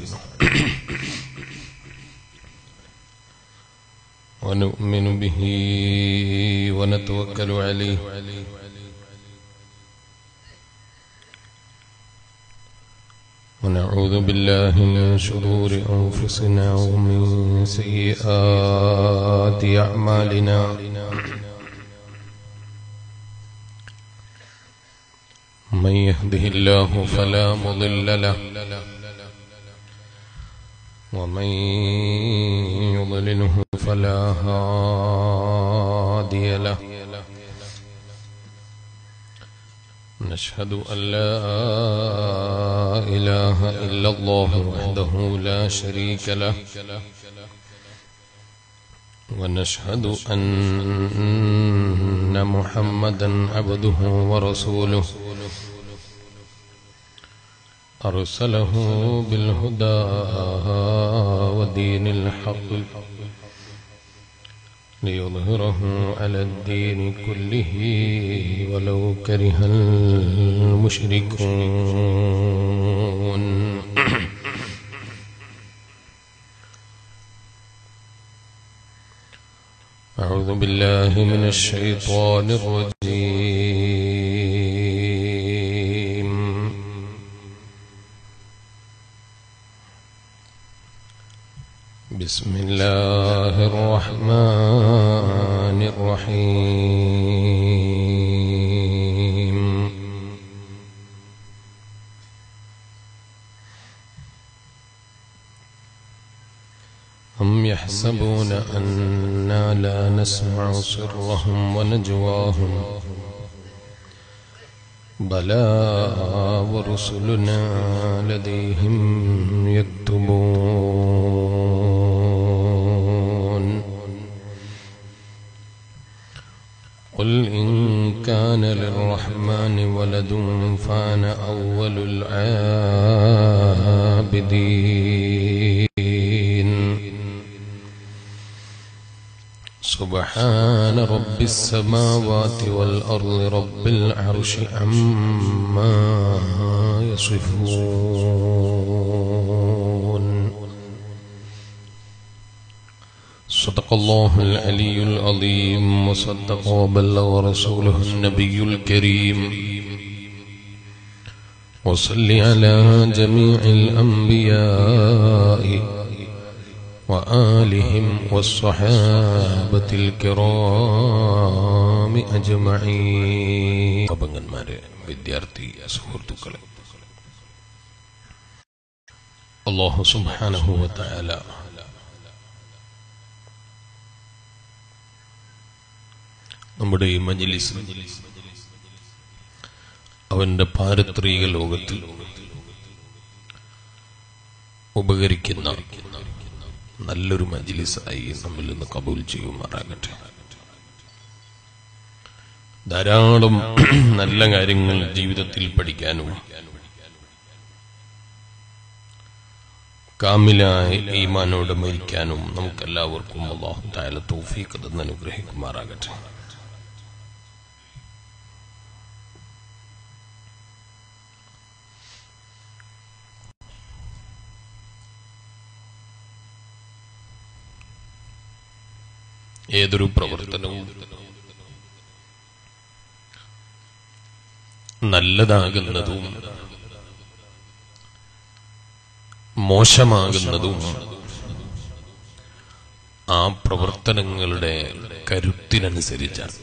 ونستعينه ونؤمن به ونتوكل عليه ونعوذ بالله من شرور أنفسنا ومن سيئات أعمالنا من يهده الله فلا مضل له ومن يضلله فلا هادي له نشهد أن لا إله إلا الله وحده لا شريك له ونشهد أن محمدا عبده ورسوله أرسله بالهدى ودين الحق ليظهره على الدين كله ولو كره المشركون أعوذ بالله من الشيطان الرجيم بسم الله الرحمن الرحيم هم يحسبون أنا لا نسمع سرهم ونجواهم بلى ورسلنا لديهم يكتبون قل إن كان للرحمن ولد فأنا أول العابدين سبحان رب السماوات والأرض رب العرش عما يصفون صدق الله العلي العظيم وصدق وبلغ رسوله النبي الكريم وصل على جميع الأنبياء وآلهم والصحابة الكرام أجمعين പബങ്ങന്മാരെ വിദ്യാർത്ഥി സുഹൃത്തുക്കളെ അള്ളാഹു സുബ്ഹാനഹു വതആല നമ്മുടെ ഈ മജ്ലിസ് അവന്റെ പാരത്രിക ലോകത്തിൽ ഉപകരിക്കുന്ന നല്ലൊരു മജ്ലിസായി നമ്മിൽ നിന്ന് കബൂൽ ചെയ്യുമാറാകട്ടെ ധാരാളം നല്ല കാര്യങ്ങൾ ജീവിതത്തിൽ പഠിക്കാനും കാമിലായ ഈമാനോട് മരിക്കാനും നമുക്കെല്ലാവർക്കും അള്ളാഹു തായാല തൗഫീഖ് തന്ന് അനുഗ്രഹിക്കുമാറാകട്ടെ ഏതൊരു പ്രവർത്തനവും നല്ലതാകുന്നതും മോശമാകുന്നതും ആ പ്രവർത്തനങ്ങളുടെ കരുത്തിനനുസരിച്ചാണ്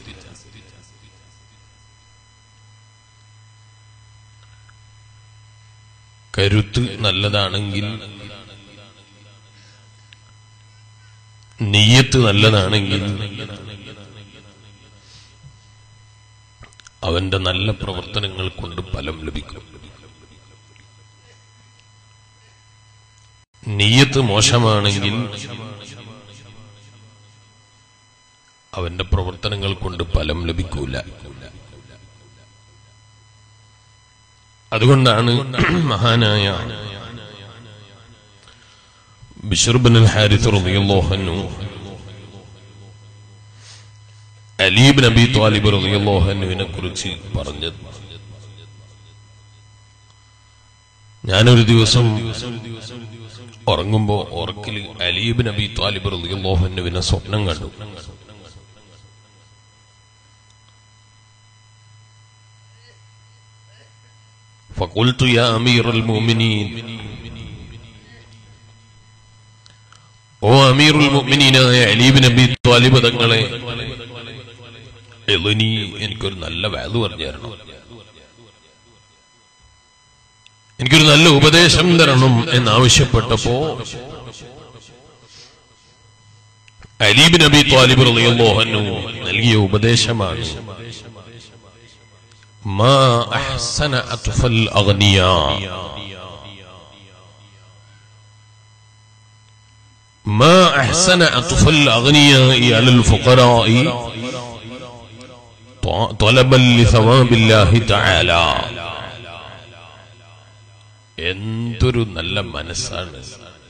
കരുത്ത് നല്ലതാണെങ്കിൽ നെയ്യത്ത് നല്ലതാണെങ്കിൽ അവന്റെ നല്ല പ്രവർത്തനങ്ങൾ കൊണ്ട് ഫലം ലഭിക്കും നെയ്യത്ത് മോശമാണെങ്കിൽ അവന്റെ പ്രവർത്തനങ്ങൾ കൊണ്ട് ഫലം ലഭിക്കൂല അതുകൊണ്ടാണ് മഹാനായ ബിഷർബിൻ ഹാരിത്ത് റളിയല്ലാഹു അൻഹു അലീബ് നബി ത്വാലിബ് റളിയല്ലാഹു അൻഹുവിനെ കുറിച്ച് പറഞ്ഞത് ഞാനൊരു ദിവസം ഉറങ്ങുമ്പോ ഉറക്കിൽ അലീബ് നബി താലിബ് റളിയല്ലാഹുവിനെ സ്വപ്നം കണ്ടു فقلت يا أمير المؤمنين ഓ അമീറുൽ മുഅ്മിനീനായ അലീബ് നബി ത്വാലിബ് തങ്ങളെ എളിനി എനിക്കൊരു നല്ല വാല് പറഞ്ഞു തരണം എനിക്കൊരു നല്ല ഉപദേശം തരണം എന്നാവശ്യപ്പെട്ടപ്പോ അലീബ് നബി ത്വാലിബ് റളിയല്ലാഹു അൻഹു നൽകിയ ഉപദേശമാണ് മാ അഹ്സന അത്ഫൽ അഗ്നിയാ ما أحسن أطف الأغنياء على الفقراء ط- طلبا لثواب الله تعالى എന്തൊരു നല്ല മനസ്സാണ്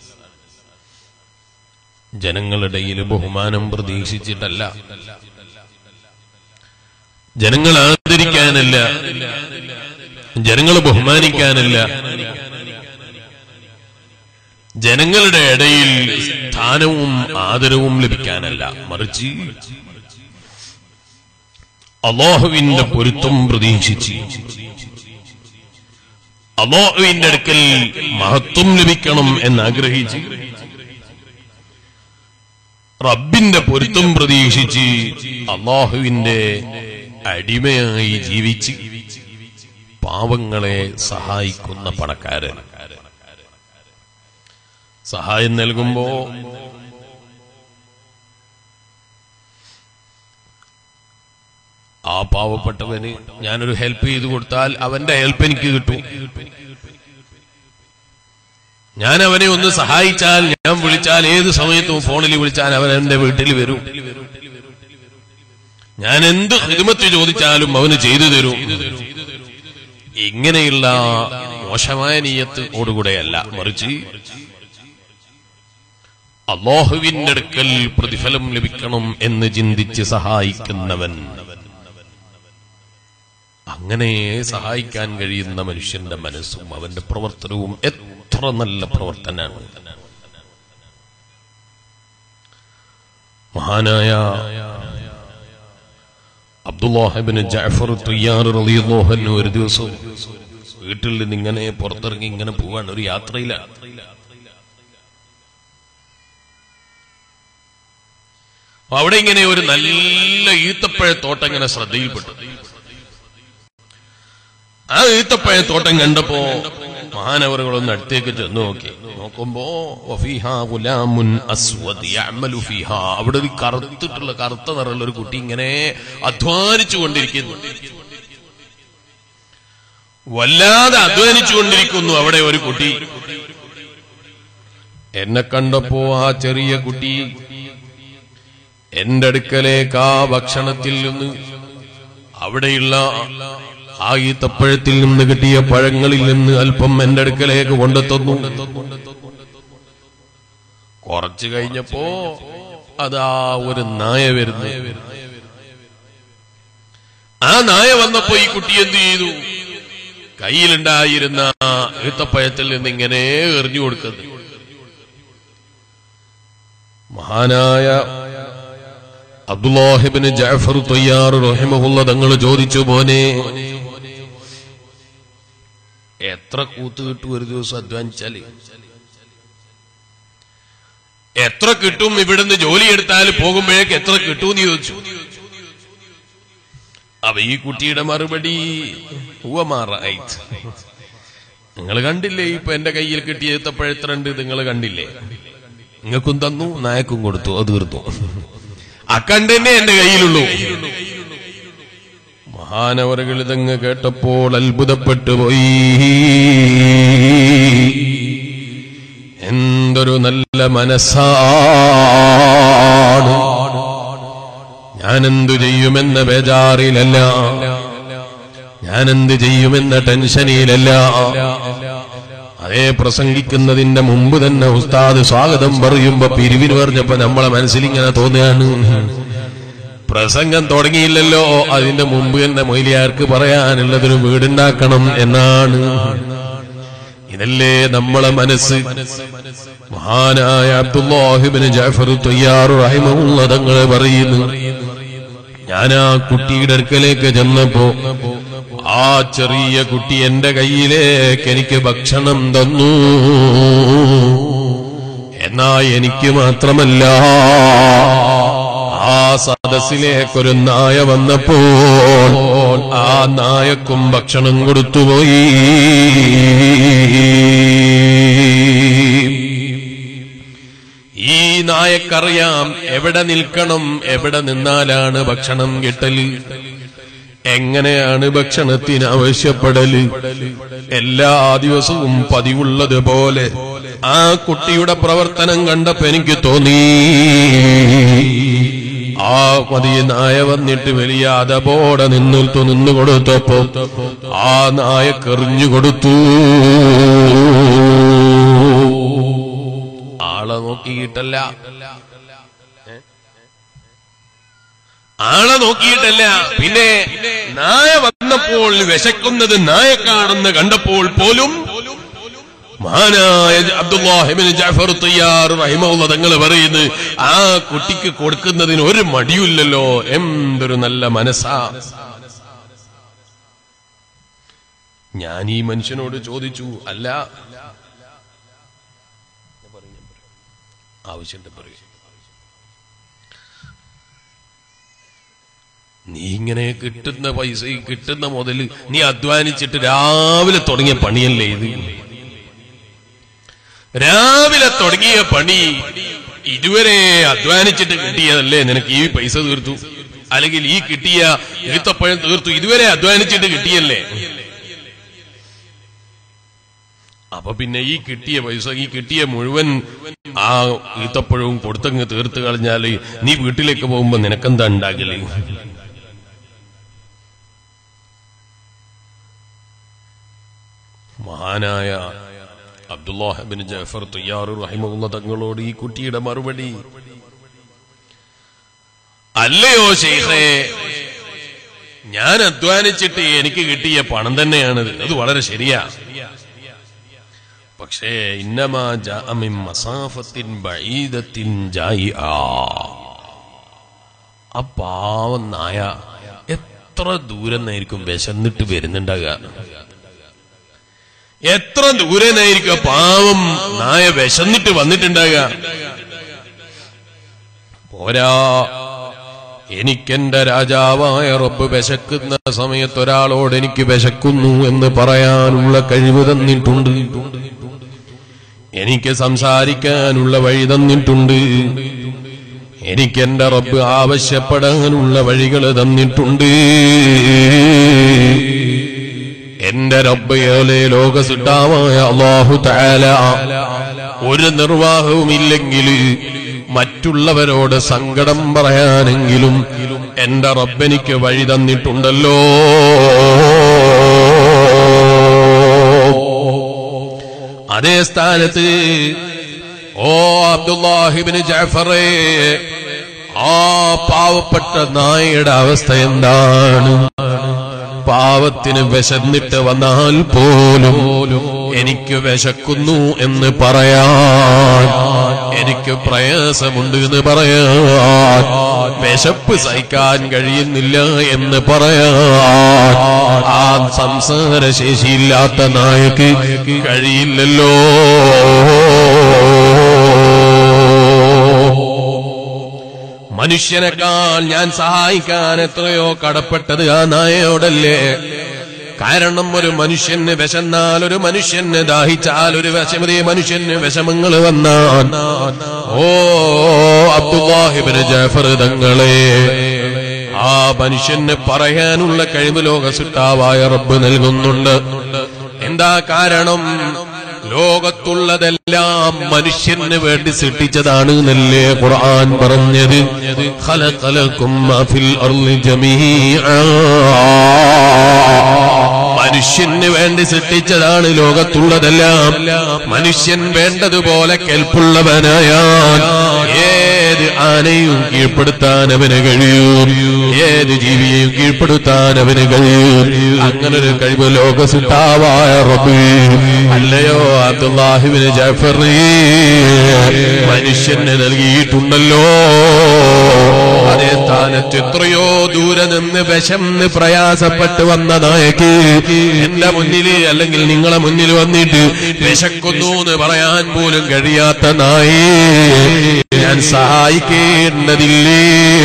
ജനങ്ങളുടെ ഇടയിൽ ബഹുമാനം പ്രതീക്ഷിച്ചിട്ടല്ല ജനങ്ങൾ ആദരിക്കാനല്ല ജനങ്ങൾ ബഹുമാനിക്കാനല്ല ജനങ്ങളുടെ ഇടയിൽ സ്ഥാനവും ആദരവും ലഭിക്കാനല്ല മറിച്ച് അള്ളാഹുവിന്റെ പൊരുത്തം പ്രതീക്ഷിച്ച് അള്ളാഹുവിന്റെ അടുക്കൽ മഹത്വം ലഭിക്കണം എന്നാഗ്രഹിച്ച് റബ്ബിന്റെ പൊരുത്തം പ്രതീക്ഷിച്ച് അള്ളാഹുവിന്റെ അടിമയായി ജീവിച്ച് പാവങ്ങളെ സഹായിക്കുന്ന പണക്കാരൻ സഹായം നൽകുമ്പോ ആ പാവപ്പെട്ടവന് ഞാനൊരു ഹെൽപ്പ് ചെയ്തു കൊടുത്താൽ അവന്റെ ഹെൽപ്പ് എനിക്ക് കിട്ടും ഞാൻ അവനെ ഒന്ന് സഹായിച്ചാൽ ഞാൻ വിളിച്ചാൽ ഏത് സമയത്തും ഫോണിൽ വിളിച്ചാൽ അവൻ എന്റെ വീട്ടിൽ വരും ഞാൻ എന്ത് ഹിദ്മത്ത് ചോദിച്ചാലും അവന് ചെയ്തു തരും ഇങ്ങനെയുള്ള മോശമായ നീയത്തോടുകൂടെയല്ല മറിച്ച് അള്ളാഹുവിന്റെ അടുക്കൽ പ്രതിഫലം ലഭിക്കണം എന്ന് ചിന്തിച്ച് സഹായിക്കുന്നവൻ അങ്ങനെ സഹായിക്കാൻ കഴിയുന്ന മനുഷ്യന്റെ മനസ്സും അവന്റെ പ്രവർത്തനവും എത്ര നല്ല പ്രവർത്തനാണ് മഹാനായ അബ്ദുല്ലാഹിബിന് ജാഫർ തുയ്യാർ റളിയല്ലാഹു അൻഹു ഒരു ദിവസം വീട്ടിൽ നിന്ന് ഇങ്ങനെ പുറത്തിറങ്ങി ഇങ്ങനെ പോവാണ് ഒരു യാത്രയിലാണ് അപ്പൊ അവിടെ ഇങ്ങനെ ഒരു നല്ല ഈത്തപ്പഴത്തോട്ടം ഇങ്ങനെ ശ്രദ്ധയിൽപ്പെട്ടു ആ ഈത്തപ്പഴത്തോട്ടം കണ്ടപ്പോ മഹാനവറുകളൊന്ന് അടുത്തേക്ക് ചെന്ന് നോക്കി നോക്കുമ്പോ വഫീഹാ ഗുലാമുൻ അസ്വദ് യഅമലു ഫീഹാ അവിടെ ഒരു കറുത്തിട്ടുള്ള കറുത്ത നിറമുള്ള ഒരു കുട്ടി ഇങ്ങനെ അധ്വാനിച്ചു കൊണ്ടിരിക്കുന്നു വല്ലാതെ അധ്വാനിച്ചു കൊണ്ടിരിക്കുന്നു അവിടെ ഒരു കുട്ടി എന്നെ കണ്ടപ്പോ ആ ചെറിയ കുട്ടി എന്റെ അടുക്കലേക്ക് ആ ഭക്ഷണത്തിൽ നിന്ന് അവിടെയുള്ള ആ ഈത്തപ്പഴത്തിൽ നിന്ന് കിട്ടിയ പഴങ്ങളിൽ നിന്ന് അല്പം എന്റെ അടുക്കലേക്ക് കൊണ്ടെത്തുന്നു കുറച്ചു കഴിഞ്ഞപ്പോ അതാ ഒരു നായ വരുന്നു ആ നായ വന്നപ്പോ ഈ കുട്ടി എന്ത് ചെയ്തു കയ്യിലുണ്ടായിരുന്ന ആ ഈത്തപ്പഴത്തിൽ നിന്ന് ഇങ്ങനെ എറിഞ്ഞു കൊടുക്കുന്നു മഹാനായ അബ്ദുല്ലാഹിബിന് ജാഫർ തൊയ്യാർ റഹിമഹുള്ള തങ്ങൾ ചോദിച്ചു മോനെ എത്ര കൂത്ത് കിട്ടും ഒരു ദിവസം അധ്വാനിച്ചാല് എത്ര കിട്ടും ഇവിടുന്ന് ജോലി എടുത്താൽ പോകുമ്പോഴേക്ക് എത്ര കിട്ടും എന്ന് ചോദിച്ചു അപ്പൊ ഈ കുട്ടിയുടെ മറുപടി ഉവമാറായിട്ട് നിങ്ങൾ കണ്ടില്ലേ ഇപ്പൊ എന്റെ കയ്യിൽ കിട്ടിയ എത്തപ്പഴത്രണ്ട് നിങ്ങൾ കണ്ടില്ലേ നിങ്ങൾക്കും തന്നു നായക്കും കൊടുത്തു അത് തീർത്തു അക്കണ്ട് തന്നെ എന്റെ കയ്യിലുള്ളൂ മഹാനവറുകൾ ഇതങ്ങ് കേട്ടപ്പോൾ അത്ഭുതപ്പെട്ടു പോയി എന്തൊരു നല്ല മനസ്സാണ് ഞാനെന്തു ചെയ്യുമെന്ന ബേജാറിലല്ല ഞാനെന്ത് ചെയ്യുമെന്ന ടെൻഷനിലല്ല അതേ പ്രസംഗിക്കുന്നതിന്റെ മുമ്പ് തന്നെ ഉസ്താദ് സ്വാഗതം പറയുമ്പോ പിരിവിന് പറഞ്ഞപ്പോ നമ്മളെ മനസ്സിൽ ഇങ്ങനെ തോന്നുകയാണ് പ്രസംഗം തുടങ്ങിയില്ലല്ലോ അതിന്റെ മുമ്പ് തന്നെ മൊയിലിയാർക്ക് പറയാനുള്ളതൊരു വീടുണ്ടാക്കണം എന്നാണ് ഇതല്ലേ നമ്മളെ മനസ്സ് മഹാനായ അബ്ദുല്ലാഹിബിന് ജാഫർ തയ്യാറു റഹിമുള്ള തങ്ങളെ പറയുന്നു ഞാൻ ആ കുട്ടിയുടെ അടുക്കലേക്ക് ചെന്നപ്പോ ആ ചെറിയ കുട്ടി എന്റെ കയ്യിലേക്ക് എനിക്ക് ഭക്ഷണം തന്നു എന്നാ എനിക്ക് മാത്രമല്ല ആ സദസ്സിലേക്കൊരു നായ വന്നപ്പോൾ ആ നായക്കും ഭക്ഷണം കൊടുത്തുപോയി ഈ നായക്കറിയാം എവിടെ നിൽക്കണം എവിടെ നിന്നാലാണ് ഭക്ഷണം കിട്ടല് എങ്ങനെയാണ് ഭക്ഷണത്തിന് ആവശ്യപ്പെടല് എല്ലാ ദിവസവും പതിവുള്ളതുപോലെ ആ കുട്ടിയുടെ പ്രവർത്തനം കണ്ടപ്പോ എനിക്ക് തോന്നി ആ മതി നായ വന്നിട്ട് വലിയ അതപോടെ നിന്നിർത്തു നിന്നു കൊടുത്തപ്പോ ആ നായക്കെറിഞ്ഞു കൊടുത്തു ആളെ നോക്കിയിട്ടല്ല ആളെ നോക്കിയിട്ടല്ല പിന്നെ നായ വന്നപ്പോൾ വിശക്കുന്നത് നായക്കാണെന്ന് കണ്ടപ്പോൾ പോലും മഹാനായ അബ്ദുല്ലാഹിബിൻ ജാഫർ തയ്യാർ റഹിമുള്ള തങ്ങൾ പറയുന്നത് ആ കുട്ടിക്ക് കൊടുക്കുന്നതിന് ഒരു മടിയില്ലല്ലോ എന്തൊരു നല്ല മനസ്സാ ഞാൻ ഈ മനുഷ്യനോട് ചോദിച്ചു അല്ല ആവശ്യമുണ്ട് പറയും നീ ഇങ്ങനെ കിട്ടുന്ന പൈസ ഈ കിട്ടുന്ന മുതല് നീ അധ്വാനിച്ചിട്ട് രാവിലെ തുടങ്ങിയ പണിയല്ലേ ഇത് രാവിലെ തുടങ്ങിയ പണി ഇതുവരെ അധ്വാനിച്ചിട്ട് കിട്ടിയതല്ലേ നിനക്ക് ഈ പൈസ തീർത്തു അല്ലെങ്കിൽ ഈ കിട്ടിയ ഈത്തപ്പഴം തീർത്തു ഇതുവരെ അധ്വാനിച്ചിട്ട് കിട്ടിയല്ലേ അപ്പൊ പിന്നെ ഈ കിട്ടിയ പൈസ ഈ കിട്ടിയ മുഴുവൻ ആ ഈത്തപ്പഴവും കൊടുത്തങ്ങ് തീർത്ത് കളഞ്ഞാല് നീ വീട്ടിലേക്ക് പോകുമ്പോ നിനക്കെന്താ ഉണ്ടാകല് മഹാനായ അബ്ദുല്ലാഹിബിൻ ജഫർ തുയ്യാറു റഹിമുള്ള തങ്ങളോട് ഈ കുട്ടിയുടെ മറുപടി അല്ലയോ ശൈഖേ ഞാൻ അധ്വാനിച്ചിട്ട് എനിക്ക് കിട്ടിയ പണം തന്നെയാണിത് അത് വളരെ ശരിയാ പക്ഷേ ഇന്നമാ ജാഅമിൻ മസാഫത്തിൻ ബഈദത്തിൻ ജായിആ ആ പാവം നായ എത്ര ദൂരം നിന്നായിരിക്കും വിശന്നിട്ട് വരുന്നുണ്ടാകുക എത്ര ദൂരെ നിന്നായിരിക്കും പാവം നായ വിശന്നിട്ട് വന്നിട്ടുണ്ടാകുക പോരാ എനിക്കെന്റെ രാജാവായ റബ്ബ് വിശക്കുന്ന സമയത്ത് ഒരാളോട് എനിക്ക് വിശക്കുന്നു എന്ന് പറയാനുള്ള കഴിവ് തന്നിട്ടുണ്ട് എനിക്ക് സംസാരിക്കാനുള്ള വഴി തന്നിട്ടുണ്ട് എനിക്കെന്റെ റബ്ബ് ആവശ്യപ്പെടാനുള്ള വഴികൾ തന്നിട്ടുണ്ട് എന്റെ റബ്ബ് ഏലെ ലോകസിട്ടാവായ അള്ളാഹു താല ഒരു നിർവാഹവുമില്ലെങ്കിൽ മറ്റുള്ളവരോട് സങ്കടം പറയാനെങ്കിലും എന്റെ റബ്ബെനിക്ക് വഴി തന്നിട്ടുണ്ടല്ലോ അതേ സ്ഥാനത്ത് ഓ അബ്ദുല്ലാഹിബിന് ജാഫറേ ആ പാവപ്പെട്ട നായയുടെ അവസ്ഥ എന്താണ് പാവത്തിന് വിശന്നിട്ട് വന്നാൽ പോലും എനിക്ക് വിശക്കുന്നു എന്ന് പറയാൻ എനിക്ക് പ്രയാസമുണ്ട് എന്ന് പറയാൻ വിശപ്പ് സഹിക്കാൻ കഴിയുന്നില്ല എന്ന് പറയാൻ ആ സംസാര ശേഷിയില്ലാത്ത നായക്ക് കഴിയില്ലല്ലോ മനുഷ്യനേക്കാൾ ഞാൻ സഹായിക്കാൻ എത്രയോ കടപ്പെട്ടത് ആ നായയോടല്ലേ കാരണം ഒരു മനുഷ്യന് വിശന്നാൽ ഒരു മനുഷ്യന് ദാഹിച്ചാൽ ഒരു വിഷമതി മനുഷ്യന് വിഷമങ്ങൾ വന്നാൽ ഓ അബ്ദുല്ലാഹിബിന് ജാഫർ തങ്ങളെ ആ മനുഷ്യന് പറയാനുള്ള കഴിവ് ലോക സുട്ടാവായ റബ്ബ് നൽകുന്നുണ്ട് എന്താ കാരണം ലോകത്തുള്ളതെല്ലാം മനുഷ്യന് വേണ്ടി സൃഷ്ടിച്ചതാണ് എന്നല്ലേ ഖുർആൻ പറഞ്ഞത് ഖലഖലകും മാ ഫിൽ അർളി ജമീആ മനുഷ്യന് വേണ്ടി സൃഷ്ടിച്ചതാണ് ലോകത്തുള്ളതെല്ലാം മനുഷ്യൻ വേണ്ടതുപോലെ കെൽപ്പുള്ളവനായാൽ ഏത് ഏത് ആനയും കീഴ്പ്പെടുത്താൻ അവന് കഴിയും ഏത് ജീവിയെയും കീഴ്പ്പെടുത്താൻ അവന് കഴിയും അങ്ങനൊരു കഴിവ് ലോകസിട്ടാവായ റബ്ബ് അല്ലയോ അബ്ദുല്ലാഹിബിന് ജാഫറി മനുഷ്യന് നൽകിയിട്ടുണ്ടല്ലോ അതേ സ്ഥാനത്ത് എത്രയോ ദൂരെ നിന്ന് വിശന്ന് പ്രയാസപ്പെട്ട് വന്ന നായക്ക് എന്റെ മുന്നിൽ അല്ലെങ്കിൽ നിങ്ങളെ മുന്നിൽ വന്നിട്ട് വിശക്കുന്നു എന്ന് പറയാൻ പോലും കഴിയാത്ത നായി ഞാൻ സഹായിക്കേണ്ടതില്ലേ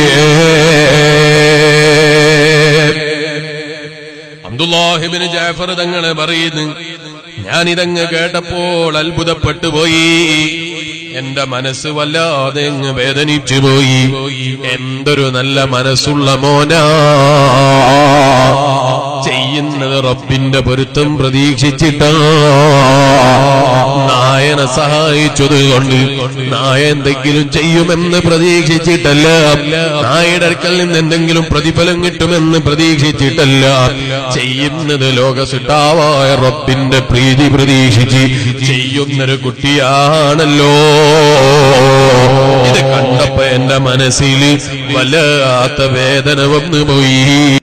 അബ്ദുല്ലാഹിബിന് ജാഫർ തങ്ങളെ പറയുന്നു ഞാനിതങ്ങ് കേട്ടപ്പോൾ അത്ഭുതപ്പെട്ടു പോയി എന്റെ മനസ്സ് വല്ലാതെ അങ്ങ് വേദനിച്ചു പോയി എന്തൊരു നല്ല മനസ്സുള്ള മോനാ ചെയ്യുന്നത് റബ്ബിന്റെ പൊരുത്തം പ്രതീക്ഷിച്ചിട്ടാ നായനെ സഹായിച്ചത് കൊണ്ട് നായ എന്തെങ്കിലും ചെയ്യുമെന്ന് പ്രതീക്ഷിച്ചിട്ടല്ല നായയുടെ അടുക്കൽ നിന്ന് എന്തെങ്കിലും പ്രതിഫലം കിട്ടുമെന്ന് പ്രതീക്ഷിച്ചിട്ടല്ല ചെയ്യുന്നത് ലോകസിട്ടാവായ റബ്ബിന്റെ പ്രീതി പ്രതീക്ഷിച്ച് ചെയ്യുന്നൊരു കുട്ടിയാണല്ലോ ഇത് കണ്ടപ്പോ എന്റെ മനസ്സിൽ വല്ലാത്ത വേദന വന്നു പോയി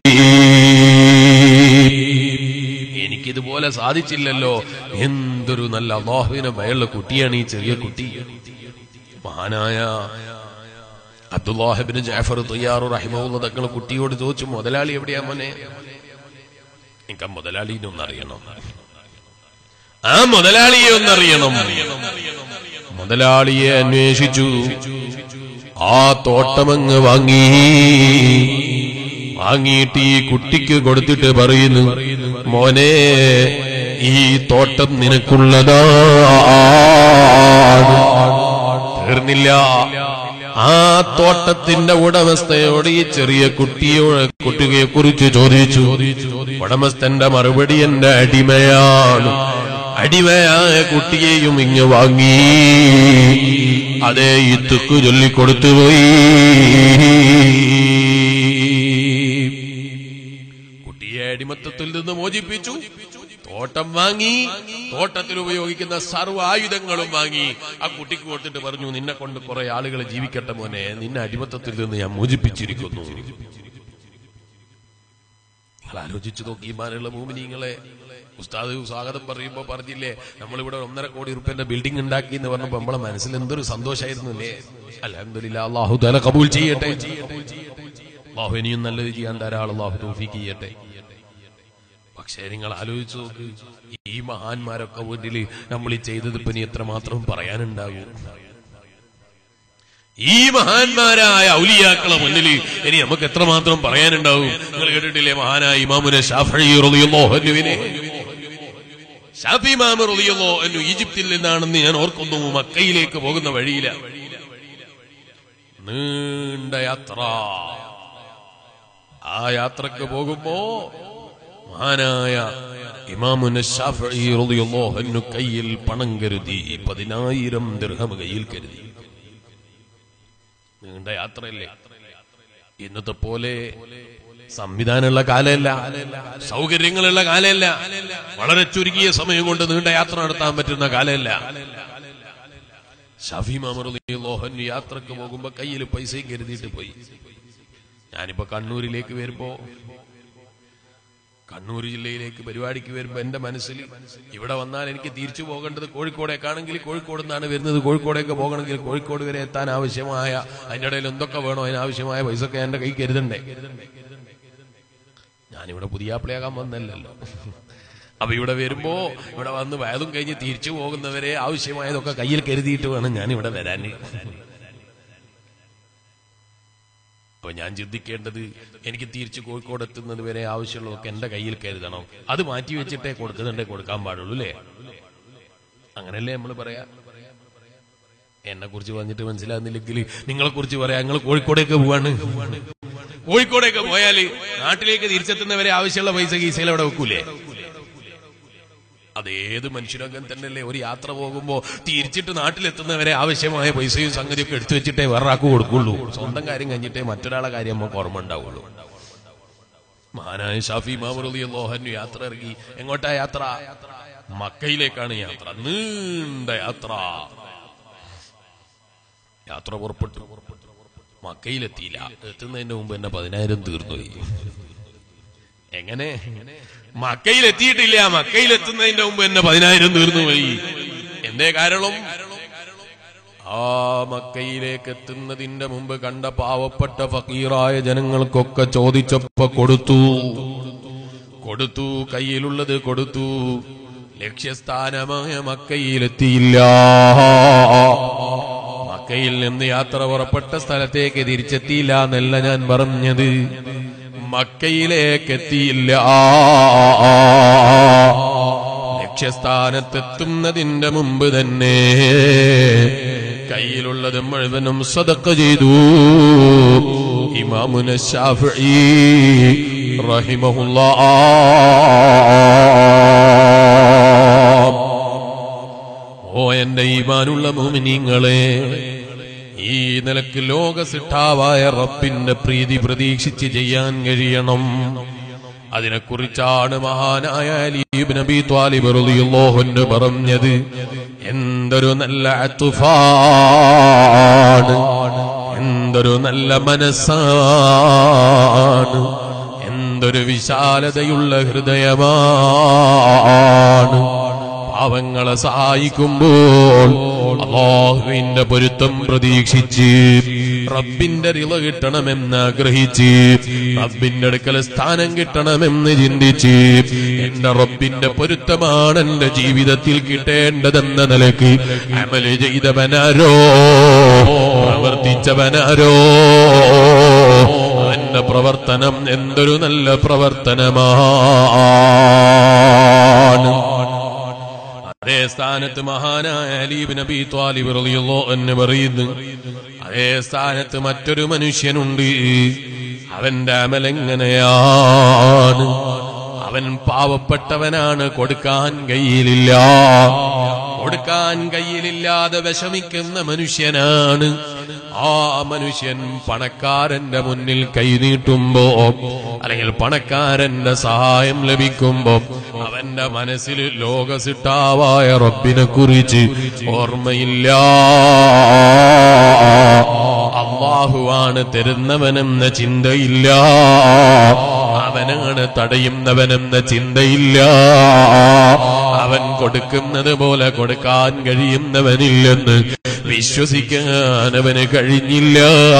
എനിക്കിതുപോലെ സാധിച്ചില്ലല്ലോ എന്തൊരു നല്ല അള്ളാഹുവിനെ ഭയമുള്ള കുട്ടിയാണ് ഈ ചെറിയ കുട്ടി മഹാനായ അബ്ദുല്ലാഹിബിന് ജാഫർ തയ്യാറു റഹിമുള്ള തങ്ങൾ കുട്ടിയോട് ചോദിച്ചു മുതലാളി എവിടെയാ മോനെ എനിക്ക് ആ മുതലാളിനെ ഒന്നറിയണം ആ മുതലാളിയെ ഒന്നറിയണം മുതലാളിയെ അന്വേഷിച്ചു ആ തോട്ടമങ്ങ് വാങ്ങി വാങ്ങിയിട്ട് ഈ കുട്ടിക്ക് കൊടുത്തിട്ട് പറയുന്നു മോനെ ഈ തോട്ടം നിനക്കുള്ളതാ തീർന്നില്ല ആ തോട്ടത്തിന്റെ ഉടമസ്ഥയോട് ഈ ചെറിയ കുട്ടിയോട് കുട്ടിയെ കുറിച്ച് ചോദിച്ചു ഉടമസ്ഥന്റെ മറുപടി എന്റെ അടിമയാണ് അടിമയായ കുട്ടിയെയും ഇങ്ങ് വാങ്ങി അതേ ഈ തുക്കു ചൊല്ലിക്കൊടുത്തുപോയി കുട്ടിയെ അടിമത്തത്തിൽ നിന്ന് മോചിപ്പിച്ചു തോട്ടം വാങ്ങി തോട്ടത്തിൽ ഉപയോഗിക്കുന്ന സർവ്വ ആയുധങ്ങളും വാങ്ങി ആ കുട്ടിക്ക് കൊടുത്തിട്ട് പറഞ്ഞു നിന്നെ കൊണ്ട് കുറെ ആളുകൾ ജീവിക്കട്ടെ മോനെ നിന്നെ അടിമത്തത്തിൽ നിന്ന് ഞാൻ മോചിപ്പിച്ചിരിക്കുന്നു നിങ്ങൾ ആലോചിച്ചു നോക്കി ഈമാനുള്ള ഭൂമിനിങ്ങളെ ഉസ്താദ് സ്വാഗതം പറയുമ്പോ പറഞ്ഞില്ലേ നമ്മളിവിടെ ഒന്നര കോടി റുപ്യന്റെ ബിൽഡിംഗ് ഉണ്ടാക്കി എന്ന് പറഞ്ഞപ്പോ നമ്മളെ മനസ്സിൽ എന്തൊരു സന്തോഷമായിരുന്നു അല്ലേ അലഹമില്ല അള്ളാഹു തല കബൂൽ ചെയ്യട്ടെ അള്ളാഹു ഇനിയും നല്ലത് ചെയ്യാൻ ധാരാളം അള്ളാഹു തൗഫീക്ക് ചെയ്യട്ടെ പക്ഷേ നിങ്ങൾ ആലോചിച്ചു നോക്ക് ഈ മഹാന്മാരൊക്കെ വീട്ടിൽ നമ്മൾ ഈ ചെയ്തത് ഇപ്പൊ ഇനി എത്രമാത്രം പറയാനുണ്ടാകും ഈ മഹാന്മാരായ ഔലിയാക്കളെ മുന്നിൽ ഇനി നമുക്ക് എത്രമാത്രം പറയാനുണ്ടാവും നിങ്ങൾ കേട്ടിട്ടില്ലേ മഹാനായ ഇമാമുനെ ഷാഫി റളിയല്ലാഹുവിനെ ഷാഫി ഇമാമ് റളിയല്ലാഹു ഈജിപ്തിൽ നിന്നാണെന്ന് ഞാൻ ഓർക്കുന്നു മക്കയിലേക്ക് പോകുന്ന വഴിയില നീണ്ട യാത്ര ആ യാത്രക്ക് പോകുമ്പോ മഹാനായ ഇമാമുന ഷാഫി റളിയല്ലാഹു അൻഹു കയ്യിൽ പണം കരുതി പതിനായിരം ദിർഹം കയ്യിൽ കരുതി നീണ്ട യാത്രയല്ലേ ഇന്നത്തെ പോലെ സംവിധാനമുള്ള കാലമല്ല സൗകര്യങ്ങളുള്ള കാലമല്ല വളരെ ചുരുങ്ങിയ സമയം കൊണ്ട് നീണ്ട യാത്ര നടത്താൻ പറ്റുന്ന കാലമല്ല ഷഫി മാമറുലോഹൻ യാത്രക്ക് പോകുമ്പോ കയ്യിൽ പൈസയും കരുതിയിട്ട് പോയി ഞാനിപ്പോ കണ്ണൂരിലേക്ക് വരുമ്പോ കണ്ണൂർ ജില്ലയിലേക്ക് പരിപാടിക്ക് വരുമ്പോ എന്റെ മനസ്സിൽ ഇവിടെ വന്നാൽ എനിക്ക് തിരിച്ചു പോകേണ്ടത് കോഴിക്കോടേക്കാണെങ്കിൽ കോഴിക്കോട് നിന്നാണ് വരുന്നത് കോഴിക്കോടേക്ക് പോകണമെങ്കിൽ കോഴിക്കോട് വരെ എത്താൻ ആവശ്യമായ അതിന്റെ ഇടയിൽ എന്തൊക്കെ വേണോ അതിനാവശ്യമായ പൈസ ഒക്കെ എന്റെ കൈ കരുതണ്ടേ ഞാനിവിടെ പുതിയാപ്പിളയാകാൻ വന്നല്ലോ അപ്പൊ ഇവിടെ വരുമ്പോ ഇവിടെ വന്ന് വയതും കഴിഞ്ഞ് തിരിച്ചു പോകുന്നവരെ ആവശ്യമായതൊക്കെ കയ്യിൽ കരുതിയിട്ട് വേണം ഞാൻ ഇവിടെ വരാൻ അപ്പൊ ഞാൻ ചിന്തിക്കേണ്ടത് എനിക്ക് തിരിച്ച് കോഴിക്കോട് എത്തുന്നത് വരെ ആവശ്യമുള്ളതൊക്കെ എന്റെ കയ്യിൽ കരുതണം അത് മാറ്റി വെച്ചിട്ടേ കൊടുക്കുന്നുണ്ടേ കൊടുക്കാൻ പാടുള്ളൂ അല്ലേ അങ്ങനല്ലേ നമ്മൾ പറയാ എന്നെ കുറിച്ച് പറഞ്ഞിട്ട് മനസ്സിലാകുന്നില്ലെങ്കിൽ നിങ്ങളെ കുറിച്ച് പറയാം നിങ്ങൾ കോഴിക്കോടേക്ക് പോവാണ് കോഴിക്കോടേക്ക് പോയാല് നാട്ടിലേക്ക് തിരിച്ചെത്തുന്നവരെ ആവശ്യമുള്ള പൈസ കീസയിൽ അവിടെ വെക്കൂലേ അതേത് മനുഷ്യരംഗം തന്നെയല്ലേ ഒരു യാത്ര പോകുമ്പോ തിരിച്ചിട്ട് നാട്ടിലെത്തുന്നവരെ ആവശ്യമായ പൈസയും സംഗതിയൊക്കെ എടുത്തു വെച്ചിട്ടേ വേറൊരാൾക്ക് കൊടുക്കുള്ളൂ സ്വന്തം കാര്യം കഴിഞ്ഞിട്ടേ മറ്റൊരാളെ കാര്യം നമുക്ക് ഓർമ്മ ഉണ്ടാവുള്ളൂ മഹാനായ ഷാഫി മാമറുദി ലോഹൻ യാത്ര ഇറങ്ങി എങ്ങോട്ടാ യാത്ര മക്കയിലേക്കാണ് യാത്ര നീണ്ട യാത്ര യാത്ര പുറപ്പെട്ടു മക്കയിലെത്തിയില്ല എത്തുന്നതിന്റെ മുമ്പ് എന്നെ പതിനായിരം തീർന്നുപോയി എങ്ങനെ മക്കയിലെത്തിയിട്ടില്ല മക്കയിലെത്തുന്നതിന്റെ മുമ്പ് എന്നെ പതിനായിരം തീർന്നുപോയി എന്തേ കാരണം ആ മക്കയിലേക്ക് എത്തുന്നതിന്റെ മുമ്പ് കണ്ട പാവപ്പെട്ട ഫക്കീറായ ജനങ്ങൾക്കൊക്കെ ചോദിച്ചപ്പോ കൊടുത്തു കൊടുത്തു കയ്യിലുള്ളത് കൊടുത്തു ലക്ഷ്യസ്ഥാനമായ മക്കയിലെത്തിയില്ല മക്കയിൽ നിന്ന് യാത്ര പുറപ്പെട്ട സ്ഥലത്തേക്ക് തിരിച്ചെത്തിയില്ല എന്നല്ല ഞാൻ പറഞ്ഞത് മക്കയിലേക്ക് എത്തിയില്ല ലക്ഷ്യസ്ഥാനത്തെത്തുന്നതിന്റെ മുമ്പ് തന്നെ കയ്യിലുള്ളത് മുഴുവനും സദക്ക ചെയ്തു ഇമാമുന ഷാഫി റഹിമഹുല്ല ഓ എന്റെ ഈമാനുള്ള മോമിനിങ്ങളെ ഈ നിലക്ക് ലോകസിട്ടാവായ റബ്ബിന്റെ പ്രീതി പ്രതീക്ഷിച്ച് ചെയ്യാൻ കഴിയണം അതിനെക്കുറിച്ചാണ് മഹാനായ അലീബ് നബി ത്വാലിബ് റളിയല്ലാഹു പറഞ്ഞത് എന്തൊരു നല്ല അത്തുഫാണ് എന്തൊരു നല്ല മനസ്സാണ് എന്തൊരു വിശാലതയുള്ള ഹൃദയമാണ് പാവങ്ങളെ സഹായിക്കുമ്പോൾ അള്ളാഹുവിന്റെ പൊരുത്തം പ്രതീക്ഷിച്ച് റബ്ബിന്റെ റിള കിട്ടണമെന്ന് ആഗ്രഹിച്ച് റബ്ബിന്റെ അടുക്കൽ സ്ഥാനം കിട്ടണമെന്ന് ചിന്തിച്ച് എന്റെ റബ്ബിന്റെ പൊരുത്തമാണ് എന്റെ ജീവിതത്തിൽ കിട്ടേണ്ടതെന്ന നിലക്ക് അമല് ചെയ്തവനാരോ പ്രവർത്തിച്ചവനാരോ അവന്റെ പ്രവർത്തനം എന്തൊരു നല്ല പ്രവർത്തനമാണ് അതേ സ്ഥാനത്ത് മഹാനായ അലീബ് നബി ത്വാലിബ് റളിയല്ലാഹു എന്ന് പറയുന്നു അതേ സ്ഥാനത്ത് മറ്റൊരു മനുഷ്യനുണ്ട് അവന്റെ അമലെങ്ങനെയാണ് അവൻ പാവപ്പെട്ടവനാണ് കൊടുക്കാൻ കയ്യിലില്ല കൊടുക്കാൻ കയ്യിലില്ലാതെ വിഷമിക്കുന്ന മനുഷ്യനാണ് ആ മനുഷ്യൻ പണക്കാരന്റെ മുന്നിൽ കൈനീട്ടുമ്പോ അല്ലെങ്കിൽ പണക്കാരന്റെ സഹായം ലഭിക്കുമ്പോ അവന്റെ മനസ്സിൽ ലോകസിട്ടാവായ റബ്ബിനെ കുറിച്ച് ഓർമ്മയില്ല അള്ളാഹുവാണ് തരുന്നവനെന്ന ചിന്തയില്ല അവനാണ് തടയുന്നവനെന്ന ചിന്തയില്ല അവൻ കൊടുക്കുന്നത് പോലെ കൊടുക്കാൻ കഴിയുന്നവനില്ലെന്ന് വിശ്വസിക്കാൻ അവന് കഴിഞ്ഞില്ല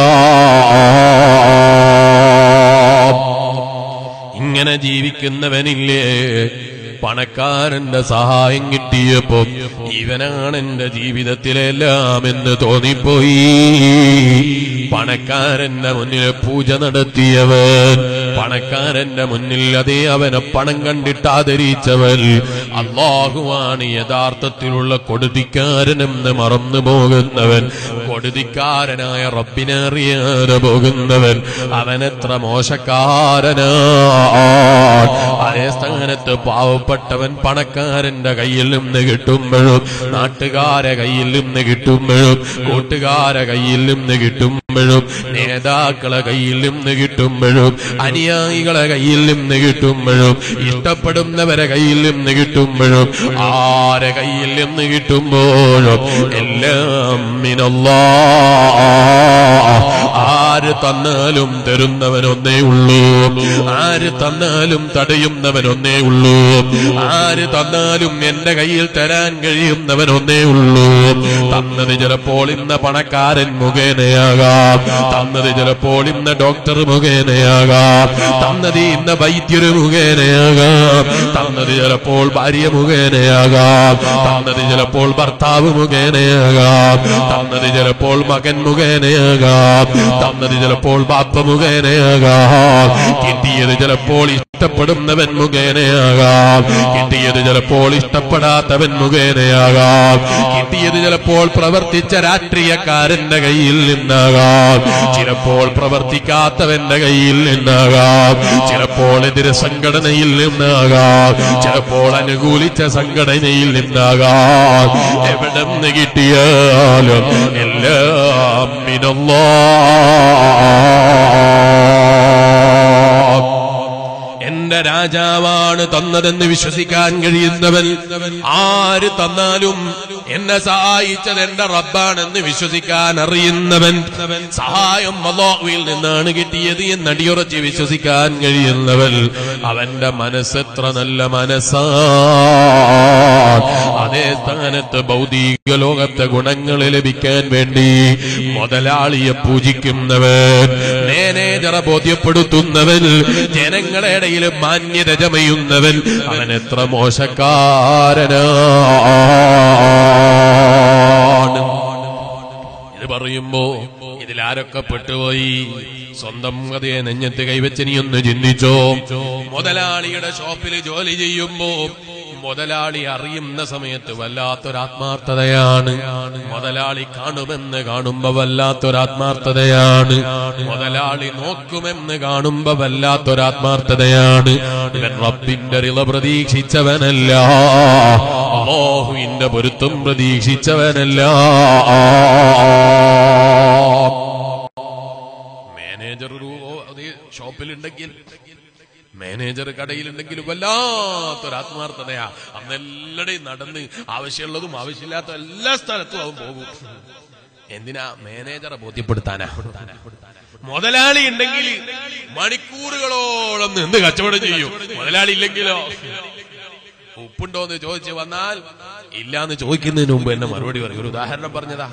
ഇങ്ങനെ ജീവിക്കുന്നവനില്ലേ പണക്കാരന്റെ സഹായം കിട്ടിയപ്പോ ഇവനാണ് എന്റെ ജീവിതത്തിലെല്ലാം എന്ന് തോന്നിപ്പോയി പണക്കാരന്റെ മുന്നിൽ പൂജ നടത്തിയവൻ പണക്കാരന്റെ മുന്നിൽ അതേ അവനെ പണം കണ്ടിട്ട് ആദരിച്ചവൻ അള്ളാഹുവാണ് യഥാർത്ഥത്തിലുള്ള കൊടുതിക്കാരനെന്ന് മറന്നു പോകുന്നവൻ കൊടുതിക്കാരനായ റബ്ബിനെ അറിയാതെ പോകുന്നവൻ അവനെത്ര മോശക്കാരനാ അതേ സ്ഥാനത്ത് പാവപ്പെട്ടവൻ പണക്കാരന്റെ കയ്യിൽ നിന്ന് കിട്ടുമ്പോഴും നാട്ടുകാരെ കയ്യിൽ നിന്ന് കിട്ടുമ്പോഴും കൂട്ടുകാരെ കയ്യിൽ നിന്ന് കിട്ടുമ്പോഴും നേതാക്കളെ കയ്യിൽ നിന്ന് കിട്ടുമ്പോഴും അനുയായികളെ കയ്യിൽ നിന്ന് കിട്ടുമ്പോഴും ഇഷ്ടപ്പെടുന്നവരെ കയ്യിൽ നിന്ന് കിട്ടുമ്പോഴും ആരെ കയ്യിൽ നിന്ന് കിട്ടുമ്പോഴും എല്ലാം മിനല്ലാ ആര് തന്നാലും തരുന്നവനൊന്നേ ഉള്ളൂ ആര് തന്നാലും തടയുന്നവനൊന്നേ ഉള്ളൂ ആര് തന്നാലും എന്റെ കയ്യിൽ തരാൻ കഴിയുന്നവനൊന്നേ ഉള്ളൂ തന്നത് ചിലപ്പോൾ ഇന്ന പണക്കാരൻ മുഖേനയാകാം തന്നത് ചിലപ്പോൾ ഇന്ന ഡോക്ടർ മുഖേനയാകാം തന്നത് ഇന്ന വൈദ്യര് മുഖേനയാകാം തന്നത് ചിലപ്പോൾ ഭാര്യ മുഖേനയാകാം തന്നത് ചിലപ്പോൾ ഭർത്താവ് മുഖേനയാകാം തന്നത് ചിലപ്പോൾ മകൻ മുഖേനയാകാം തന്നത് ചിലപ്പോൾ ബാപ്പ മുഖേനയാകാം കിട്ടിയത് ചിലപ്പോൾ ഇഷ്ടപ്പെടുന്നവൻ മുഖേനയാകാം കിട്ടിയത് ചിലപ്പോൾ ഇഷ്ടപ്പെടാത്തവൻ മുഖേനയാകാം കിട്ടിയത് ചിലപ്പോൾ പ്രവർത്തിച്ച രാഷ്ട്രീയക്കാരന്റെ കയ്യിൽ നിന്നാകാം ചിലപ്പോൾ പ്രവർത്തിക്കാത്തവന്റെ കയ്യിൽ നിന്നാകാം ചിലപ്പോൾ എതിരെ സംഘടനയിൽ നിന്നാകാം ചിലപ്പോൾ അനുകൂലിച്ച സംഘടനയിൽ നിന്നാകാം എവിടെ നിന്ന് കിട്ടിയാലും എല്ലാം മിനല്ലാ എന്റെ രാജാവാണ് തന്നതെന്ന് വിശ്വസിക്കാൻ കഴിയുന്നവൻ ആര് തന്നാലും എന്നെ സഹായിച്ചത് എന്റെ റബ്ബാണെന്ന് വിശ്വസിക്കാൻ അറിയുന്നവൻ സഹായം അള്ളാഹുവിൽ നിന്നാണ് കിട്ടിയത് എന്ന് അടിയുറച്ച് വിശ്വസിക്കാൻ കഴിയുന്നവൻ അവന്റെ മനസ്സെത്ര നല്ല മനസ്സാ അതേ സ്ഥാനത്ത് ഭൗതിക ലോകത്തെ ഗുണങ്ങൾ ലഭിക്കാൻ വേണ്ടി മുതലാളിയെ പൂജിക്കുന്നവൻ മാനേജറെ ബോധ്യപ്പെടുത്തുന്നവൻ ജനങ്ങളുടെ ഇടയിൽ മാന്യത ചമയുന്നവൻ അവൻ എത്ര മോശക്കാരനാണ് ഇത് പറയുമ്പോ ഇതിലാരൊക്കെ പെട്ടുപോയി സ്വന്തം കഥയെ നെഞ്ഞത്ത് കൈവച്ച് നീ ഒന്ന് ചിന്തിച്ചോ മുതലാളിയുടെ ഷോപ്പിൽ ജോലി ചെയ്യുമ്പോ മുതലാളി അറിയുന്ന സമയത്ത് വല്ലാത്തൊരാത്മാർത്ഥതയാണ് മുതലാളി കാണുമെന്ന് കാണുമ്പോ വല്ലാത്തൊരാത്മാർത്ഥതയാണ് മുതലാളി നോക്കുമെന്ന് കാണുമ്പോ വല്ലാത്തൊരാത്മാർത്ഥതയാണ് ഇവൻ റബ്ബിന്റെ റിള പ്രതീക്ഷിച്ചവനല്ല അള്ളാഹുവിന്റെ പൊരുത്തം പ്രതീക്ഷിച്ചവനല്ല മാനേജർ ഒരു അതേ ഷോപ്പിലുണ്ടെങ്കിൽ മാനേജർ കടയിലുണ്ടെങ്കിൽ വല്ലാത്തൊരു ആത്മാർത്ഥതയാ അന്നെല്ലടെയും നടന്ന് ആവശ്യമുള്ളതും ആവശ്യമില്ലാത്ത എല്ലാ സ്ഥലത്തും അവൻ പോകും എന്തിനാ മാനേജറെ ബോധ്യപ്പെടുത്താനാ മുതലാളി ഉണ്ടെങ്കിൽ മണിക്കൂറുകളോളം നിന്ന് കച്ചവടം ചെയ്യും മുതലാളി ഇല്ലെങ്കിലോ ഉപ്പുണ്ടോ എന്ന് ചോദിച്ച് വന്നാൽ ഇല്ലാന്ന് ചോദിക്കുന്നതിന് മുമ്പ് എന്നെ മറുപടി പറയും ഒരു ഉദാഹരണം പറഞ്ഞതാ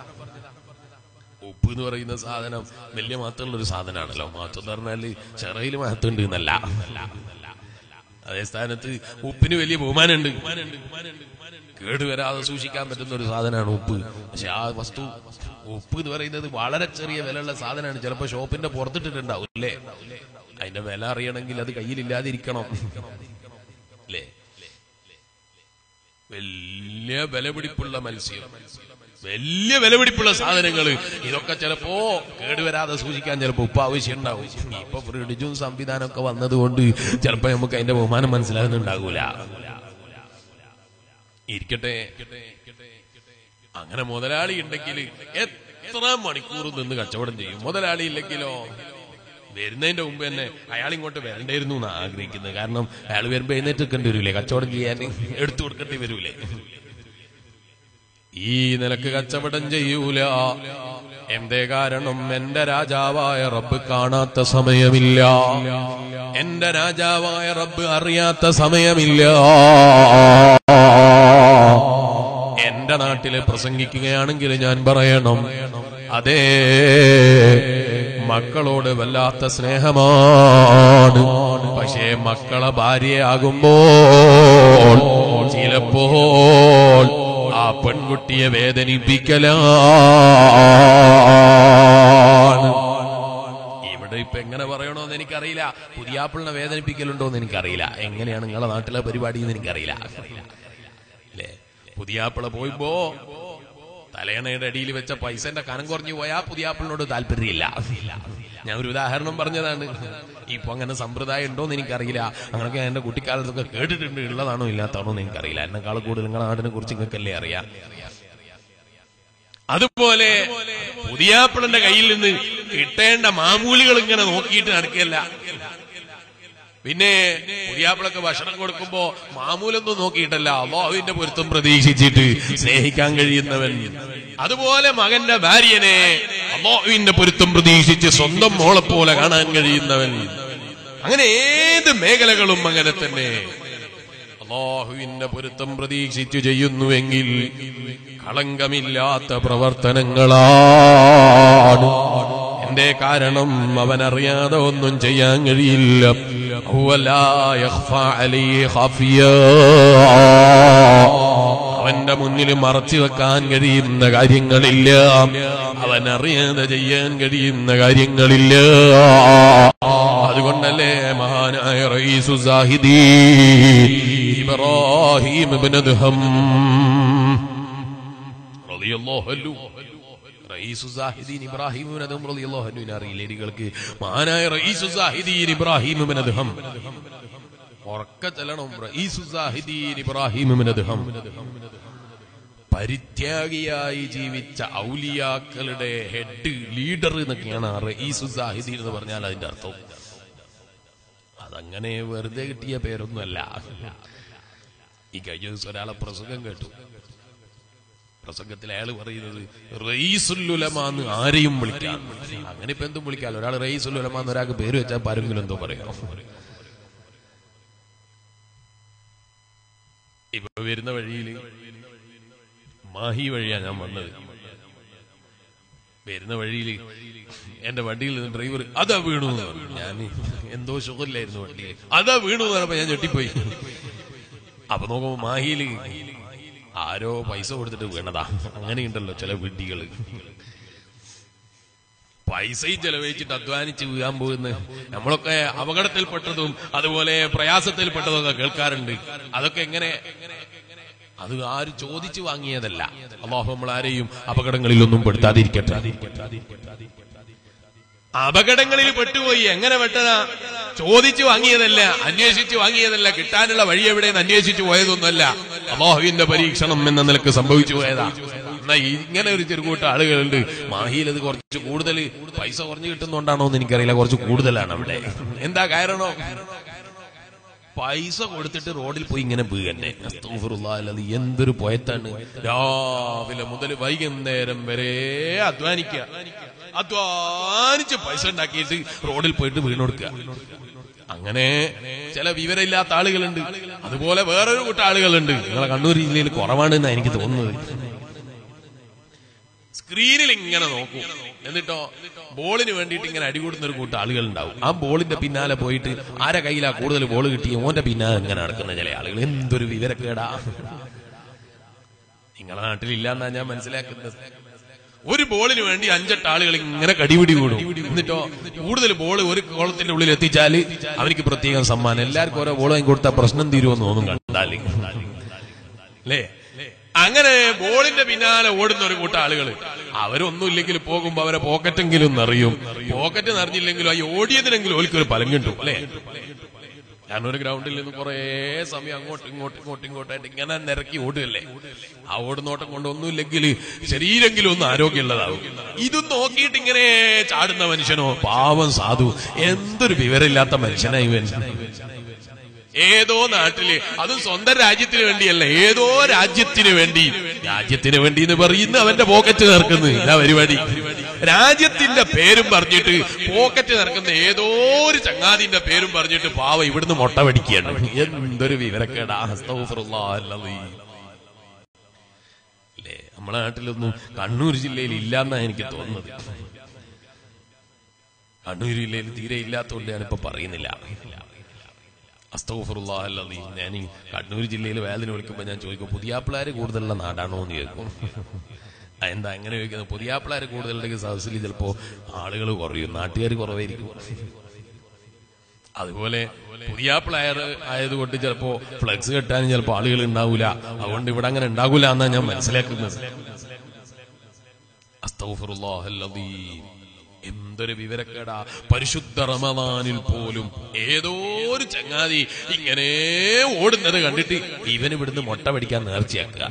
ഉപ്പ് എന്ന് പറയുന്ന സാധനം വലിയ മാറ്റമുള്ള ഒരു സാധനമാണല്ലോ മാറ്റം എന്ന് പറഞ്ഞാല് ചെറയിൽ മാറ്റമുണ്ട് എന്നല്ല അതേ സ്ഥാനത്ത് ഉപ്പിന് വലിയ ബഹുമാനമുണ്ട് കേടുവരാതെ സൂക്ഷിക്കാൻ പറ്റുന്ന ഒരു സാധനമാണ് ഉപ്പ് പക്ഷെ ആ വസ്തു ഉപ്പ് എന്ന് പറയുന്നത് വളരെ ചെറിയ വിലയുള്ള സാധനമാണ് ചിലപ്പോ ഷോപ്പിന്റെ പുറത്തിട്ടിട്ടുണ്ടാവും അല്ലേ അതിന്റെ വില അറിയണമെങ്കിൽ അത് കയ്യിലില്ലാതിരിക്കണം അല്ലേ വലിയ വിലപിടിപ്പുള്ള മത്സ്യം വലിയ വിലപിടിപ്പുള്ള സാധനങ്ങൾ ഇതൊക്കെ ചിലപ്പോ കേടുവരാതെ സൂക്ഷിക്കാൻ ചിലപ്പോ ഉപ്പ് ആവശ്യം ഉണ്ടാവും ഇപ്പൊ ഫ്രിഡ്ജും സംവിധാനമൊക്കെ വന്നതുകൊണ്ട് ചിലപ്പോ നമുക്ക് അതിന്റെ ബഹുമാനം മനസ്സിലാകുന്നുണ്ടാകൂല ഇരിക്കട്ടെ അങ്ങനെ മുതലാളി ഉണ്ടെങ്കിൽ എത്ര മണിക്കൂർ നിന്ന് കച്ചവടം ചെയ്യും മുതലാളി ഇല്ലെങ്കിലോ വരുന്നതിന്റെ മുമ്പ് തന്നെ അയാൾ ഇങ്ങോട്ട് വരണ്ടായിരുന്നു എന്നാ ആഗ്രഹിക്കുന്നത് കാരണം അയാൾ വരുമ്പോ എഴുന്നേറ്റ് നിൽക്കേണ്ടി വരൂലേ കച്ചവടം ചെയ്യാൻ എടുത്തു കൊടുക്കേണ്ടി വരൂലേ ഈ നിലക്ക് കച്ചവടം ചെയ്യൂല എന്തേ കാരണം എന്റെ രാജാവായ റബ്ബ് കാണാത്ത സമയമില്ല എന്റെ രാജാവായ റബ്ബ് അറിയാത്ത സമയമില്ല എന്റെ നാട്ടില് പ്രസംഗിക്കുകയാണെങ്കിൽ ഞാൻ പറയണം അതേ മക്കളോട് വല്ലാത്ത സ്നേഹമാണ് പക്ഷേ മക്കളെ ഭാര്യയാകുമ്പോൾ ചിലപ്പോൾ ആ പെൺകുട്ടിയെ വേദനിപ്പിക്കലാണ് ഇവിടെ ഇപ്പൊ എങ്ങനെ പറയണോന്ന് എനിക്കറിയില്ല പുതിയാപ്പിളിനെ വേദനിപ്പിക്കലുണ്ടോന്ന് എനിക്കറിയില്ല എങ്ങനെയാണ് നിങ്ങളെ നാട്ടിലെ പരിപാടി എന്ന് എനിക്കറിയില്ല അല്ലേ പുതിയാപ്പിള പോയിപ്പോ തലയണയുടെ അടിയിൽ വെച്ച പൈസന്റെ കനം കുറഞ്ഞു പോയാ പുതിയാപ്പിളിനോട് താല്പര്യമില്ല ഞാൻ ഒരു ഉദാഹരണം പറഞ്ഞതാണ് ഇപ്പൊ അങ്ങനെ സമ്പ്രദായം ഉണ്ടോന്ന് എനിക്കറിയില്ല അങ്ങനെയൊക്കെ എന്റെ കുട്ടിക്കാലത്തൊക്കെ കേട്ടിട്ടുണ്ട് ഉള്ളതാണോ ഇല്ലാത്താണോ എന്ന് എനിക്കറിയില്ല എന്നെക്കാൾ കൂടുതൽ നിങ്ങളുടെ നാടിനെ കുറിച്ച് നിങ്ങൾക്കല്ലേ അറിയാം അതുപോലെ പുതിയാപ്പിളന്റെ കയ്യിൽ നിന്ന് കിട്ടേണ്ട മാമൂലികൾ ഇങ്ങനെ നോക്കിയിട്ട് നടക്കുകയല്ല പിന്നെ പുതിയാപ്പിളക്ക് ഭക്ഷണം കൊടുക്കുമ്പോ മാമൂലൊന്നും നോക്കിയിട്ടല്ല അള്ളാഹുവിന്റെ പൊരുത്തം പ്രതീക്ഷിച്ചിട്ട് സ്നേഹിക്കാൻ കഴിയുന്നവൻ അതുപോലെ മകന്റെ ഭാര്യനെ അള്ളാഹുവിന്റെ പൊരുത്തം പ്രതീക്ഷിച്ച് സ്വന്തം മോളെ പോലെ കാണാൻ കഴിയുന്നവൻ അങ്ങനെ ഏത് മേഖലകളും അങ്ങനെ തന്നെ അള്ളാഹുവിന്റെ പൊരുത്തം പ്രതീക്ഷിച്ചു ചെയ്യുന്നുവെങ്കിൽ കളങ്കമില്ലാത്ത പ്രവർത്തനങ്ങളാണ് എന്റെ കാരണം അവൻ അറിയാതെ ഒന്നും ചെയ്യാൻ കഴിയില്ല ഹുവലാ യഖ്ഫാ അലൈഹി ഖാഫിയാ. അവന്റെ മുന്നിൽ മറച്ചു വെക്കാൻ കഴിയുന്ന കാര്യങ്ങളില്ല അവൻ അറിയാതെ ചെയ്യാൻ കഴിയുന്ന കാര്യങ്ങളില്ല അതുകൊണ്ടല്ലേ മഹാനായ റയീസു സാഹിദി ഇബ്രാഹിം ഇബ്നു ദുഹം റളിയല്ലാഹു അൻഹു റയീസു സാഹിദീൻ ഇബ്രാഹിം ഇബ്നു അദ്ഹം റളിയല്ലാഹു അൻഹുവിനെ അറിയില്ലേ നിങ്ങൾക്ക് മഹാനായ റയീസു സാഹിദീൻ ഇബ്രാഹിം ഇബ്നു അദ്ഹം ഉറക്ക ചെല്ലണം റയീസു സാഹിദീൻ ഇബ്രാഹിം ഇബ്നു അദ്ഹം പരിത്യാഗിയായി ജീവിച്ച ഔലിയാക്കളുടെ ഹെഡ് ലീഡർ എന്നൊക്കെയാണ് ആ റയീസു സാഹിദീൻ എന്ന് പറഞ്ഞാൽ അതിന്റെ അർത്ഥം അതങ്ങനെ വെറുതെ കിട്ടിയ പേരൊന്നുമല്ല ഈ കഴിഞ്ഞ ദിവസം ഒരാളെ പ്രസംഗം കേട്ടു പ്രസംഗത്തിൽ അയാൾ പറയുന്നത് റയീസുല്ലുലമാന്ന് ആരെയും വിളിക്കാം അങ്ങനെ ഇപ്പൊ എന്തും വിളിക്കാമല്ലോ ഒരാൾ റയീസുല്ലുലമാന്ന് ഒരാൾക്ക് പേര് വെച്ചാൽ ആരെങ്കിലും എന്തോ പറയാം ഇപ്പൊ വരുന്ന വഴിയിൽ മാഹി വഴിയാ ഞാൻ വന്നത് വരുന്ന വഴിയിൽ എന്റെ വണ്ടിയിൽ നിന്ന് ഡ്രൈവർ അതാ വീണു എന്ന് പറഞ്ഞു. ഞാൻ എന്തോ സുഖമില്ലായിരുന്നു വണ്ടിയിൽ അതാ വീണു എന്ന് പറഞ്ഞപ്പോ ഞാൻ ഞെട്ടിപ്പോയി അപ്പൊ നോക്കുമ്പോ മാഹിയില് ആരോ പൈസ കൊടുത്തിട്ട് വീണതാ അങ്ങനെയുണ്ടല്ലോ ചില വിഡ്ഢികള് പൈസയും ചെലവഴിച്ചിട്ട് അധ്വാനിച്ച് വീഴാൻ പോകുന്ന നമ്മളൊക്കെ അപകടത്തിൽപ്പെട്ടതും അതുപോലെ പ്രയാസത്തിൽപ്പെട്ടതും ഒക്കെ കേൾക്കാറുണ്ട് അതൊക്കെ എങ്ങനെ അത് ആര് ചോദിച്ചു വാങ്ങിയതല്ല അള്ളാഹു നമ്മൾ ആരെയും അപകടങ്ങളിലൊന്നും പെടുത്താതിരിക്കട്ടെ അപകടങ്ങളിൽ പെട്ടുപോയി എങ്ങനെ പെട്ടതാ ചോദിച്ചു വാങ്ങിയതല്ല അന്വേഷിച്ചു വാങ്ങിയതല്ല കിട്ടാനുള്ള വഴി എവിടെയെന്ന് അന്വേഷിച്ചു പോയതൊന്നുമല്ല അള്ളാഹുവിന്റെ പരീക്ഷണം എന്ന നിലക്ക് സംഭവിച്ചു പോയതാ എന്നാ ഇങ്ങനെ ഒരു ചെറുകൂട്ട ആളുകളുണ്ട് മാഹിയിൽ അത് കുറച്ച് കൂടുതൽ പൈസ കുറഞ്ഞു കിട്ടുന്നോണ്ടാണോ എന്ന് എനിക്കറിയില്ല കുറച്ച് കൂടുതലാണ് അവിടെ എന്താ കാരണം പൈസ കൊടുത്തിട്ട് റോഡിൽ പോയി ഇങ്ങനെ വീകന്നെ അസ്തഗ്ഫിറുല്ലാഹ് എന്തൊരു പോയത്താണ് രാവിലെ മുതൽ വൈകുന്നേരം വരെ അധ്വാനിക്കുക അധ്വാനിച്ച് പൈസ ഉണ്ടാക്കിയിട്ട് റോഡിൽ പോയിട്ട് വീണൊടുക്കുക അങ്ങനെ ചില വിവരമില്ലാത്ത ആളുകളുണ്ട് അതുപോലെ വേറൊരു കൂട്ടം ആളുകളുണ്ട് നിങ്ങളെ കണ്ണൂർ ജില്ലയിൽ കുറവാണെന്നാണ് എനിക്ക് തോന്നുന്നത് സ്ക്രീനിൽ ഇങ്ങനെ നോക്കൂ എന്നിട്ടോ ബോളിന് വേണ്ടിയിട്ട് ഇങ്ങനെ അടികൂടുന്ന ഒരു കൂട്ടം ആളുകൾ ഉണ്ടാവും ആ ബോളിന്റെ പിന്നാലെ പോയിട്ട് ആരെ കയ്യിലാ കൂടുതൽ ബോൾ കിട്ടി ഓന്റെ പിന്നാലെ ഇങ്ങനെ നടക്കുന്ന ചില ആളുകൾ എന്തൊരു വിവരക്കേടാ നിങ്ങളെ നാട്ടിലില്ലാന്നാ ഞാൻ മനസ്സിലാക്കുന്നത് ഒരു ബോളിന് വേണ്ടി അഞ്ചെട്ട് ആളുകൾ ഇങ്ങനെ കടിപിടി കൂടും എന്നിട്ടോ കൂടുതൽ ബോൾ ഒരു കോളത്തിന്റെ ഉള്ളിൽ എത്തിച്ചാല് അവർക്ക് പ്രത്യേകം സമ്മാനം എല്ലാവർക്കും ഓരോ ബോൾ വാങ്ങി കൊടുത്താൽ പ്രശ്നം തീരുമെന്ന് തോന്നും കണ്ടാല് അല്ലേ അങ്ങനെ ബോളിന്റെ പിന്നാലെ ഓടുന്ന ഒരു കൂട്ടം ആളുകൾ അവരൊന്നും ഇല്ലെങ്കിൽ പോകുമ്പോ അവരെ പോക്കറ്റെങ്കിലും നിറയും പോക്കറ്റ് നിറഞ്ഞില്ലെങ്കിലും ഈ ഓടിയതിനെങ്കിലും ഓൽക്കൊരു ഫലം കിട്ടും അല്ലേ ഞാനൊരു ഗ്രൗണ്ടിൽ നിന്ന് കുറേ സമയം അങ്ങോട്ടും ഇങ്ങോട്ടും ഇങ്ങോട്ടും ഇങ്ങോട്ടായിട്ട് ഇങ്ങനെ നിരക്കി ഓടുകയല്ലേ ആ ഓടുന്നോട്ടം കൊണ്ടൊന്നുമില്ലെങ്കിൽ ശരീരെങ്കിലും ഒന്ന് ആരോഗ്യമുള്ളതാവും ഇതും നോക്കിയിട്ട് ഇങ്ങനെ ചാടുന്ന മനുഷ്യനോ പാവം സാധു എന്തൊരു വിവരമില്ലാത്ത മനുഷ്യനായി ഇവൻ ഏതോ നാട്ടില് അതും സ്വന്തം രാജ്യത്തിന് വേണ്ടിയല്ല ഏതോ രാജ്യത്തിന് വേണ്ടി രാജ്യത്തിന് വേണ്ടി എന്ന് പറയുന്ന അവന്റെ പോക്കറ്റ് നിറക്കുന്നു ഇതാ പരിപാടി രാജ്യത്തിന്റെ പേരും പറഞ്ഞിട്ട് പോക്കറ്റ് നിറക്കുന്ന ഏതോ ഒരു ചങ്ങാതിന്റെ പേരും പറഞ്ഞിട്ട് പാവ ഇവിടുന്ന് മുട്ട പഠിക്കുകയാണ് എന്തൊരു വിവരക്കേടാ അസ്തഗ്ഫിറുല്ലാഹ് അൽ-അലീം. അല്ലേ നമ്മളെ നാട്ടിലൊന്നും കണ്ണൂർ ജില്ലയിൽ ഇല്ലാന്നാ എനിക്ക് തോന്നുന്നത് കണ്ണൂർ ജില്ലയിൽ തീരെ ഇല്ലാത്തതുകൊണ്ട് ഞാനിപ്പോ പറയുന്നില്ല അസ്തഗ്ഫിറുല്ലാഹ് അൽ-അലീം. ഞാൻ ഈ കണ്ണൂർ ജില്ലയിൽ വേദന വിളിക്കുമ്പോൾ ഞാൻ ചോദിക്കും പുതിയാപ്പിളാര് കൂടുതലുള്ള നാടാണോ എന്ന് ചോദിക്കും ആ, എന്താ അങ്ങനെ ചോദിക്കുന്നത് പുതിയാപ്പിളാര് കൂടുതലുണ്ടെങ്കിൽ സദസ്സിൽ ചിലപ്പോ ആളുകൾ കുറയും നാട്ടുകാർ കുറവായിരിക്കും അതുപോലെ പുതിയാപ്പിളായർ ആയതുകൊണ്ട് ചിലപ്പോ ഫ്ലക്സ് കെട്ടാനും ചിലപ്പോ ആളുകൾ ഉണ്ടാവൂല അതുകൊണ്ട് ഇവിടെ അങ്ങനെ ഉണ്ടാകൂല എന്നാ ഞാൻ മനസ്സിലാക്കുന്നത് അസ്തഗ്ഫിറുല്ലാഹ് അൽ-അലീം. എന്തൊരു വിവരക്കേടാ പരിശുദ്ധ റമദാനിൽ പോലും ഏതോ ഒരു ചങ്ങാതി ഇങ്ങനെ ഓടുന്നത് കണ്ടിട്ട് ഇവൻ ഇവിടുന്ന് മുട്ട പിടിക്കാൻ നേർച്ചയാക്കുക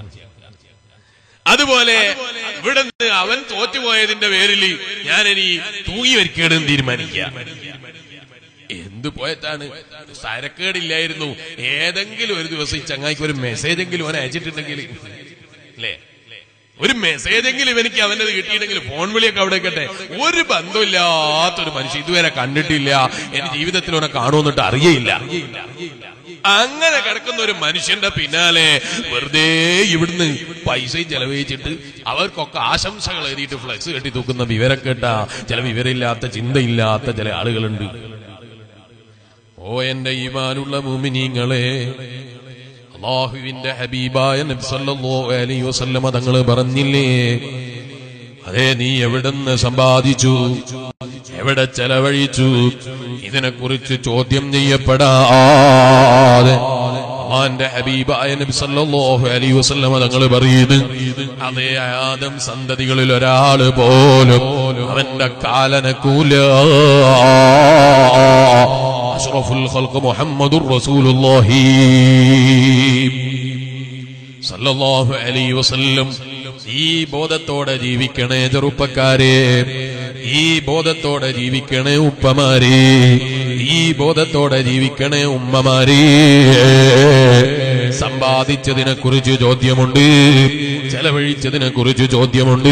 അതുപോലെ ഇവിടുന്ന് അവൻ തോറ്റുപോയതിന്റെ പേരിൽ ഞാനിനി തൂങ്ങി വരിക്കേണ്ടെന്ന് തീരുമാനിക്കുക എന്ത് പോയത്താണ് സരക്കേടില്ലായിരുന്നു ഏതെങ്കിലും ഒരു ദിവസം ഈ ചങ്ങായിക്ക് ഒരു മെസ്സേജ് എങ്കിലും അവൻ അയച്ചിട്ടുണ്ടെങ്കിൽ അല്ലേ ഒരു മെസ്സേജ് എങ്കിലും ഇവനിക്ക് അവന്റെ കിട്ടിയിട്ടെങ്കിൽ ഫോൺ വിളിയൊക്കെ അവിടെ കേട്ടെ ഒരു ബന്ധമില്ലാത്തൊരു മനുഷ്യൻ ഇതുവരെ കണ്ടിട്ടില്ല എന്റെ ജീവിതത്തിൽ അവനെ കാണുമെന്നിട്ട് അറിയയില്ല അങ്ങനെ കിടക്കുന്ന ഒരു മനുഷ്യന്റെ പിന്നാലെ വെറുതെ ഇവിടുന്ന് പൈസയും ചെലവഴിച്ചിട്ട് അവർക്കൊക്കെ ആശംസകൾ എഴുതിയിട്ട് ഫ്ലെക്സ് കെട്ടി തൂക്കുന്ന വിവരം കേട്ട ചില വിവരമില്ലാത്ത ചിന്തയില്ലാത്ത ചില ആളുകളുണ്ട് ഓ എന്റെ ഈമാനുള്ള മുമിനീങ്ങളെ അള്ളാഹുവിന്റെ ഹബീബായ നബി സല്ലല്ലാഹു അലൈഹി വസല്ലമ തങ്ങൾ പറഞ്ഞില്ലേ അതെ നീ എവിടുന്ന് സമ്പാദിച്ചു എവിടെ ചെലവഴിച്ചു ഇതിനെക്കുറിച്ച് ചോദ്യം ചെയ്യപ്പെടാതെ അള്ളാന്റെ ഹബീബായ നബി സല്ലല്ലാഹു അലൈഹി വസല്ലമ തങ്ങൾ പറയുന്നു അതേ ആദം സന്തതികളിൽ ഒരാള് പോലും അവന്റെ കാലനക്കൂല അഷ്റഫുൽ ഖൽഖ് മുഹമ്മദുർ റസൂലുള്ളാഹി സല്ലല്ലാഹു അലൈഹി വസല്ലം ഈ ബോധത്തോടെ ജീവിക്കണേ ചെറുപ്പക്കാരെ ഈ ബോധത്തോടെ ജീവിക്കണേ ഉപ്പമാരെ ഈ ബോധത്തോടെ ജീവിക്കണേ ഉമ്മമാരെ സമ്പാദിച്ചതിനെ കുറിച്ച് ചോദ്യമുണ്ട് ചെലവഴിച്ചതിനെ കുറിച്ച് ചോദ്യമുണ്ട്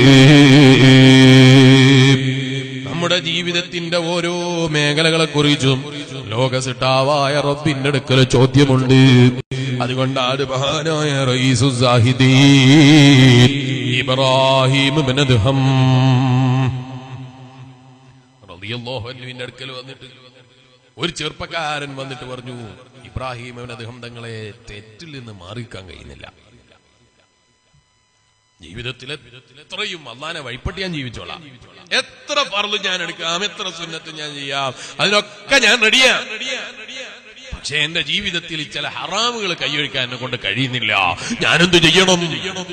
നമ്മുടെ ജീവിതത്തിന്റെ ഓരോ മേഖലകളെ കുറിച്ചും ലോകസിട്ടാവായ റബ്ബിന്റെ അടുക്കൽ ചോദ്യമുണ്ട് അതുകൊണ്ടാണ് മഹാനായ റയീസു സാഹിദീൻ ഇബ്രാഹിം ഇബ്നു അദ്ഹം റളിയല്ലാഹു അൻഹുവിന്റെ അടുക്കൽ വന്നിട്ട് ഒരു ചെറുപ്പക്കാരൻ വന്നിട്ട് പറഞ്ഞു ഇബ്രാഹിം ഇബ്നു അദ്ഹം തങ്ങളെ തെറ്റിൽ നിന്ന് മാറിക്കാൻ കഴിയുന്നില്ല ജീവിതത്തിലെ എത്രയും അള്ളാനെ വഴിപ്പെട്ട് ഞാൻ ജീവിച്ചോളാം എത്ര പറല് ഞാൻ എടുക്കാം എത്ര സുന്നത്ത് ഞാൻ ചെയ്യാം അതിനൊക്കെ ഞാൻ റെഡിയാ പക്ഷെ എന്റെ ജീവിതത്തിൽ ചില ഹറാമുകൾ കൈയൊഴിക്കാൻ എന്നെ കൊണ്ട് കഴിയുന്നില്ല ഞാനെന്ത് ചെയ്യണം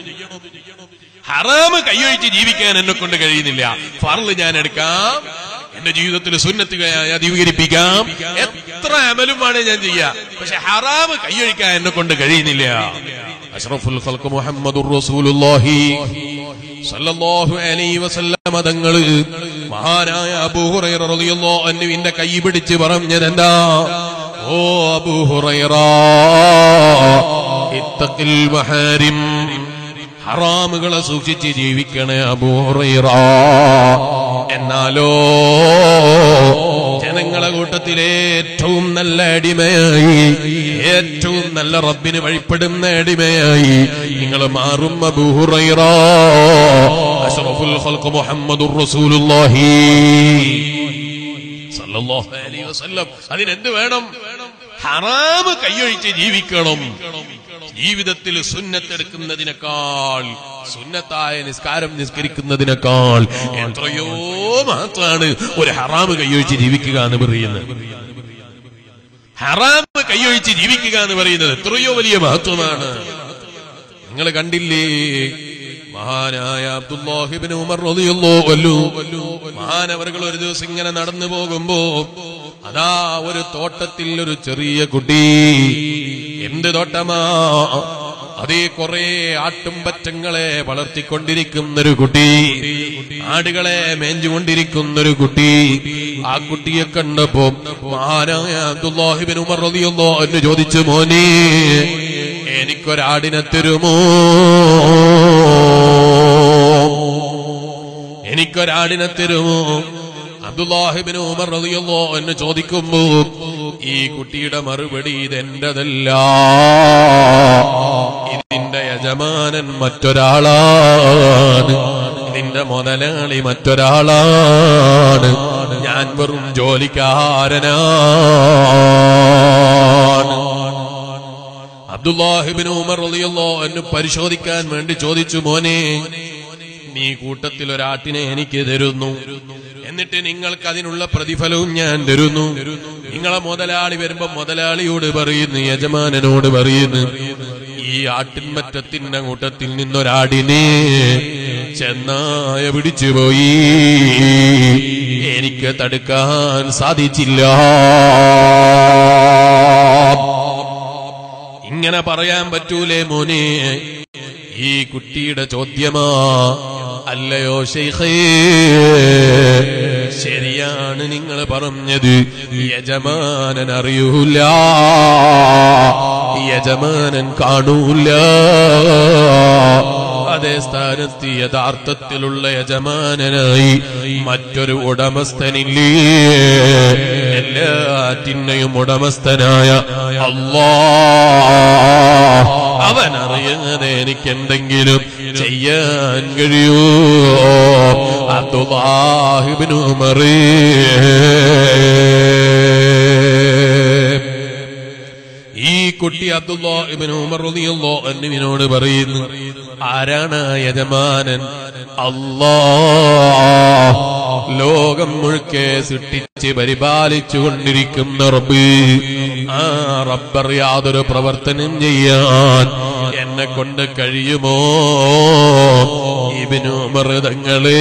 ഹറാമ് കൈയൊഴിച്ച് ജീവിക്കാൻ എന്നെ കൊണ്ട് കഴിയുന്നില്ല ഫറല് ഞാൻ എടുക്കാം എന്റെ ജീവിതത്തിൽ സുന്നത്ത് ഞാൻ അധികരിപ്പിക്കാം എത്ര അമലുമാണ് ഞാൻ ചെയ്യാം പക്ഷെ ഹറാമ് കൈയൊഴിക്കാൻ എന്നെ കൊണ്ട് കഴിയുന്നില്ല അഷ്റഫുൽ ഖൽഖ് മുഹമ്മദുർ റസൂലുള്ളാഹി സല്ലല്ലാഹു അലൈഹി വസല്ലം തങ്ങള് മഹാനായ അബൂ ഹുറൈറ റളിയല്ലാഹു അൻഹുവിന്റെ കൈ പിടിച്ച് പറഞ്ഞതെന്താ ഓ അബൂ ഹുറൈറ ഇത്തഖിൽ മഹാരിം ഹറാമുകളെ സൂക്ഷിച്ച് ജീവിക്കണേ അബൂ ഹുറൈറ എന്നാലോ ജനങ്ങളെ കൂട്ടത്തിലെ ഏറ്റവും നല്ല അടിമയായി ഏറ്റവും നല്ല റബ്ബിന് വഴിപ്പെടുന്ന അടിമയായി നിങ്ങൾ മാറും അബൂഹുറൈറ അഷ്റഫുൽ ഖൽഖ് മുഹമ്മദുർ റസൂലുള്ളാഹി സല്ലല്ലാഹു അലൈഹി വസല്ലം അതിനെന്ത് വേണം ഹറാമ് കൈയൊഴിച്ച് ജീവിക്കണം ജീവിതത്തിൽ സുന്നത്തെടുക്കുന്നതിനേക്കാൾ സുന്നത്തായ നിസ്കാരം നിസ്കരിക്കുന്നതിനേക്കാൾ എത്രയോ മാത്രമാണ് ഒരു ഹറാമ് കൈയൊഴിച്ച് ജീവിക്കുക എന്ന് പറയുന്നത് ഹറാമ് കൈയൊഴിച്ച് ജീവിക്കുക എന്ന് പറയുന്നത് എത്രയോ വലിയ മഹത്വമാണ് നിങ്ങൾ കണ്ടില്ലേ മഹാനായ അബ്ദുല്ലാഹിബിൻ ഉമർ റളിയല്ലാഹു അൻഹു മഹാനവറുകൾ ഒരു ദിവസം ഇങ്ങനെ നടന്നു പോകുമ്പോ അതാ ഒരു തോട്ടത്തിൽ ഒരു ചെറിയ കുട്ടി എന്ത് തോട്ടമാ അതേ കുറെ ആട്ടുംപറ്റങ്ങളെ വളർത്തിക്കൊണ്ടിരിക്കുന്നൊരു കുട്ടി ആടുകളെ മേഞ്ഞുകൊണ്ടിരിക്കുന്നൊരു കുട്ടി ആ കുട്ടിയെ കണ്ടപ്പോ മഹാനായ അബ്ദുല്ലാഹിബിൻ ഉമർ റളിയല്ലാഹു അൻഹു ചോദിച്ചു മോനെ എനിക്കൊരാടിനെ തരുമോ എനിക്കൊരാടിനെ തരുമോ അബ്ദുല്ലാഹിബിന് ഉമർ റളിയല്ലോ എന്ന് ചോദിക്കുമ്പോ ഈ കുട്ടിയുടെ മറുപടി ഇതെന്റതല്ല ഇതിന്റെ യജമാനൻ മറ്റൊരാളാണ് ഇതിന്റെ മുതലാളി മറ്റൊരാളാണ് ഞാൻ വെറും ജോലിക്കാരനാണ് അബ്ദുല്ലാഹിബിന് ഉമർ റളിയല്ലോ എന്ന് പരിശോധിക്കാൻ വേണ്ടി ചോദിച്ചു മോനെ നീ കൂട്ടത്തിൽ ഒരാട്ടിനെ എനിക്ക് തരുന്നു എന്നിട്ട് നിങ്ങൾക്ക് അതിനുള്ള പ്രതിഫലവും ഞാൻ തരുന്നു നിങ്ങളെ മുതലാളി വരുമ്പോ മുതലാളിയോട് പറയുന്നു യജമാനനോട് പറയുന്നു ഈ ആട്ടിൻമറ്റത്തിന്റെ കൂട്ടത്തിൽ നിന്നൊരാടിനെ ചെന്നായ പിടിച്ചുപോയി എനിക്ക് തടുക്കാൻ സാധിച്ചില്ല ഇങ്ങനെ പറയാൻ പറ്റൂലേ മോനെ ഈ കുട്ടിയുടെ ചോദ്യമാ അല്ലയോ ശൈഖേ ശരിയാണ് നിങ്ങൾ പറഞ്ഞത് യജമാനൻ അറിയൂല യജമാനൻ കാണൂല അതേ സ്ഥാനത്ത് യഥാർത്ഥത്തിലുള്ള യജമാനനായി മറ്റൊരു ഉടമസ്ഥനില്ലേ എല്ലാറ്റിനെയും ഉടമസ്ഥനായ അല്ലാ അവൻ അറിയാതെ എനിക്ക് എന്തെങ്കിലും ചെയ്യാൻ കഴിയൂ അബ്ദുല്ലാഹിബ്നു ഈ കുട്ടി അബ്ദുല്ലാഹിബ്നു ഉമർ റളിയല്ലാഹു അൻഹുവിനോട് പറയുന്നു ആരാണ് ആ യജമാനൻ അല്ലാ ലോകം മുഴുക്കെ സൃഷ്ടിച്ച് പരിപാലിച്ചു കൊണ്ടിരിക്കുന്ന റബ്ബ് ആ റബ്ബർ യാതൊരു പ്രവർത്തനം ചെയ്യാൻ എന്നെ കൊണ്ട് കഴിയുമോ ഇബിനു മൃതങ്ങളെ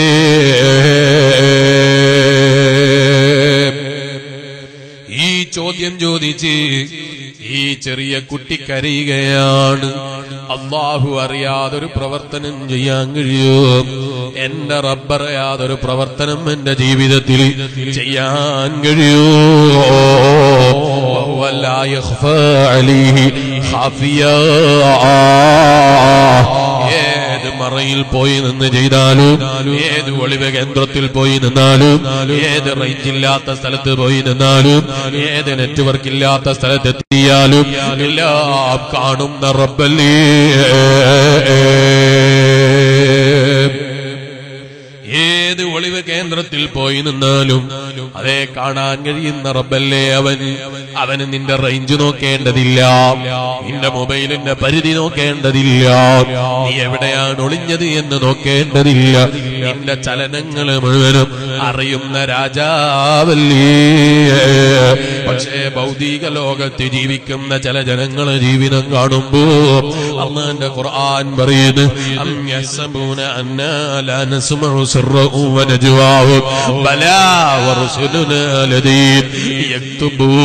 ഈ ചോദ്യം ചോദിച്ച് ഈ ചെറിയ കുട്ടി കരയുകയാണ് അള്ളാഹു അറിയാതൊരു പ്രവർത്തനം ചെയ്യാൻ കഴിയോ എന്റെ റബ്ബറിയാതൊരു പ്രവർത്തനം എന്റെ ജീവിതത്തിൽ ചെയ്യാൻ കഴിയോ وهو لا يخفى عليه خافيا മറയിൽ പോയി നിന്ന് ചെയ്താലും ഏത് ഒളിവ് കേന്ദ്രത്തിൽ പോയി നിന്നാലും ഏത് റേഞ്ച് ഇല്ലാത്ത സ്ഥലത്ത് പോയി നിന്നാലും ഏത് നെറ്റ്വർക്ക് ഇല്ലാത്ത സ്ഥലത്തെത്തിയാലും എല്ലാം കാണുന്ന റബ്ബല്ലേ ഏത് ഒളിവ് കേന്ദ്രത്തിൽ പോയി നിന്നാലും അതേ കാണാൻ കഴിയുന്ന റബ്ബല്ലേ അവന് അവന് നിന്റെ റേഞ്ച് നോക്കേണ്ടതില്ല നിന്റെ മൊബൈലിന്റെ പരിധി നോക്കേണ്ടതില്ല നീ എവിടെയാണ് ഒളിഞ്ഞത് എന്ന് നോക്കേണ്ടതില്ല നിന്റെ ചലനങ്ങൾ മുഴുവനും അറിയുന്ന രാജാവല്ലേ പക്ഷേ ഭൗതിക ലോകത്ത് ജീവിക്കുന്ന ചില ജനങ്ങൾ ജീവിതം കാണുമ്പോ അള്ളാന്റെ ഖുർആൻ പറയുന്നു അം യഹ്സബൂന അന്നാ ലാ നസ്മഉ സിർറഹും വനജ്വാഹും ബലാ വറസുലുനാ ലദീൻ യക്തുബൂൻ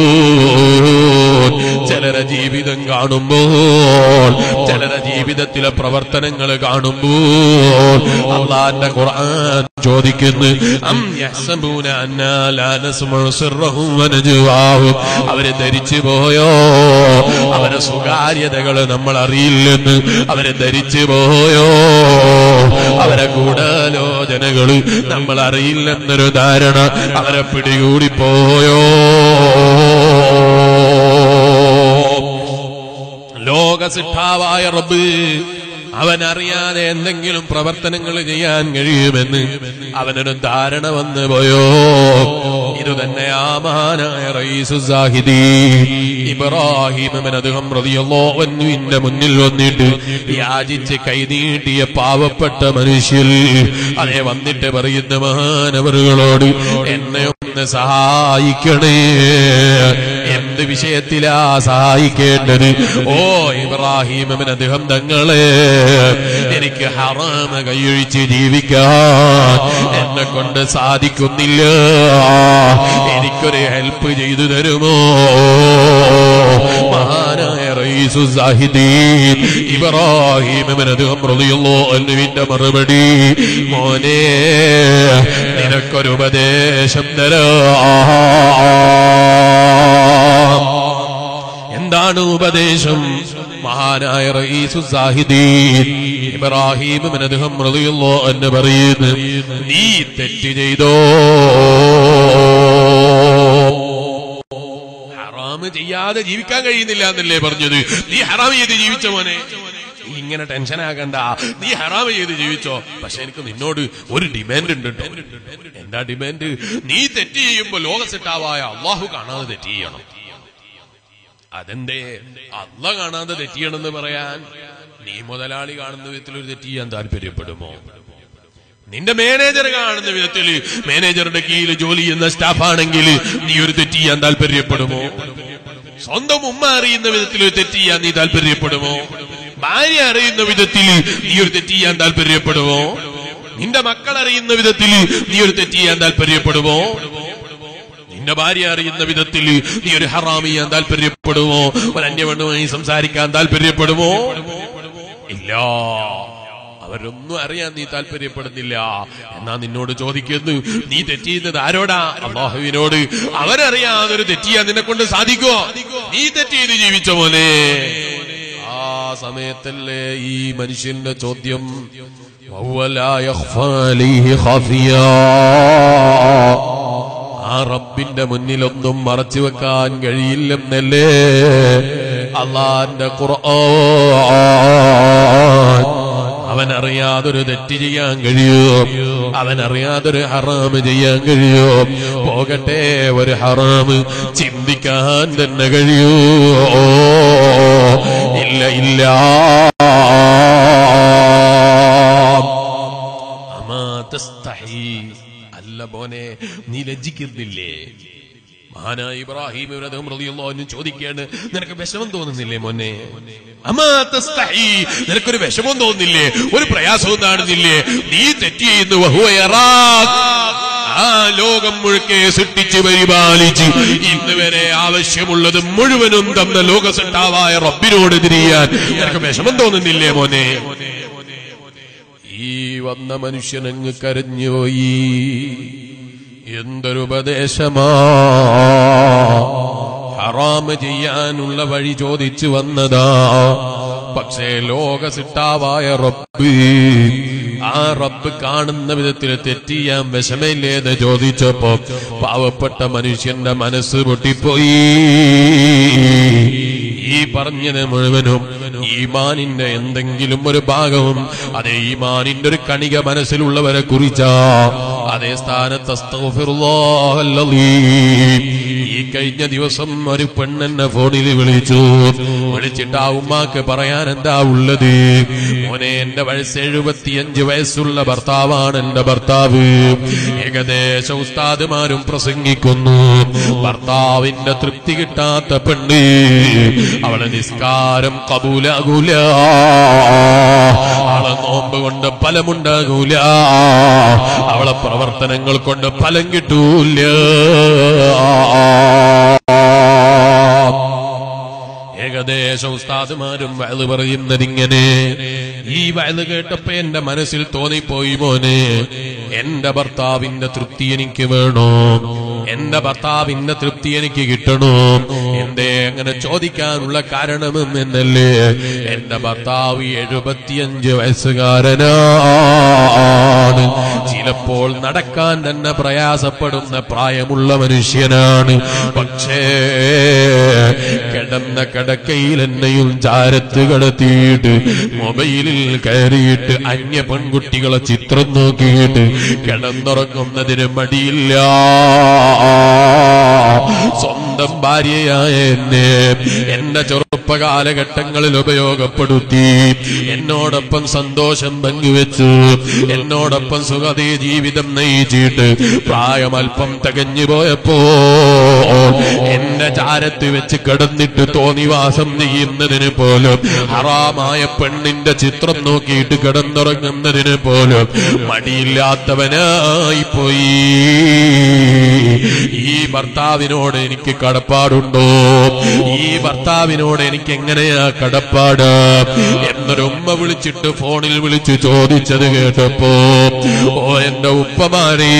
ചിലരെ ജീവിതം കാണുമ്പോൾ ചിലരെ ജീവിതത്തിലെ പ്രവർത്തനങ്ങൾ കാണുമ്പോൾ അള്ളാന്റെ ഖുർആൻ ചോദിക്കുന്നു അം യഹ്സബൂന അന്നാ ലാ നസ്മഉ സിർറഹും വനജ്വാഹും അവര് ധരിച്ചു പോയോ അവരെ സ്വകാര്യതകൾ നമ്മൾ അറിയില്ലെന്ന് അവരെ ധരിച്ചു പോയോ അവരെ ഗൂഢാലോചനകള് നമ്മൾ അറിയില്ലെന്നൊരു ധാരണ അവരെ പിടികൂടി പോയോ ലോകസിദ്ധാവായ റബ്ബ് അവനറിയാതെ എന്തെങ്കിലും പ്രവർത്തനങ്ങൾ ചെയ്യാൻ കഴിയുമെന്ന് അവനൊരു ധാരണ വന്നു പോയോ ഇത് തന്നെ ആമാനായ റയീസു സാഹിദി ഇബ്രാഹിം അദ്ദേഹം റതിയല്ലോവന്നുവിന്റെ മുന്നിൽ വന്നിട്ട് യാചിച്ച് കൈനീട്ടിയ പാവപ്പെട്ട മനുഷ്യൽ അതേ വന്നിട്ട് പറയുന്ന മഹാനവറുകളോട് എന്നെ ഒന്ന് സഹായിക്കണേ എന്ത് വിഷയത്തിലാ സഹായിക്കേണ്ടത് ഓ ഇബ്രാഹിം അദ്ദേഹം തങ്ങളെ എനിക്ക് ഹറാമ കൈയൊഴിച്ച് ജീവിക്കാൻ എന്നെ കൊണ്ട് സാധിക്കുന്നില്ല എനിക്കൊരു ഹെൽപ്പ് ചെയ്തു തരുമോ മഹാനായ റയീസു സാഹിദീൻ ഇബ്രാഹിം അദ്ദേഹം റളിയല്ലോ അന്നുവിന്റെ മറുപടി മോനെ നിനക്കൊരു ഉപദേശം തരാം എന്താണ് ഉപദേശം മഹാനായ റയീസു സാഹിദീൻ ഇബ്രാഹിം അദ്ദേഹം റളിയല്ലോ എന്ന് പറയുന്നു നീ തെറ്റ് ചെയ്തോ ഹറാമ് ചെയ്യാതെ ജീവിക്കാൻ കഴിയുന്നില്ല എന്നല്ലേ പറഞ്ഞത് നീ ഹറാമ് ചെയ്ത് ജീവിച്ച മോനെ നീ ഇങ്ങനെ ടെൻഷൻ ആകണ്ട നീ ഹറാമ് ചെയ്ത് ജീവിച്ചോ പക്ഷെ എനിക്ക് നിന്നോട് ഒരു ഡിമാൻഡ് ഉണ്ട് ട്ടോ. എന്താ ഡിമാൻഡ് നീ തെറ്റ് ചെയ്യുമ്പോ ലോകസിട്ടാവായ അള്ളാഹു കാണാതെ തെറ്റ് ചെയ്യണം അതെന്തേ അല്ല കാണാതെ തെറ്റ് ചെയ്യണമെന്ന് പറയാൻ നീ മുതലാളി കാണുന്ന വിധത്തിൽ ഒരു തെറ്റ് ചെയ്യാൻ താല്പര്യപ്പെടുമോ നിന്റെ മാനേജർ കാണുന്ന വിധത്തിൽ മാനേജറുടെ കീഴിൽ ജോലി ചെയ്യുന്ന സ്റ്റാഫാണെങ്കിൽ നീ ഒരു തെറ്റ് ചെയ്യാൻ താല്പര്യപ്പെടുമോ സ്വന്തം ഉമ്മ അറിയുന്ന വിധത്തിൽ ഒരു തെറ്റ് ചെയ്യാൻ നീ താല്പര്യപ്പെടുമോ ഭാര്യ അറിയുന്ന വിധത്തിൽ നീ ഒരു തെറ്റ് ചെയ്യാൻ താല്പര്യപ്പെടുമോ നിന്റെ മക്കൾ അറിയുന്ന വിധത്തിൽ നീ ഒരു തെറ്റ് ചെയ്യാൻ താല്പര്യപ്പെടുമോ നിന്റെ ഭാര്യ അറിയുന്ന വിധത്തിൽ നീ ഒരു ഹറാം ചെയ്യാൻ താല്പര്യപ്പെടുമോ ഒരു അന്യവണ്ണുമായി സംസാരിക്കാൻ താല്പര്യപ്പെടുമോ ഇല്ല അവരൊന്നും അറിയാൻ നീ താല്പര്യപ്പെടുന്നില്ല എന്നാ നിന്നോട് ചോദിക്കുന്നു നീ തെറ്റ് ചെയ്യുന്നത് ആരോടാ അള്ളാഹുവിനോട് അവരറിയാതെ ഒരു തെറ്റ് ചെയ്യാൻ നിന്നെ കൊണ്ട് സാധിക്കുമോ നീ തെറ്റ് ചെയ്ത് ജീവിച്ച പോലെ ആ സമയത്തല്ലേ ഈ മനുഷ്യന്റെ ചോദ്യം وهو لا يخفى عليه خافيا ആ റബ്ബിന്റെ മുന്നിലൊന്നും മറച്ചു വെക്കാൻ കഴിയില്ലെന്നല്ലേ അള്ളാന്റെ ഖുർആൻ അവനറിയാതൊരു തെറ്റ് ചെയ്യാൻ കഴിയോ അവനറിയാതൊരു ഹറാമ് ചെയ്യാൻ കഴിയോ പോകട്ടെ ഒരു ഹറാമ് ചിന്തിക്കാൻ തന്നെ കഴിയോ ഇല്ല ഇല്ല അമാ തസ്തഹി. അല്ല മോനെ നീ ലജ്ജിക്കുന്നില്ലേ മഹാനായ ഇബ്രാഹിം അദ്ദേഹം റളിയല്ലാഹു ചോദിക്കുകയാണ് നിനക്ക് വിഷമം തോന്നുന്നില്ലേ മോനെ അമാ തസ്തഹി. നിനക്കൊരു വിഷമം തോന്നുന്നില്ലേ ഒരു പ്രയാസവും കാണുന്നില്ലേ നീ തെറ്റ് ചെയ്യുന്നു വഹുവ യറാക്. ആ ലോകം മുഴുക്കെ സൃഷ്ടിച്ച് പരിപാലിച്ച് ഇന്ന് വരെ ആവശ്യമുള്ളത് മുഴുവനും തന്ന ലോകസട്ടാവായ റബ്ബിനോട് തിരിയാൻ നിനക്ക് വിഷമം തോന്നുന്നില്ലേ മോനെ ഈ വന്ന മനുഷ്യനങ്ങ് കരഞ്ഞുപോയി എന്തൊരു ഉപദേശമാ ഹറാമ് ചെയ്യാനുള്ള വഴി ചോദിച്ചു വന്നതാ പക്ഷേ ലോക സിട്ടാവായ റബ്ബ് ആ റബ്ബ് കാണുന്ന വിധത്തിൽ തെറ്റ് ചെയ്യാൻ വിഷമയില്ലേന്ന് ചോദിച്ചപ്പോ പാവപ്പെട്ട മനുഷ്യന്റെ മനസ്സ് പൊട്ടിപ്പോയി ഈ പറഞ്ഞത് മുഴുവനും ഈമാനിന്റെ എന്തെങ്കിലും ഒരു ഭാഗവും അതേ ഈമാനിന്റെ ഒരു കണിക മനസ്സിലുള്ളവരെ കുറിച്ചാ അതേ സ്ഥാനത്ത് അസ്തഗ്ഫിറുല്ലാഹല്ലദീം. ഈ കഴിഞ്ഞ ദിവസം ഒരു പെണ്ണെന്നെ ഫോണിൽ വിളിച്ചു വിളിച്ചിട്ട് ആ ഉമ്മാക്ക് പറയാൻ എന്താ ഉള്ളത് മോനെ എന്റെ വയസ്സ് എഴുപത്തിയഞ്ച് വയസ്സുള്ള ഭർത്താവാണ് എന്റെ ഭർത്താവ് ഏകദേശം ഉസ്താദുമാരും പ്രസംഗിക്കുന്നു ഭർത്താവിന്റെ തൃപ്തി കിട്ടാത്ത പെണ്ണ് അവളെ നിസ്കാരം കബൂലാകൂല അവളെ നോമ്പ് കൊണ്ട് ഫലമുണ്ടാകൂല അവളെ പ്രവർത്തനങ്ങൾ കൊണ്ട് ഫലം കിട്ടൂല ഏകദേശം ഉസ്താദുമാരും വയല് പറയുന്നതിങ്ങനെ ഈ വയല് കേട്ടപ്പോ എന്റെ മനസ്സിൽ തോന്നിപ്പോയി മോനെ എന്റെ ഭർത്താവിന്റെ തൃപ്തി എനിക്ക് വേണോ എന്റെ ഭർത്താവിന്റെ തൃപ്തി എനിക്ക് കിട്ടണോ എന്തേ അങ്ങനെ ചോദിക്കാനുള്ള കാരണവും എന്നല്ലേ എന്റെ ഭർത്താവ് എഴുപത്തിയഞ്ച് വയസ്സുകാരനാണ് ചിലപ്പോൾ നടക്കാൻ തന്നെ പ്രയാസപ്പെടുന്ന പ്രായമുള്ള മനുഷ്യനാണ് പക്ഷേ കിടന്ന കിടക്കയിൽ എന്നെയും ചാരത്ത് കടത്തിയിട്ട് മൊബൈലിൽ കയറിയിട്ട് അന്യ പെൺകുട്ടികളെ ചിത്രം നോക്കിയിട്ട് കിടന്നുറങ്ങുന്നതിന് മടിയില്ല സ്വന്തം ഭാര്യയായ എന്നെ എന്റെ ചെറുപ്പ കാലഘട്ടങ്ങളിൽ ഉപയോഗപ്പെടുത്തി എന്നോടൊപ്പം സന്തോഷം പങ്കുവെച്ചു എന്നോടൊപ്പം സുഖതേ ജീവിതം നയിച്ചിട്ട് പ്രായം അല്പം തികഞ്ഞു പോയപ്പോ എന്റെ ചാരത്ത് വെച്ച് കിടന്നിട്ട് തോന്നിവാസം ചെയ്യുന്നതിന് പോലും ഹറാമായ പെണ്ണിന്റെ ചിത്രം നോക്കിയിട്ട് കിടന്നുറങ്ങുന്നതിന് പോലും മടിയില്ലാത്തവനായി പോയി ഈ ഭർത്താവിനോട് എനിക്ക് കടപ്പാടുണ്ടോ ഈ ഭർത്താവിനോട് എനിക്ക് എങ്ങനെയാ കടപ്പാട് എന്നൊരു ഉമ്മ വിളിച്ചിട്ട് ഫോണിൽ വിളിച്ച് ചോദിച്ചത് കേട്ടപ്പോ ഓ എന്റെ ഉപ്പമാരെ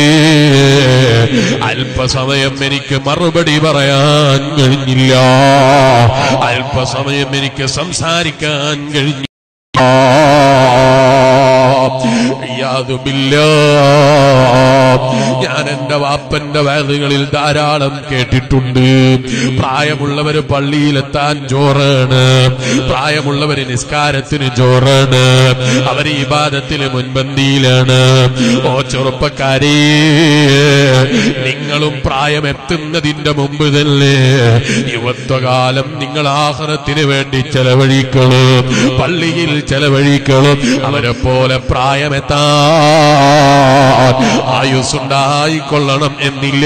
അല്പസമയം എനിക്ക് മറുപടി പറയാൻ കഴിഞ്ഞില്ല അല്പസമയം എനിക്ക് സംസാരിക്കാൻ കഴിഞ്ഞു യാതുമില്ല ഞാൻ എന്റെ വാപ്പന്റെ വയലുകളിൽ ധാരാളം കേട്ടിട്ടുണ്ട് പ്രായമുള്ളവര് പള്ളിയിലെത്താൻ ചോറാണ് പ്രായമുള്ളവര് നിസ്കാരത്തിന് ചോറാണ് അവർ ഈ ബാധത്തിന് മുൻപന്തിയിലാണ് ഓ ചെറുപ്പക്കാരെ നിങ്ങളും പ്രായം എത്തുന്നതിന്റെ മുമ്പ് തന്നെ യുവത്വകാലം നിങ്ങൾ ആഹ്റത്തിന് വേണ്ടി ചെലവഴിക്കണം പള്ളിയിൽ ചെലവഴിക്കണം അവരെ പോലെ പ്രായമെത്താൻ ആയുസ്സുണ്ടായിക്കൊള്ളണം എന്നില്ല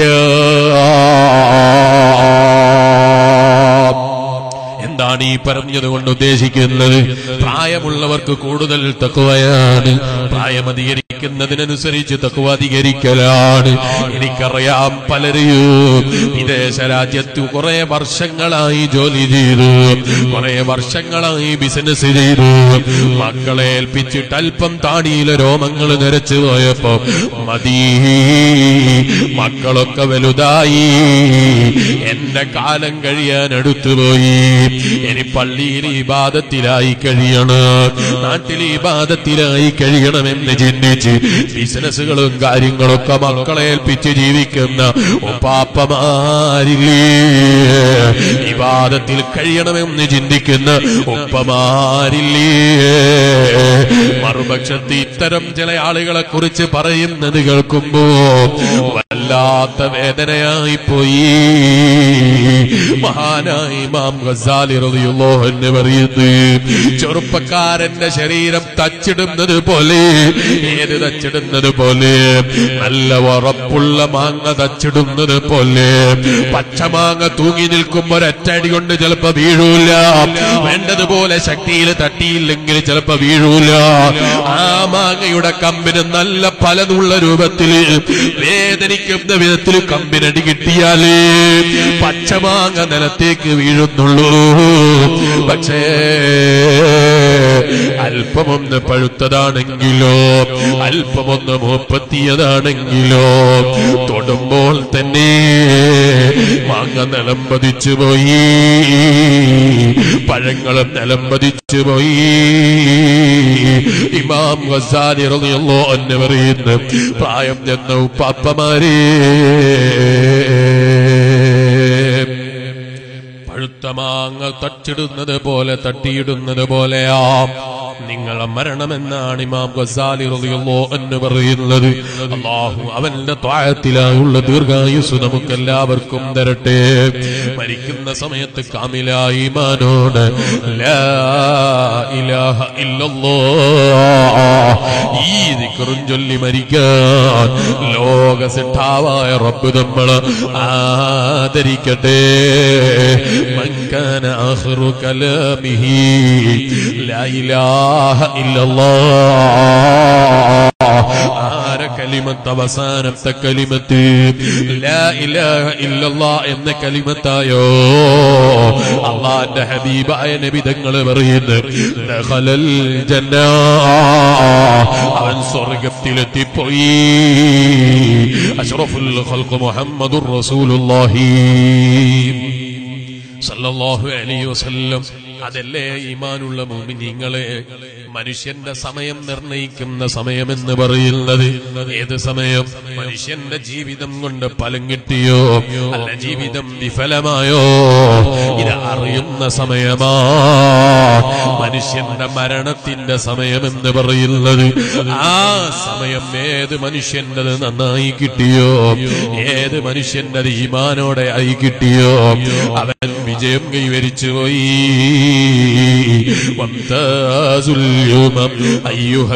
എന്താണ് ഈ പറഞ്ഞത് കൊണ്ട് ഉദ്ദേശിക്കുന്നത് പ്രായമുള്ളവർക്ക് കൂടുതൽ തക്കുവയാണ് പ്രായമധികരിക്കുന്നതിനനുസരിച്ച് തക്കുവ അധികരിക്കലാണ് എനിക്കറിയാം പലരെയും വിദേശ രാജ്യത്ത് കുറെ വർഷങ്ങളായി ജോലി ചെയ്തു കുറെ വർഷങ്ങളായി ബിസിനസ് ചെയ്തു മക്കളെ ഏൽപ്പിച്ചിട്ട് അല്പം താടിയിലെ രോമങ്ങൾ നിരച്ചു പോയപ്പോ മതി മക്കളൊക്കെ വലുതായി എന്റെ കാലം കഴിയാൻ അടുത്തുപോയി ഇനി പള്ളിയിൽ ഇബാദത്തിലായി കഴിയണം നാട്ടിൽ ഇബാദത്തിലായി കഴിയണമെന്ന് ചിന്തിച്ച് ബിസിനസ്സുകളും കാര്യങ്ങളൊക്കെ മക്കളെ ഏൽപ്പിച്ച് ജീവിക്കുന്ന ഉപ്പാപ്പമാരില്ലേ ഇബാദത്തിൽ കഴിയണമെന്ന് ചിന്തിക്കുന്ന ഉപ്പമാരില്ലേ മറുപക്ഷത്ത് ഇത്തരം ചില ആളുകളെ കുറിച്ച് പറയുന്നത് കേൾക്കുമ്പോ വല്ലാത്ത വേദനയായി പോയി മഹാനായി ഇമാം ഗസാലി റളിയല്ലാഹു അൻഹു പറയുന്നു ചെറുപ്പക്കാരന്റെ ശരീരം തച്ചിടുന്നത് പോലെ ഏത് തച്ചിടുന്നത് പോലെ നല്ല ഉറപ്പുള്ള മാങ്ങ തച്ചിടുന്നത് പോലെ പച്ചമാങ്ങ തൂങ്ങി നിൽക്കുമ്പോ ഒരൊറ്റടി കൊണ്ട് ചിലപ്പോ വീഴൂല വേണ്ടതുപോലെ ശക്തിയിൽ തട്ടിയില്ലെങ്കിൽ ചിലപ്പോ വീഴൂല ആ മാങ്ങയുടെ കമ്പിന് നല്ല പലതുള്ള രൂപത്തില് വേദനിക്കുന്ന വിധത്തിൽ കമ്പിനടി കിട്ടിയാലേ പച്ചമാങ്ങ നിലത്തേക്ക് വീഴുന്നുള്ളൂ പക്ഷേ അല്പമൊന്ന് പഴുത്തതാണെങ്കിലോ അല്പമൊന്ന് മൂപ്പത്തിയതാണെങ്കിലോ തൊടുമ്പോൾ തന്നെ മാങ്ങ നിലം പതിച്ചു പോയി പഴങ്ങളും നിലം പതിച്ചു പോയി ഇമാം ഗസാലി റളിയല്ലാഹു അൻഹു പറയുന്നു പ്രായം ചെന്ന ഉപ്പാപ്പമാരെ പഴുത്ത മാങ്ങ തട്ടിടുന്നത് പോലെ തട്ടിയിടുന്നത് പോലെയാ നിങ്ങളെ മരണമെന്നാണ് ഇമാം ഗസാലി റളിയല്ലാഹു അൻഹു പറയുന്നത് അള്ളാഹു അവന്റെ ത്വായത്തിലായുള്ള ദീർഘായുസ് നമുക്ക് എല്ലാവർക്കും തരട്ടെ മരിക്കുന്ന സമയത്ത് കാമിലായി ഈമാനോട് ലാ ഇലാഹ ഇല്ലല്ലാഹ് ഈ ദിക്റും ചൊല്ലി മരിക്കാൻ ലോക സിട്ടാവായ റബ്ബ് നമ്മൾ ആദരിക്കട്ടെ من كان آخر كلامه لا إله إلا الله ആരെ കലിമത്ത് അവസാനത്തെ കലിമത്ത് ലാ ഇലാഹ ഇല്ലല്ലാ എന്ന കലിമത്തായോ അള്ളാന്റെ ഹബീബായ നബി തങ്ങൾ പറയുന്നു ദഖലൽ ജന്ന അവൻ സ്വർഗത്തിലെത്തിപ്പോയി അഷ്റഫുൽ ഖൽഖ് മുഹമ്മദുർ റസൂലുള്ളാഹി സല്ലല്ലാഹു അലൈഹി വസല്ലം അതല്ലേ ഈമാനുള്ള മുഅ്മിനീങ്ങളെ മനുഷ്യന്റെ സമയം നിർണയിക്കുന്ന സമയമെന്ന് പറയുന്നത് ഏത് സമയം മനുഷ്യന്റെ ജീവിതം കൊണ്ട് ഫലം കിട്ടിയോ അല്ല ജീവിതം വിഫലമായോ ഇത് അറിയുന്ന സമയമാ മനുഷ്യന്റെ മരണത്തിന്റെ സമയമെന്ന് പറയുന്നത് ആ സമയം ഏത് മനുഷ്യന്റെത് നന്നായി കിട്ടിയോ ഏത് മനുഷ്യന്റെ ഈമാനോടെ ആയി കിട്ടിയോ അവൻ വിജയം കൈവരിച്ചു പോയി وامتازوا اليوم أيها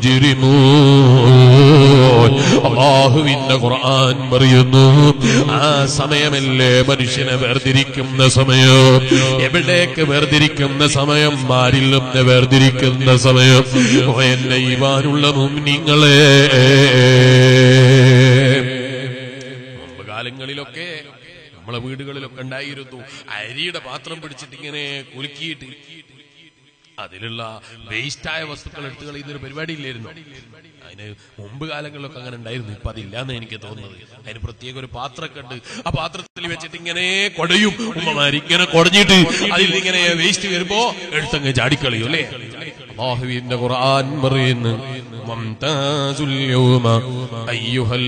المجرمون അള്ളാഹുവിന്റെ ഖുർആൻ പറയുന്നു ആ സമയമല്ലേ മനുഷ്യനെ വേർതിരിക്കുന്ന സമയം എവിടേക്ക് വേർതിരിക്കുന്ന സമയം ആരിൽ നിന്ന് വേർതിരിക്കുന്ന സമയം ഓ എന്നെ ഇവാനുള്ള മുമ്പിങ്ങളെ മുമ്പ് കാലങ്ങളിലൊക്കെ നമ്മളെ വീടുകളിലൊക്കെ ഉണ്ടായിരുന്നു അരിയുടെ പാത്രം പിടിച്ചിട്ട് ഇങ്ങനെ കുലുക്കിയിട്ട് അതിലുള്ള വേസ്റ്റായ വസ്തുക്കൾ എടുത്തു കളയുന്ന ഒരു പരിപാടി ഇല്ലായിരുന്നു അതിന് മുമ്പ് കാലങ്ങളിലൊക്കെ അങ്ങനെ ഉണ്ടായിരുന്നു ഇപ്പൊ അതില്ലാന്ന് എനിക്ക് തോന്നുന്നത് അതിന് പ്രത്യേക ഒരു പാത്രമൊക്കെ ഉണ്ട് ആ പാത്രത്തിൽ വെച്ചിട്ട് ഇങ്ങനെ കൊടയും ഉമ്മമാര് ഇങ്ങനെ കൊടഞ്ഞിട്ട് അതിൽ ഇങ്ങനെ വേസ്റ്റ് വരുമ്പോ എടുത്തങ്ങ് ചാടിക്കളയും അല്ലേ അള്ളാഹുവിന്റെ ഖുർആൻ പറയുന്നു മംതാസുൽ യൗമ അയ്യുഹൽ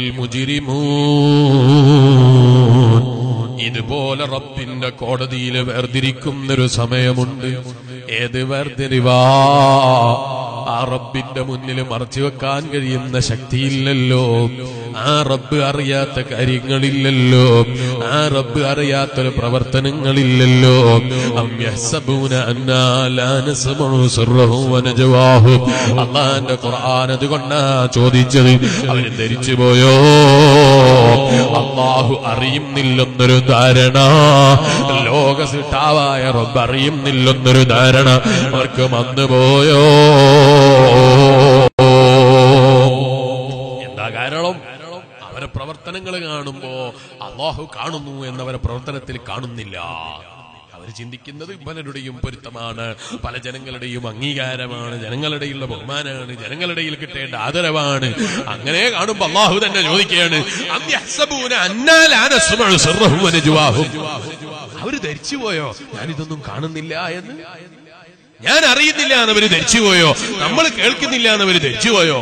മുജ്രിമൂൻ ഇതുപോലെ റബ്ബിന്റെ കോടതിയിൽ വേർതിരിക്കുന്നൊരു സമയമുണ്ട് ഏത് വേർതിരിവാ ആ റബ്ബിന്റെ മുന്നിൽ മറച്ചു വെക്കാൻ കഴിയുന്ന ശക്തിയില്ലല്ലോ ആ റബ്ബ് അറിയാത്ത കാര്യങ്ങളില്ലല്ലോ ആ റബ്ബ് അറിയാത്തൊരു പ്രവർത്തനങ്ങളില്ലല്ലോ അം യഹ്സബൂന അന്നാ ലാ നസ്മഉ സിർറഹും വനജവാഹും അള്ളാന്റെ ഖുർആൻ അതുകൊണ്ടാ ചോദിച്ചത് അവന് ധരിച്ചു പോയോ അള്ളാഹു അറിയുന്നില്ലെന്നൊരു ധാരണ ലോക സിട്ടാവായ റബ്ബ് അറിയുന്നില്ലെന്നൊരു ധാരണ അവർക്ക് വന്നു പോയോ എന്താ കാരണം അവരെ പ്രവർത്തനങ്ങൾ കാണുമ്പോ അള്ളാഹു കാണുന്നു എന്നവരെ പ്രവർത്തനത്തിൽ കാണുന്നില്ല അവർ ചിന്തിക്കുന്നത് പലരുടെയും പൊരുത്തമാണ് പല ജനങ്ങളുടെയും അംഗീകാരമാണ് ജനങ്ങളുടെയുള്ള ബഹുമാനമാണ് ജനങ്ങളുടെയിൽ കിട്ടേണ്ട ആദരവാണ് അങ്ങനെ കാണുമ്പോ അള്ളാഹു തന്നെ ചോദിക്കുകയാണ് അം യഹ്സബൂന അന്നാ ലാ നസ്മഉ സിർറഹും വനജവാഹും. അവര് ധരിച്ചുപോയോ ഞാനിതൊന്നും കാണുന്നില്ല എന്ന് ഞാൻ അറിയുന്നില്ല എന്നവര് ധരിച്ചുപോയോ നമ്മൾ കേൾക്കുന്നില്ല എന്നവര് ധരിച്ചുപോയോ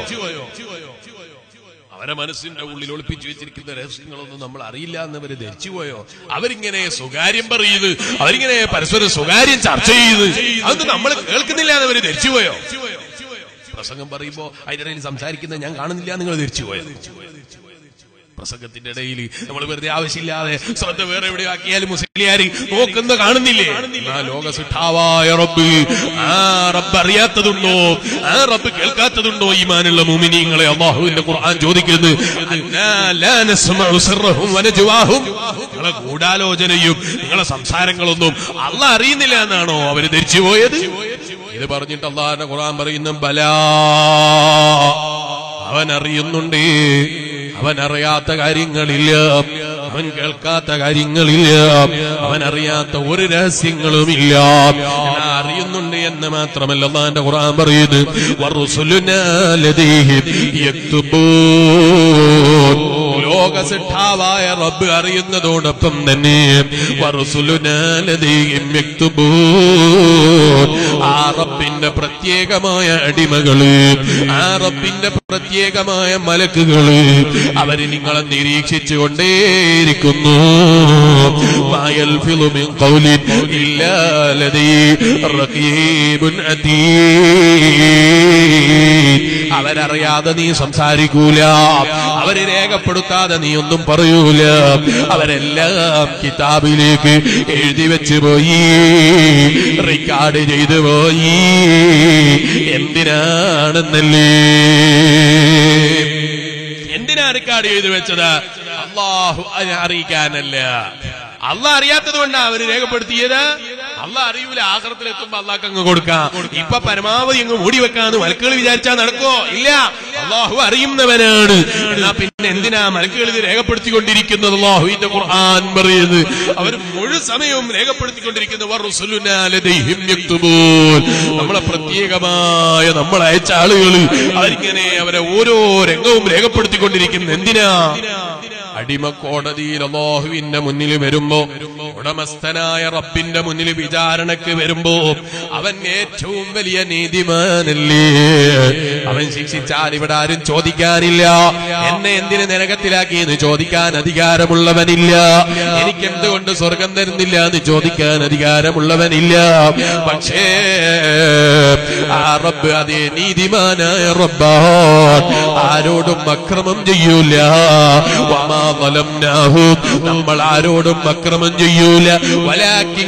അവരെ മനസ്സിന്റെ ഉള്ളിൽ ഒളിപ്പിച്ചു വെച്ചിരിക്കുന്ന രഹസ്യങ്ങളൊന്നും നമ്മൾ അറിയില്ല എന്നവര് ധരിച്ചുപോയോ അവരിങ്ങനെ സ്വകാര്യം പറയുന്നത് അവരിങ്ങനെ പരസ്പരം സ്വകാര്യം ചർച്ച ചെയ്ത് അതൊന്നും നമ്മൾ കേൾക്കുന്നില്ല എന്നവര് ധരിച്ചുപോയോ പ്രസംഗം പറയുമ്പോ അതിനിടയിൽ സംസാരിക്കുന്നത് ഞാൻ കാണുന്നില്ല നിങ്ങൾ ധരിച്ചുപോയോ പ്രസംഗത്തിന്റെ ഇടയിൽ നമ്മൾ വെറുതെ ആവശ്യമില്ലാതെ ശ്രദ്ധ വേറെ എവിടെ ആക്കിയാലും മുസ്ലിയാരി നോക്കുന്ന കാണുന്നില്ലേ ആ ലോക സിട്ടാവായ റബ്ബ് ആ റബ്ബ് അറിയാത്തതുണ്ടോ ആ റബ്ബ് കേൾക്കാത്തതുണ്ടോ ഈമാനുള്ള മുമിനിങ്ങളെ അള്ളാഹുവിന്റെ ഖുർആൻ ചോദിക്കുന്നു അന്നാ ലാ നസ്മഉ സിർറഹും വനജ്വാഹും നിങ്ങളെ ഗൂഢാലോചനയും നിങ്ങളെ സംസാരങ്ങളൊന്നും അല്ല അറിയുന്നില്ല എന്നാണോ അവര് ധരിച്ചു പോയത് ഇത് പറഞ്ഞിട്ട് അള്ളാഹിന്റെ ഖുർആൻ പറയുന്ന ബലാ അവൻ അറിയുന്നുണ്ട് അവൻ അറിയാത്ത കാര്യങ്ങളില്ല അവൻ കേൾക്കാത്ത കാര്യങ്ങളില്ല അവൻ അറിയാത്ത ഒരു രഹസ്യങ്ങളുമില്ല എന്നാ അറിയുന്നുണ്ട് എന്ന് മാത്രമല്ല അള്ളാന്റെ ഖുർആൻ പറയുന്നു വറുസുലുനാ ലദൈഹിം യക്തുബൂൻ ലോക സിദ്ധാവായ റബ്ബ് അറിയുന്നതോടൊപ്പം തന്നെ വറുസുലുനാ ലദൈഹിം യക്തുബൂൻ ആ റബ്ബിന്റെ പ്രത്യേകമായ അടിമകള് ആ റബ്ബിന്റെ പ്രത്യേകമായ മലക്കുകള് അവര് നിങ്ങളെ നിരീക്ഷിച്ചു കൊണ്ടേയിരിക്കുന്നു മായൽ ഫിലുമിൻ ഖൗലിൻ ഇല്ലാ ലദൈ റഖീബുൻ അതീദ് അവരറിയാതെ നീ സംസാരിക്കൂല അവര് രേഖപ്പെടുത്താതെ നീ ഒന്നും പറയൂല അവരെല്ലാം കിതാബിലേക്ക് എഴുതി വെച്ച് പോയി റെക്കോർഡ് ചെയ്തു പോയി എന്തിനാണെന്നല്ലേ എന്തിനാ റെക്കോർഡ് ചെയ്തു വെച്ചത് അള്ളാഹു അതിനെ അറിയിക്കാനല്ല അള്ളാഹ് അറിയാത്തത് കൊണ്ടാണ് അവര് രേഖപ്പെടുത്തിയത് അള്ളാഹ് അറിയൂല ആഹ്റത്തിൽ എത്തുമ്പോ അള്ളാഹ് അങ്ങ് കൊടുക്കാം ഇപ്പൊ പരമാവധി അങ്ങ് മൂടി വെക്കാന്ന് മലക്കുകൾ വിചാരിച്ചാൽ നടക്കോ ഇല്ല അള്ളാഹു അറിയുന്നവനാണ് എന്നാ പിന്നെ എന്തിനാ മലക്കുകൾ ഇത് രേഖപ്പെടുത്തിക്കൊണ്ടിരിക്കുന്നത് അള്ളാഹുവിന്റെ ഖുർആൻ പറയുന്നത് അവർ മുഴു സമയവും രേഖപ്പെടുത്തിക്കൊണ്ടിരിക്കുന്നു വറുസുലുനാ ലദൈഹിം യക്തുബൂൻ. നമ്മളെ പ്രത്യേകമായ നമ്മൾ അയച്ച ആളുകൾ അവരിങ്ങനെ അവരെ ഓരോ രംഗവും രേഖപ്പെടുത്തിക്കൊണ്ടിരിക്കുന്നു എന്തിനാ അടിമ കോടതിയിൽ അള്ളാഹുവിന്റെ മുന്നിൽ വരുമ്പോ ഉടമസ്ഥനായ റബ്ബിന്റെ മുന്നിൽ വിചാരണക്ക് വരുമ്പോ അവൻ ഏറ്റവും വലിയ നീതിമാനല്ലേ അവൻ ശിക്ഷിച്ചാൽ ഇവിടെ ആരും ചോദിക്കാനില്ല എന്നെ എന്തിന് നരകത്തിലാക്കി എന്ന് ചോദിക്കാൻ അധികാരമുള്ളവനില്ല എനിക്ക് എന്തുകൊണ്ട് സ്വർഗം തരുന്നില്ല എന്ന് ചോദിക്കാൻ അധികാരമുള്ളവനില്ല പക്ഷേ ആ റബ്ബ് അതേ നീതിമാനായ റബ്ബാൻ ആരോടും അക്രമം ചെയ്യൂല വമാ ظلمناهم നമ്മൾ ആരോടും അക്രമം ചെയ്യൂല വലാക്കിൻ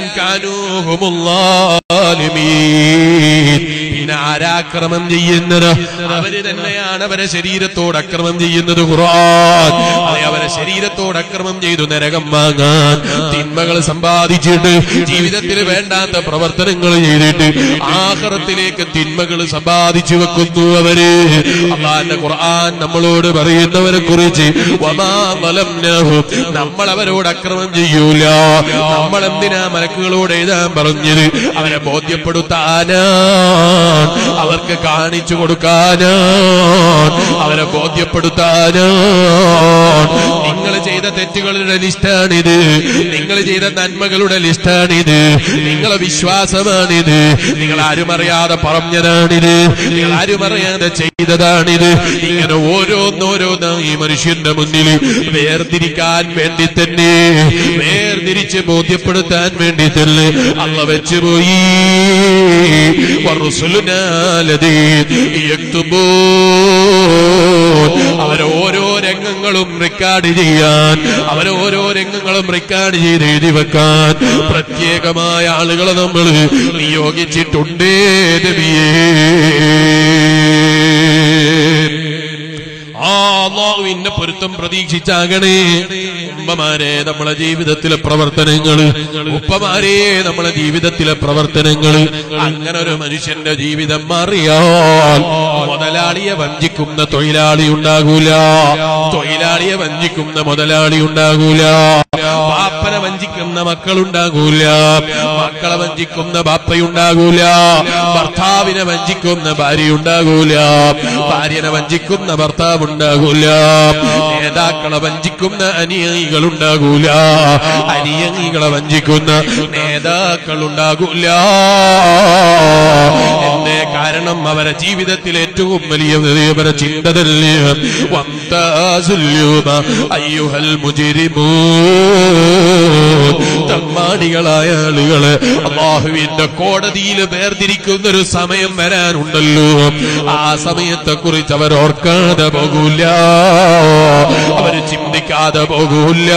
കാനൂഹുമുല്ലാലിമീൻ പിന്നെ ആരാക്രമം ചെയ്യുന്നത് അവര് തന്നെയാണ് അവരെ ശരീരത്തോട് അക്രമം ചെയ്യുന്നത് ഖുർആൻ അതെ അവരെ ശരീരത്തോട് അക്രമം ചെയ്തു നരകം വാങ്ങാൻ തിന്മകൾ സമ്പാദിച്ചിട്ട് ജീവിതത്തിൽ വേണ്ടാത്ത പ്രവർത്തനങ്ങൾ ചെയ്തിട്ട് ആഹ്റത്തിലേക്ക് തിന്മകൾ സമ്പാദിച്ചു വെക്കുന്നു അവര് അള്ളാന്റെ ഖുർആൻ നമ്മളോട് പറയുന്നവരെ കുറിച്ച് വമാ വലംനഹും നമ്മൾ അവരോട് അക്രമം ചെയ്യൂല നമ്മൾ എന്തിനാ മലക്കുകളോട് എഴുതാൻ പറഞ്ഞത് അവരെ ബോധ്യപ്പെടുത്താനാ അവർക്ക് കാണിച്ചു കൊടുക്കാനാ അവരെ ബോധ്യപ്പെടുത്താനാ നിങ്ങൾ ചെയ്ത തെറ്റുകളുടെ ലിസ്റ്റാണിത് നിങ്ങൾ ചെയ്ത നന്മകളുടെ ലിസ്റ്റാണിത് നിങ്ങളെ വിശ്വാസമാണിത് നിങ്ങൾ ആരും അറിയാതെ പറഞ്ഞതാണിത് നിങ്ങൾ ആരും അറിയാതെ ചെയ്തതാണിത് ഇങ്ങനെ ഓരോന്നോരോന്നായി മനുഷ്യന്റെ മുന്നിൽ വേർതിരിക്കാൻ വേണ്ടി തന്നെ വേർതിരിച്ച് ബോധ്യപ്പെടുത്താൻ വേണ്ടി തന്നെ അള്ള വെച്ചുപോയി വറുസുലുനാ ലദീൻ യക്തുബൂൻ. അവരോരോ രംഗങ്ങളും റെക്കോർഡ് ചെയ്യാൻ അവരോരോ രംഗങ്ങളും റെക്കോർഡ് ചെയ്ത് എഴുതി വെക്കാൻ പ്രത്യേകമായ ആളുകളെ നമ്മൾ നിയോഗിച്ചിട്ടുണ്ടേ നബിയേ ആ അള്ളാഹുവിന്റെ പൊരുത്തം പ്രതീക്ഷിച്ചാകണേ ഉമ്മമാരെ നമ്മളെ ജീവിതത്തിലെ പ്രവർത്തനങ്ങൾ ഉപ്പമാരെ നമ്മളെ ജീവിതത്തിലെ പ്രവർത്തനങ്ങൾ അങ്ങനെ ഒരു മനുഷ്യന്റെ ജീവിതം മാറിയാൽ മുതലാളിയെ വഞ്ചിക്കുന്ന തൊഴിലാളി ഉണ്ടാകൂല തൊഴിലാളിയെ വഞ്ചിക്കുന്ന മുതലാളി ഉണ്ടാകൂല ബാപ്പനെ വഞ്ചിക്കുന്ന മക്കളുണ്ടാകൂല മക്കളെ വഞ്ചിക്കുന്ന ബാപ്പയുണ്ടാകൂല ഭർത്താവിനെ വഞ്ചിക്കുന്ന ഭാര്യയുണ്ടാകൂല ഭാര്യനെ വഞ്ചിക്കുന്ന ഭർത്താവ് ഉണ്ടാകൂല നേതാക്കളെ വഞ്ചിക്കുന്ന അനുയായികൾ ഉണ്ടാകൂല അനുയായികളെ വഞ്ചിക്കുന്ന നേതാക്കൾ ഉണ്ടാകൂല എന്തേ കാരണം അവരെ ജീവിതത്തിൽ ഏറ്റവും വലിയ അവരെ ചിന്ത തന്നെ വംതാസുല്യൂമ അയ്യുഹൽ മുജിരിമൂ തമ്മാടികളായ ആളുകള് അള്ളാഹുവിന്റെ കോടതിയിൽ വേർതിരിക്കുന്ന ഒരു സമയം വരാനുണ്ടല്ലോ ആ സമയത്തെ കുറിച്ച് അവർ ഓർക്കാതെ പോകൂല അവര് ചിന്തിക്കാതെ പോകൂല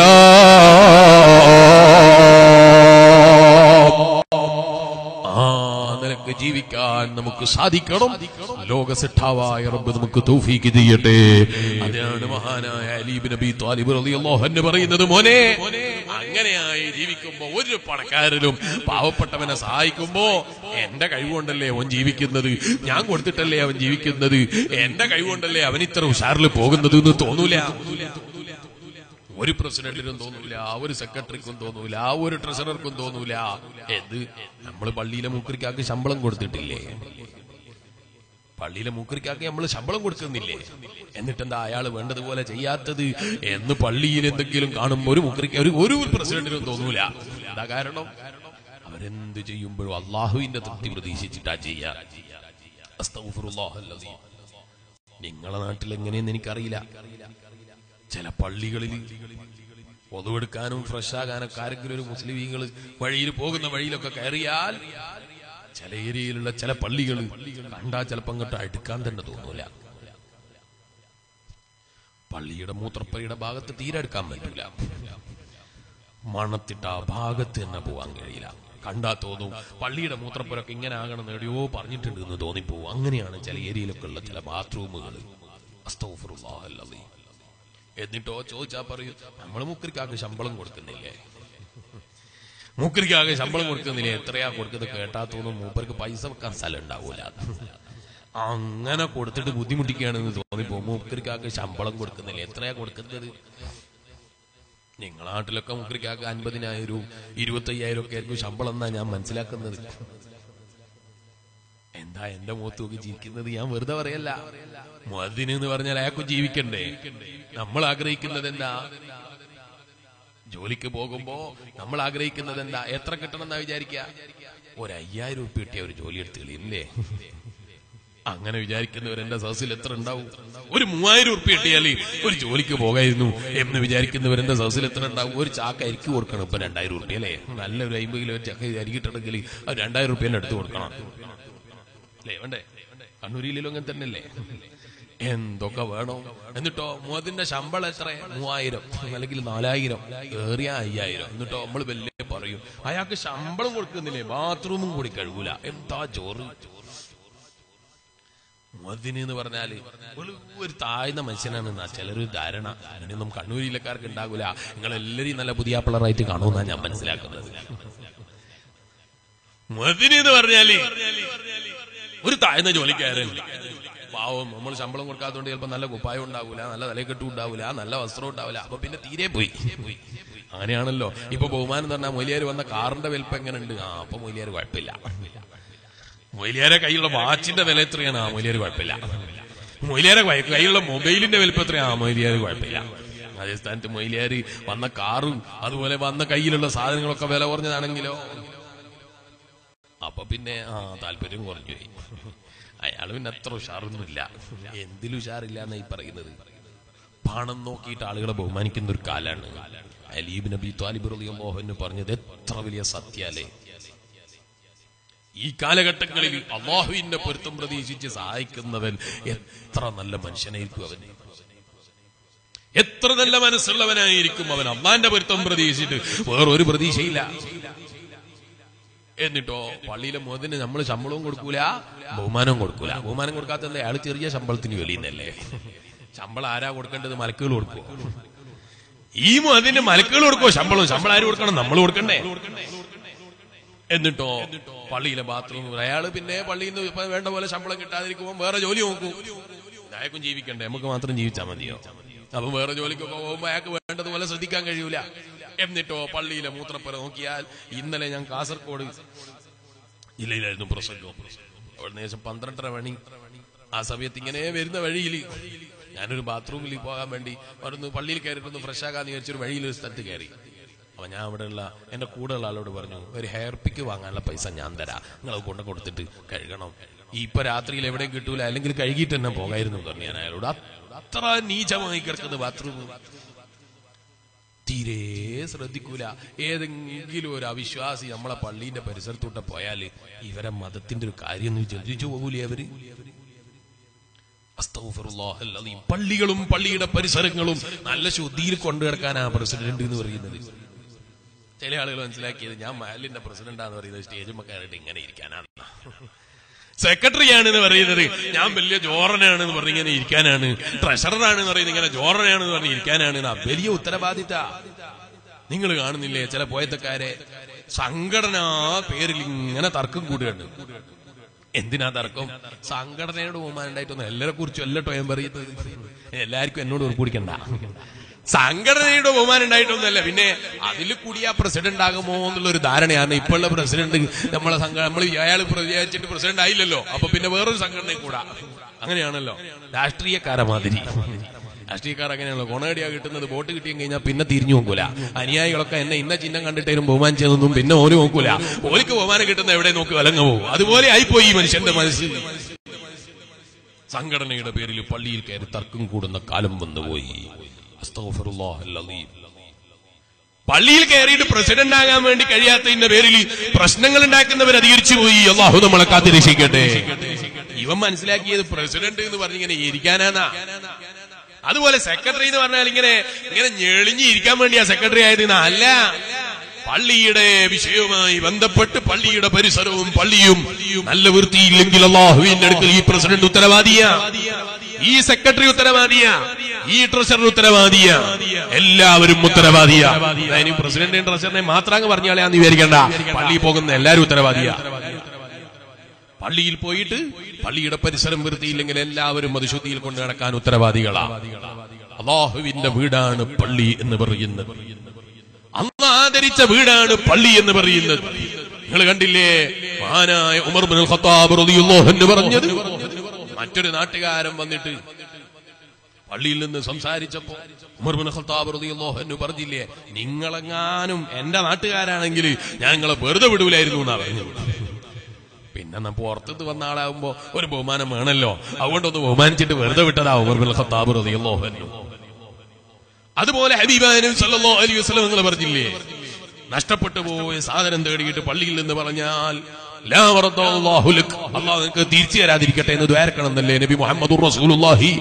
ആ നിനക്ക് ജീവിക്കാൻ നമുക്ക് സാധിക്കണം ലോകസിദ്ധാവായ റബ്ബ് നമുക്ക് തൗഫീക്ക് ചെയ്യട്ടെ അതിനാണ് മഹാനായ അലീബ് നബി താലിബ് റളിയല്ലാഹു അൻഹു പറയുന്നത് മോനെ അങ്ങനെയായി ജീവിക്കുമ്പോ ഒരു പണക്കാരനും പാവപ്പെട്ടവനെ സഹായിക്കുമ്പോ എന്റെ കഴിവുകൊണ്ടല്ലേ അവൻ ജീവിക്കുന്നത് ഞാൻ കൊടുത്തിട്ടല്ലേ അവൻ ജീവിക്കുന്നത് എന്റെ കഴിവുകൊണ്ടല്ലേ അവൻ ഇത്ര ഉഷാറിൽ പോകുന്നത് എന്ന് തോന്നൂല ഒരു പ്രസിഡന്റിനും തോന്നൂല ഒരു സെക്രട്ടറിക്കും തോന്നൂല ഒരു ട്രഷറർക്കും തോന്നൂല എന്ത് നമ്മൾ പള്ളിയിലെ മൂക്കരിക്കാക്ക് ശമ്പളം കൊടുത്തിട്ടില്ലേ പള്ളിയിലെ മൂക്കരിക്കാക്ക് നമ്മൾ ശമ്പളം കൊടുക്കുന്നില്ലേ എന്നിട്ടെന്താ അയാൾ വേണ്ടതുപോലെ ചെയ്യാത്തത് എന്ന് പള്ളിയിൽ എന്തെങ്കിലും കാണുമ്പോൾ ഒരു മൂക്കരിക്ക ഒരു ഒരു പ്രസിഡന്റിനും തോന്നൂല എന്താ കാരണം അവരെന്ത് ചെയ്യുമ്പോഴും അള്ളാഹുവിന്റെ തൃപ്തി പ്രതീക്ഷിച്ചിട്ടാ ചെയ്യാ അസ്തഗ്ഫിറുല്ലാഹല്ലദീ. നിങ്ങളെ നാട്ടിൽ എങ്ങനെയെന്ന് എനിക്കറിയില്ല ചില പള്ളികളിൽ ഒതുവെടുക്കാനും ഫ്രഷ് ആകാനൊക്കെ ആരെങ്കിലും ഒരു മുസ്ലിമീങ്ങൾ വഴിയിൽ പോകുന്ന വഴിയിലൊക്കെ കയറിയാൽ ചില ഏരിയയിലുള്ള ചില പള്ളികൾ കണ്ടാൽ ചിലപ്പോ അങ്ങോട്ട് അടുക്കാൻ തന്നെ തോന്നൂല പള്ളിയുടെ മൂത്രപ്പരയുടെ ഭാഗത്ത് തീരെ അടുക്കാൻ പറ്റൂല മണത്തിട്ട് ആ ഭാഗത്ത് തന്നെ പോവാൻ കഴിയില്ല കണ്ടാ തോന്നും പള്ളിയുടെ മൂത്രപ്പുരൊക്കെ ഇങ്ങനെ ആകണം എവിടെയോ പറഞ്ഞിട്ടുണ്ട് എന്ന് തോന്നിപ്പോവും അങ്ങനെയാണ് ചില ഏരിയയിലൊക്കെ ഉള്ള ചില ബാത്റൂമുകൾ അസ്തഗ്ഫിറുല്ലാഹല്ലദീ. എന്നിട്ടോ ചോദിച്ചാ പറയൂ നമ്മൾ മുക്കരിക്കാക്ക് ശമ്പളം കൊടുക്കുന്നില്ലേ മൂക്കരിക്കാകെ ശമ്പളം കൊടുക്കുന്നില്ലേ എത്രയാ കൊടുക്കുന്നത് കേട്ടാ തോന്നും മൂപ്പർക്ക് പൈസ വെക്കാൻ സ്ഥലം ഉണ്ടാവൂല അങ്ങനെ കൊടുത്തിട്ട് ബുദ്ധിമുട്ടിക്കുകയാണെന്ന് തോന്നിപ്പോ മൂക്കരിക്കാക്ക് ശമ്പളം കൊടുക്കുന്നില്ലേ എത്രയാ കൊടുക്കുന്നത് നിങ്ങളെ നാട്ടിലൊക്കെ മൂക്കരിക്കാക്ക് അൻപതിനായിരവും ഇരുപത്തയ്യായിരം ഒക്കെ ആയിരിക്കും ശമ്പളം എന്നാ ഞാൻ മനസ്സിലാക്കുന്നത് എന്താ എന്റെ മുഖത്ത് നോക്കി ജീവിക്കുന്നത് ഞാൻ വെറുതെ പറയല്ല മുഅദ്ദിന് എന്ന് പറഞ്ഞാൽ അയാൾക്കും ജീവിക്കണ്ടേ നമ്മൾ ആഗ്രഹിക്കുന്നത് എന്താ ജോലിക്ക് പോകുമ്പോ നമ്മൾ ആഗ്രഹിക്കുന്നത് എന്താ എത്ര കിട്ടണം എന്നാ വിചാരിക്കുക ഒരു അയ്യായിരം ഉറുപ്പ് കിട്ടിയ ഒരു ജോലി എടുത്ത് കളിയില്ലേ അങ്ങനെ വിചാരിക്കുന്നവർ എന്റെ സദസ്സിൽ എത്ര ഉണ്ടാവും ഒരു മൂവായിരം ഉറുപ്പ് കിട്ടിയാൽ ഒരു ജോലിക്ക് പോകായിരുന്നു എന്ന് വിചാരിക്കുന്നവർ എന്റെ സദസ്സിൽ എത്ര ഉണ്ടാവും ഒരു ചാക്ക അരിക്ക് കൊടുക്കണം ഇപ്പൊ രണ്ടായിരം ഉറുപ്പ്യ അല്ലേ നല്ലൊരു അമ്പത് കിലോ ചക്ക അരിക്കിട്ടുണ്ടെങ്കിൽ അത് രണ്ടായിരം ഉറുപ്പ്യന്റെ അടുത്ത് കൊടുക്കണം അല്ലേ വേണ്ടേ കണ്ണൂരിയിലും അങ്ങനെ തന്നെയല്ലേ എന്തൊക്കെ വേണോ എന്നിട്ടോ മുഖത്തിന്റെ ശമ്പളം എത്ര മൂവായിരം അല്ലെങ്കിൽ നാലായിരം ഏറിയ അയ്യായിരം എന്നിട്ടോ നമ്മൾ വലിയ പറയും അയാൾക്ക് ശമ്പളം കൊടുക്കുന്നില്ലേ ബാത്റൂമും കൂടി കഴുകൂല എന്താ ചോറ് മുഅദ്ദിന് എന്ന് പറഞ്ഞാല് ഒരു ഒരു താഴ്ന്ന മനുഷ്യനാണെന്നാ ചിലര് ധാരണ അങ്ങനെയൊന്നും കണ്ണൂർ ജില്ലക്കാർക്ക് ഉണ്ടാകൂല നിങ്ങൾ എല്ലാരെയും നല്ല പുതിയ പിള്ളറായിട്ട് കാണുമെന്നാ ഞാൻ മനസ്സിലാക്കുന്നത് മുഅദ്ദിന് എന്ന് പറഞ്ഞാല് ഒരു താഴ്ന്ന ജോലിക്കാരൻ പാവം നമ്മൾ ശമ്പളം കൊടുക്കാത്തതുകൊണ്ട് ചിലപ്പോ നല്ല കുപ്പായം ഉണ്ടാവൂല നല്ല തലക്കെട്ടും ഉണ്ടാവൂല നല്ല വസ്ത്രം ഉണ്ടാവില്ല അപ്പൊ പിന്നെ തീരെ പോയി അങ്ങനെയാണല്ലോ ഇപ്പൊ ബഹുമാനം എന്ന് പറഞ്ഞാൽ മൊയിലിയാർ വന്ന കാറിന്റെ വലിപ്പം എങ്ങനെയുണ്ട് ആ അപ്പൊ മൊയിലിയാർ കുഴപ്പമില്ല മൊയിലിയാരെ കയ്യിലുള്ള വാച്ചിന്റെ വില എത്രയാണ് ആ മൊയിലിയാർ കുഴപ്പമില്ല മൊയിലിയാരെ കൈ- കയ്യിലുള്ള മൊബൈലിന്റെ വലിപ്പം എത്രയാണ് ആ മൊയിലിയാർ കുഴപ്പമില്ല അതേ സ്ഥാനത്ത് മൊയിലിയാർ വന്ന കാറും അതുപോലെ വന്ന കയ്യിലുള്ള സാധനങ്ങളൊക്കെ വില കുറഞ്ഞതാണെങ്കിലോ അപ്പൊ പിന്നെ ആ താല്പര്യം കുറഞ്ഞു പോയി അയാൾ പിന്നെ അത്ര ഉഷാറൊന്നുമില്ല എന്തിലും ഉഷാറില്ല എന്നായി പറയുന്നത് പണം നോക്കിയിട്ട് ആളുകളെ ബഹുമാനിക്കുന്ന ഒരു കാലാണ് അലീബ് നബി താലിബ് റളിയല്ലാഹു പറഞ്ഞത് എത്ര വലിയ സത്യാലേ ഈ കാലഘട്ടങ്ങളിൽ അള്ളാഹുവിന്റെ പൊരുത്തം പ്രതീക്ഷിച്ച് സഹായിക്കുന്നവൻ എത്ര നല്ല മനുഷ്യനായിരിക്കും അവൻ എത്ര നല്ല മനസ്സുള്ളവനായിരിക്കും അവൻ അള്ളാന്റെ പൊരുത്തം പ്രതീക്ഷിച്ചിട്ട് വേറൊരു പ്രതീക്ഷയില്ല എന്നിട്ടോ പള്ളിയിലെ മുതന് നമ്മൾ ശമ്പളവും കൊടുക്കൂല ബഹുമാനവും കൊടുക്കൂല ബഹുമാനം കൊടുക്കാത്ത എന്താ അയാൾ ചെറിയ ശമ്പളത്തിന് വെളിയുന്നല്ലേ ശമ്പളം ആരാ കൊടുക്കേണ്ടത് മലക്കുകൾ കൊടുക്കുമോ ഈ മുതന് മലക്കുകൾ കൊടുക്കുമോ ശമ്പളം ശമ്പളം ആര് കൊടുക്കണം നമ്മൾ കൊടുക്കണ്ടേ എന്നിട്ടോ പള്ളിയിലെ ബാത്റൂം അയാള് പിന്നെ പള്ളിയിൽ നിന്ന് ഇപ്പൊ വേണ്ട പോലെ ശമ്പളം കിട്ടാതിരിക്കുമ്പോൾ വേറെ ജോലി നോക്കൂ അയാൾക്കും ജീവിക്കണ്ടേ നമുക്ക് മാത്രം ജീവിച്ചാൽ മതിയോ അപ്പൊ വേറെ ജോലിക്കൊക്കെ പോകുമ്പോ അയാൾക്ക് വേണ്ടതുപോലെ ശ്രദ്ധിക്കാൻ കഴിയൂല എന്നിട്ടോ പള്ളിയിലെ മൂത്രപ്പുര നോക്കിയാൽ ഇന്നലെ ഞാൻ കാസർഗോഡ് ജില്ലയിലായിരുന്നു പ്രസംഗം അവിടെ ഏകദേശം പന്ത്രണ്ടര മണി ആ സമയത്ത് ഇങ്ങനെ വരുന്ന വഴിയിൽ ഞാനൊരു ബാത്റൂമിൽ പോകാൻ വേണ്ടി അവിടുന്ന് പള്ളിയിൽ കയറിയിട്ടൊന്ന് ഫ്രഷ് ആകാന്ന് വിചാരിച്ചൊരു വഴിയിൽ ഒരു സ്ഥലത്ത് കയറി അപ്പൊ ഞാൻ അവിടെയുള്ള എന്റെ കൂടെയുള്ള ആളോട് പറഞ്ഞു ഒരു ഹെയർ പിക്ക് വാങ്ങാനുള്ള പൈസ ഞാൻ തരാം നിങ്ങൾ അത് കൊണ്ടു കൊടുത്തിട്ട് കഴുകണം ഈ ഇപ്പൊ രാത്രിയിൽ എവിടെയും കിട്ടൂല അല്ലെങ്കിൽ കഴുകിയിട്ട് തന്നെ പോകായിരുന്നു എന്ന് പറഞ്ഞു ഞാൻ അയാളോട് അത് അത്ര നീചമായി കിടക്കുന്ന ബാത്റൂം തീരെ ശ്രദ്ധിക്കൂല ഏതെങ്കിലും ഒരു അവിശ്വാസി നമ്മളെ പള്ളീന്റെ പരിസരത്തൂട്ട പോയാല് ഇവരെ മതത്തിന്റെ ഒരു കാര്യം ഒന്ന് ചിന്തിച്ചു പോകൂലേ അവര് അസ്തഗ്ഫിറുല്ലാഹൽ അലീം. പള്ളികളും പള്ളിയുടെ പരിസരങ്ങളും നല്ല ശുദ്ധിയിൽ കൊണ്ടു കിടക്കാനാ പ്രസിഡന്റ് എന്ന് പറയുന്നത് ചില ആളുകൾ മനസ്സിലാക്കിയത് ഞാൻ മഹലിന്റെ പ്രസിഡന്റാന്ന് പറയുന്നത് സ്റ്റേജുമ്മ കയറിയിട്ട് ഇങ്ങനെ ഇരിക്കാനാണ് സെക്രട്ടറിയാണെന്ന് പറയുന്നത് ഞാൻ വലിയ ജോറനാണെന്ന് പറഞ്ഞ് ഇങ്ങനെ ഇരിക്കാനാണ് ട്രഷററാണെന്ന് പറയുന്നത് ഇങ്ങനെ ജോറനാണെന്ന് പറഞ്ഞ് ഇരിക്കാനാണ് എന്നാ വലിയ ഉത്തരവാദിത്ത നിങ്ങൾ കാണുന്നില്ലേ ചില പോയത്തക്കാരെ സംഘടനാ പേരിൽ ഇങ്ങനെ തർക്കം കൂടുകയാണ് എന്തിനാ തർക്കം സംഘടനയോട് ബഹുമാനം ഉണ്ടായിട്ടൊന്നും എല്ലാരെ കുറിച്ചും അല്ലട്ടോ ഞാൻ പറയുന്നത് എല്ലാവർക്കും എന്നോട് ഉറപ്പിടിക്കണ്ട സംഘടനയുടെ ബഹുമാനം ഉണ്ടായിട്ടൊന്നുമല്ല പിന്നെ അതിൽ കൂടി ആ പ്രസിഡന്റ് ആകുമോ എന്നുള്ള ഒരു ധാരണയാണ് ഇപ്പോഴുള്ള പ്രസിഡന്റ് നമ്മളെ സംഘ നമ്മൾ അയാൾ വിചാരിച്ചിട്ട് പ്രസിഡന്റ് ആയില്ലല്ലോ അപ്പൊ പിന്നെ വേറൊരു സംഘടനയും കൂടാ അങ്ങനെയാണല്ലോ രാഷ്ട്രീയക്കാരെ മാതിരി രാഷ്ട്രീയക്കാർ അങ്ങനെയാണല്ലോ കൊണകടിയാ കിട്ടുന്നത് വോട്ട് കിട്ടിയും കഴിഞ്ഞാൽ പിന്നെ തിരിഞ്ഞു നോക്കൂല അനുയായികളൊക്കെ എന്നെ ഇന്ന ചിഹ്നം കണ്ടിട്ടേരും ബഹുമാനിച്ചതൊന്നും പിന്നെ ഓന് നോക്കൂല ഓലിക്ക് ബഹുമാനം കിട്ടുന്ന എവിടെ നോക്കി വലങ്ങ പോകും അതുപോലെ ആയിപ്പോയി ഈ മനുഷ്യന്റെ മനസ്സ് സംഘടനയുടെ പേരിൽ പള്ളിയിൽ കയറി തർക്കം കൂടുന്ന കാലം വന്നുപോയി അസ്തഗ്ഫിറുല്ലാഹൽ അലീം. പള്ളിയിൽ കയറിയിട്ട് പ്രസിഡന്റ് ആകാൻ വേണ്ടി കഴിയാത്തതിന്റെ പേരിൽ പ്രശ്നങ്ങൾ ഉണ്ടാക്കുന്നവർ അധികരിച്ചു പോയി അള്ളാഹു നമ്മളെ കാത്തിരക്ഷിക്കട്ടെ ഇവൻ മനസ്സിലാക്കിയത് പ്രസിഡന്റ് എന്ന് പറഞ്ഞിങ്ങനെ ഇരിക്കാനാന്നാ അതുപോലെ സെക്രട്ടറി എന്ന് പറഞ്ഞാൽ ഇങ്ങനെ ഇങ്ങനെ ഞെളിഞ്ഞ് ഇരിക്കാൻ വേണ്ടിയാ സെക്രട്ടറി ആയത് ന്നാ. അല്ല പള്ളിയുടെ വിഷയവുമായി ബന്ധപ്പെട്ട് പള്ളിയുടെ പരിസരവും പള്ളിയും നല്ല വൃത്തിയില്ലെങ്കിൽ അള്ളാഹുവിന്റെ അടുക്കൽ ഈ പ്രസിഡന്റ് ഉത്തരവാദിയാ ഈ സെക്രട്ടറി ഉത്തരവാദിയാ ഈ ട്രഷറർ ഉത്തരവാദിയാ എല്ലാവരും ഉത്തരവാദിയാ അതിന് പ്രസിഡന്റിനെയും ട്രഷറിനെയും മാത്രം അങ്ങ് പറഞ്ഞാളെയാന്ന് വിചാരിക്കണ്ട പള്ളിയിൽ പോകുന്ന എല്ലാവരും ഉത്തരവാദിയാ പള്ളിയിൽ പോയിട്ട് പള്ളിയുടെ പരിസരം വൃത്തിയില്ലെങ്കിൽ എല്ലാവരും അത് ശുദ്ധിയിൽ കൊണ്ട് നടക്കാൻ ഉത്തരവാദികളാ അള്ളാഹുവിന്റെ വീടാണ് പള്ളി എന്ന് പറയുന്നത് അന്ന് ആദരിച്ച വീടാണ് പള്ളി എന്ന് പറയുന്നത് നിങ്ങൾ കണ്ടില്ലേ മഹാനായ ഉമർ ബിൻ ഖത്താബ് റളിയല്ലാഹു അൻഹു പറഞ്ഞത് മറ്റൊരു നാട്ടുകാരൻ വന്നിട്ട് പള്ളിയിൽ നിന്ന് സംസാരിച്ചപ്പോ ഉമർ ബിൻ ഖത്താബ് റളിയല്ലാഹു അൻഹു പറഞ്ഞില്ലേ നിങ്ങളെങ്ങാനും എന്റെ നാട്ടുകാരാണെങ്കിൽ ഞാൻ നിങ്ങളെ വെറുതെ വിടൂലായിരുന്നു എന്നാ പറഞ്ഞത് പിന്നെ നമ്മ പുറത്തുനിന്ന് വന്ന ആളാവുമ്പോ ഒരു ബഹുമാനം വേണല്ലോ അതുകൊണ്ടൊന്ന് ബഹുമാനിച്ചിട്ട് വെറുതെ വിട്ടതാ ഉമർ ബിൻ ഖത്താബ് റളിയല്ലാഹു അൻഹു അതുപോലെ ഹബീബാനും സല്ലല്ലാഹു അലൈഹി വസല്ലം നിങ്ങൾ പറഞ്ഞില്ലേ നഷ്ടപ്പെട്ടു പോയ സാധനം തേടിയിട്ട് പള്ളിയിൽ നിന്ന് പറഞ്ഞാൽ ലാ വറദല്ലാഹു ലക് അല്ലാഹു നിനക്ക് തിരിച്ചു തരാതിരിക്കട്ടെ എന്ന് ദ്വാരക്കണം എന്നല്ലേ നബി മുഹമ്മദുർ റസൂലുള്ളാഹി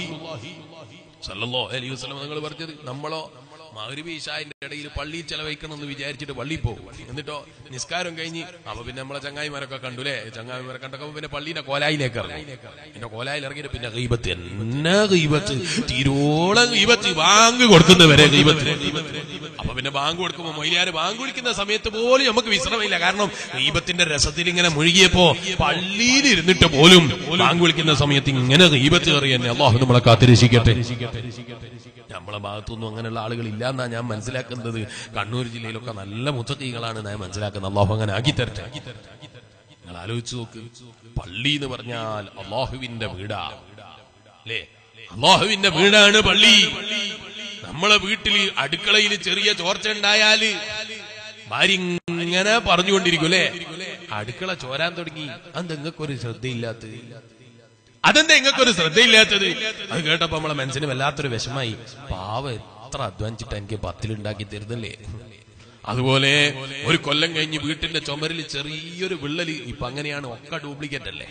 സല്ലല്ലാഹു അലൈഹി വസല്ലം നിങ്ങൾ പറഞ്ഞത് നമ്മളോ മഗ്രിബ് ഇശാന്റെ ഇടയിൽ പള്ളിയിൽ ചെലവഴിക്കണം എന്ന് വിചാരിച്ചിട്ട് പള്ളിയിൽ പോകും എന്നിട്ടോ നിസ്കാരം കഴിഞ്ഞ് അപ്പൊ പിന്നെ നമ്മളെ ചങ്ങായിമാരൊക്കെ കണ്ടുലേ ചങ്ങായിമാരെ കണ്ടൊക്കെ പിന്നെ പള്ളിയുടെ കോലായിലേക്ക് ഇറങ്ങി പിന്നെ കോലായിൽ ഇറങ്ങിയിട്ട് പിന്നെ ഗീബത്ത് എന്നാ ഗീബത്ത് തിരോളം ഗീബത്ത് ബാങ്ക് കൊടുക്കുന്നവരെ ഗീബത്ത് അപ്പൊ പിന്നെ ബാങ്ക് കൊടുക്കുമ്പോ മൊയിലാര് ബാങ്ക് വിളിക്കുന്ന സമയത്ത് പോലും നമുക്ക് വിശ്രമമില്ല കാരണം ഗീബത്തിന്റെ രസത്തിൽ ഇങ്ങനെ മുഴുകിയപ്പോ പള്ളിയിൽ ഇരുന്നിട്ട് പോലും ബാങ്ക് വിളിക്കുന്ന സമയത്ത് ഇങ്ങനെ ഗീബത്ത് കയറി തന്നെ അള്ളാഹു നമ്മളെ കാത്തിരക്ഷിക്കട്ടെ നമ്മളെ ഭാഗത്തൊന്നും അങ്ങനെയുള്ള ആളുകൾ ഇല്ല എന്നാ ഞാൻ മനസ്സിലാക്കുന്നത് കണ്ണൂർ ജില്ലയിലൊക്കെ നല്ല മുത്തക്കീകളാണ് ഞാൻ മനസ്സിലാക്കുന്നത് അള്ളാഹു അങ്ങനെ ആക്കി തരട്ടെ നിങ്ങൾ ആലോചിച്ച് നോക്ക് പള്ളി എന്ന് പറഞ്ഞാൽ അള്ളാഹുവിന്റെ വീടാ അല്ലേ അള്ളാഹുവിന്റെ വീടാണ് പള്ളി നമ്മളെ വീട്ടിൽ അടുക്കളയിൽ ചെറിയ ചോർച്ച ഉണ്ടായാല് ഭാര്യ ഇങ്ങനെ പറഞ്ഞുകൊണ്ടിരിക്കും അല്ലേ അടുക്കള ചോരാൻ തുടങ്ങി അത് നിങ്ങൾക്കൊരു ശ്രദ്ധയില്ലാത്തത് അതെന്താ നിങ്ങൾക്കൊരു ശ്രദ്ധയില്ലാത്തത് അത് കേട്ടപ്പോ നമ്മളെ മനസ്സിന് വല്ലാത്തൊരു വിഷമായി പാവ എത്ര അധ്വാനിച്ചിട്ട് എനിക്ക് പത്തിലുണ്ടാക്കി തരുന്നല്ലേ അതുപോലെ ഒരു കൊല്ലം കഴിഞ്ഞ് വീട്ടിന്റെ ചുമരിൽ ചെറിയൊരു വിള്ളല് ഇപ്പൊ അങ്ങനെയാണ് ഒക്കെ ഡ്യൂപ്ലിക്കേറ്റ് അല്ലേ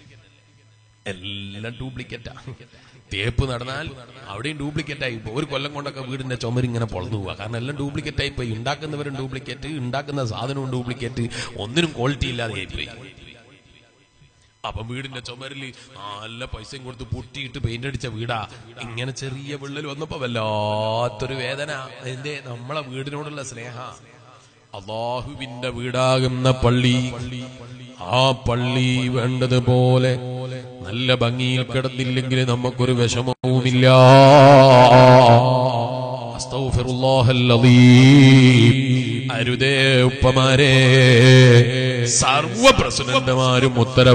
എല്ലാം ഡ്യൂപ്ലിക്കേറ്റാ തേപ്പ് നടന്നാൽ അവിടെയും ഡ്യൂപ്ലിക്കേറ്റ് ആയി ഇപ്പൊ ഒരു കൊല്ലം കൊണ്ടൊക്കെ വീടിന്റെ ചുമര് ഇങ്ങനെ പൊളന്നു പോവാ കാരണം എല്ലാം ഡ്യൂപ്ലിക്കേറ്റ് ആയി പോയി ഉണ്ടാക്കുന്നവരും ഡ്യൂപ്ലിക്കേറ്റ് ഉണ്ടാക്കുന്ന സാധനവും ഡ്യൂപ്ലിക്കേറ്റ് ഒന്നിനും ക്വാളിറ്റി ഇല്ലാതെ ആയിപ്പോയി അപ്പം വീടിന്റെ ചുമരില് നല്ല പൈസയും കൊടുത്ത് പൊട്ടിയിട്ട് പെയിന്റ് അടിച്ച വീടാ ഇങ്ങനെ ചെറിയ വിള്ളൽ വന്നപ്പോ വല്ലാത്തൊരു വേദന എന്റെ നമ്മളെ വീടിനോടുള്ള സ്നേഹ അള്ളാഹുവിന്റെ വീടാകുന്ന പള്ളി ആ പള്ളി വേണ്ടതുപോലെ നല്ല ഭംഗിയിൽ കിടന്നില്ലെങ്കിൽ നമുക്കൊരു വിഷമവുമില്ല അസ്തഗ്ഫിറുല്ലാഹൽ അലീം. അരുതേ ഉപ്പമാരെ സർവ പ്രസിഡന്റുമാരും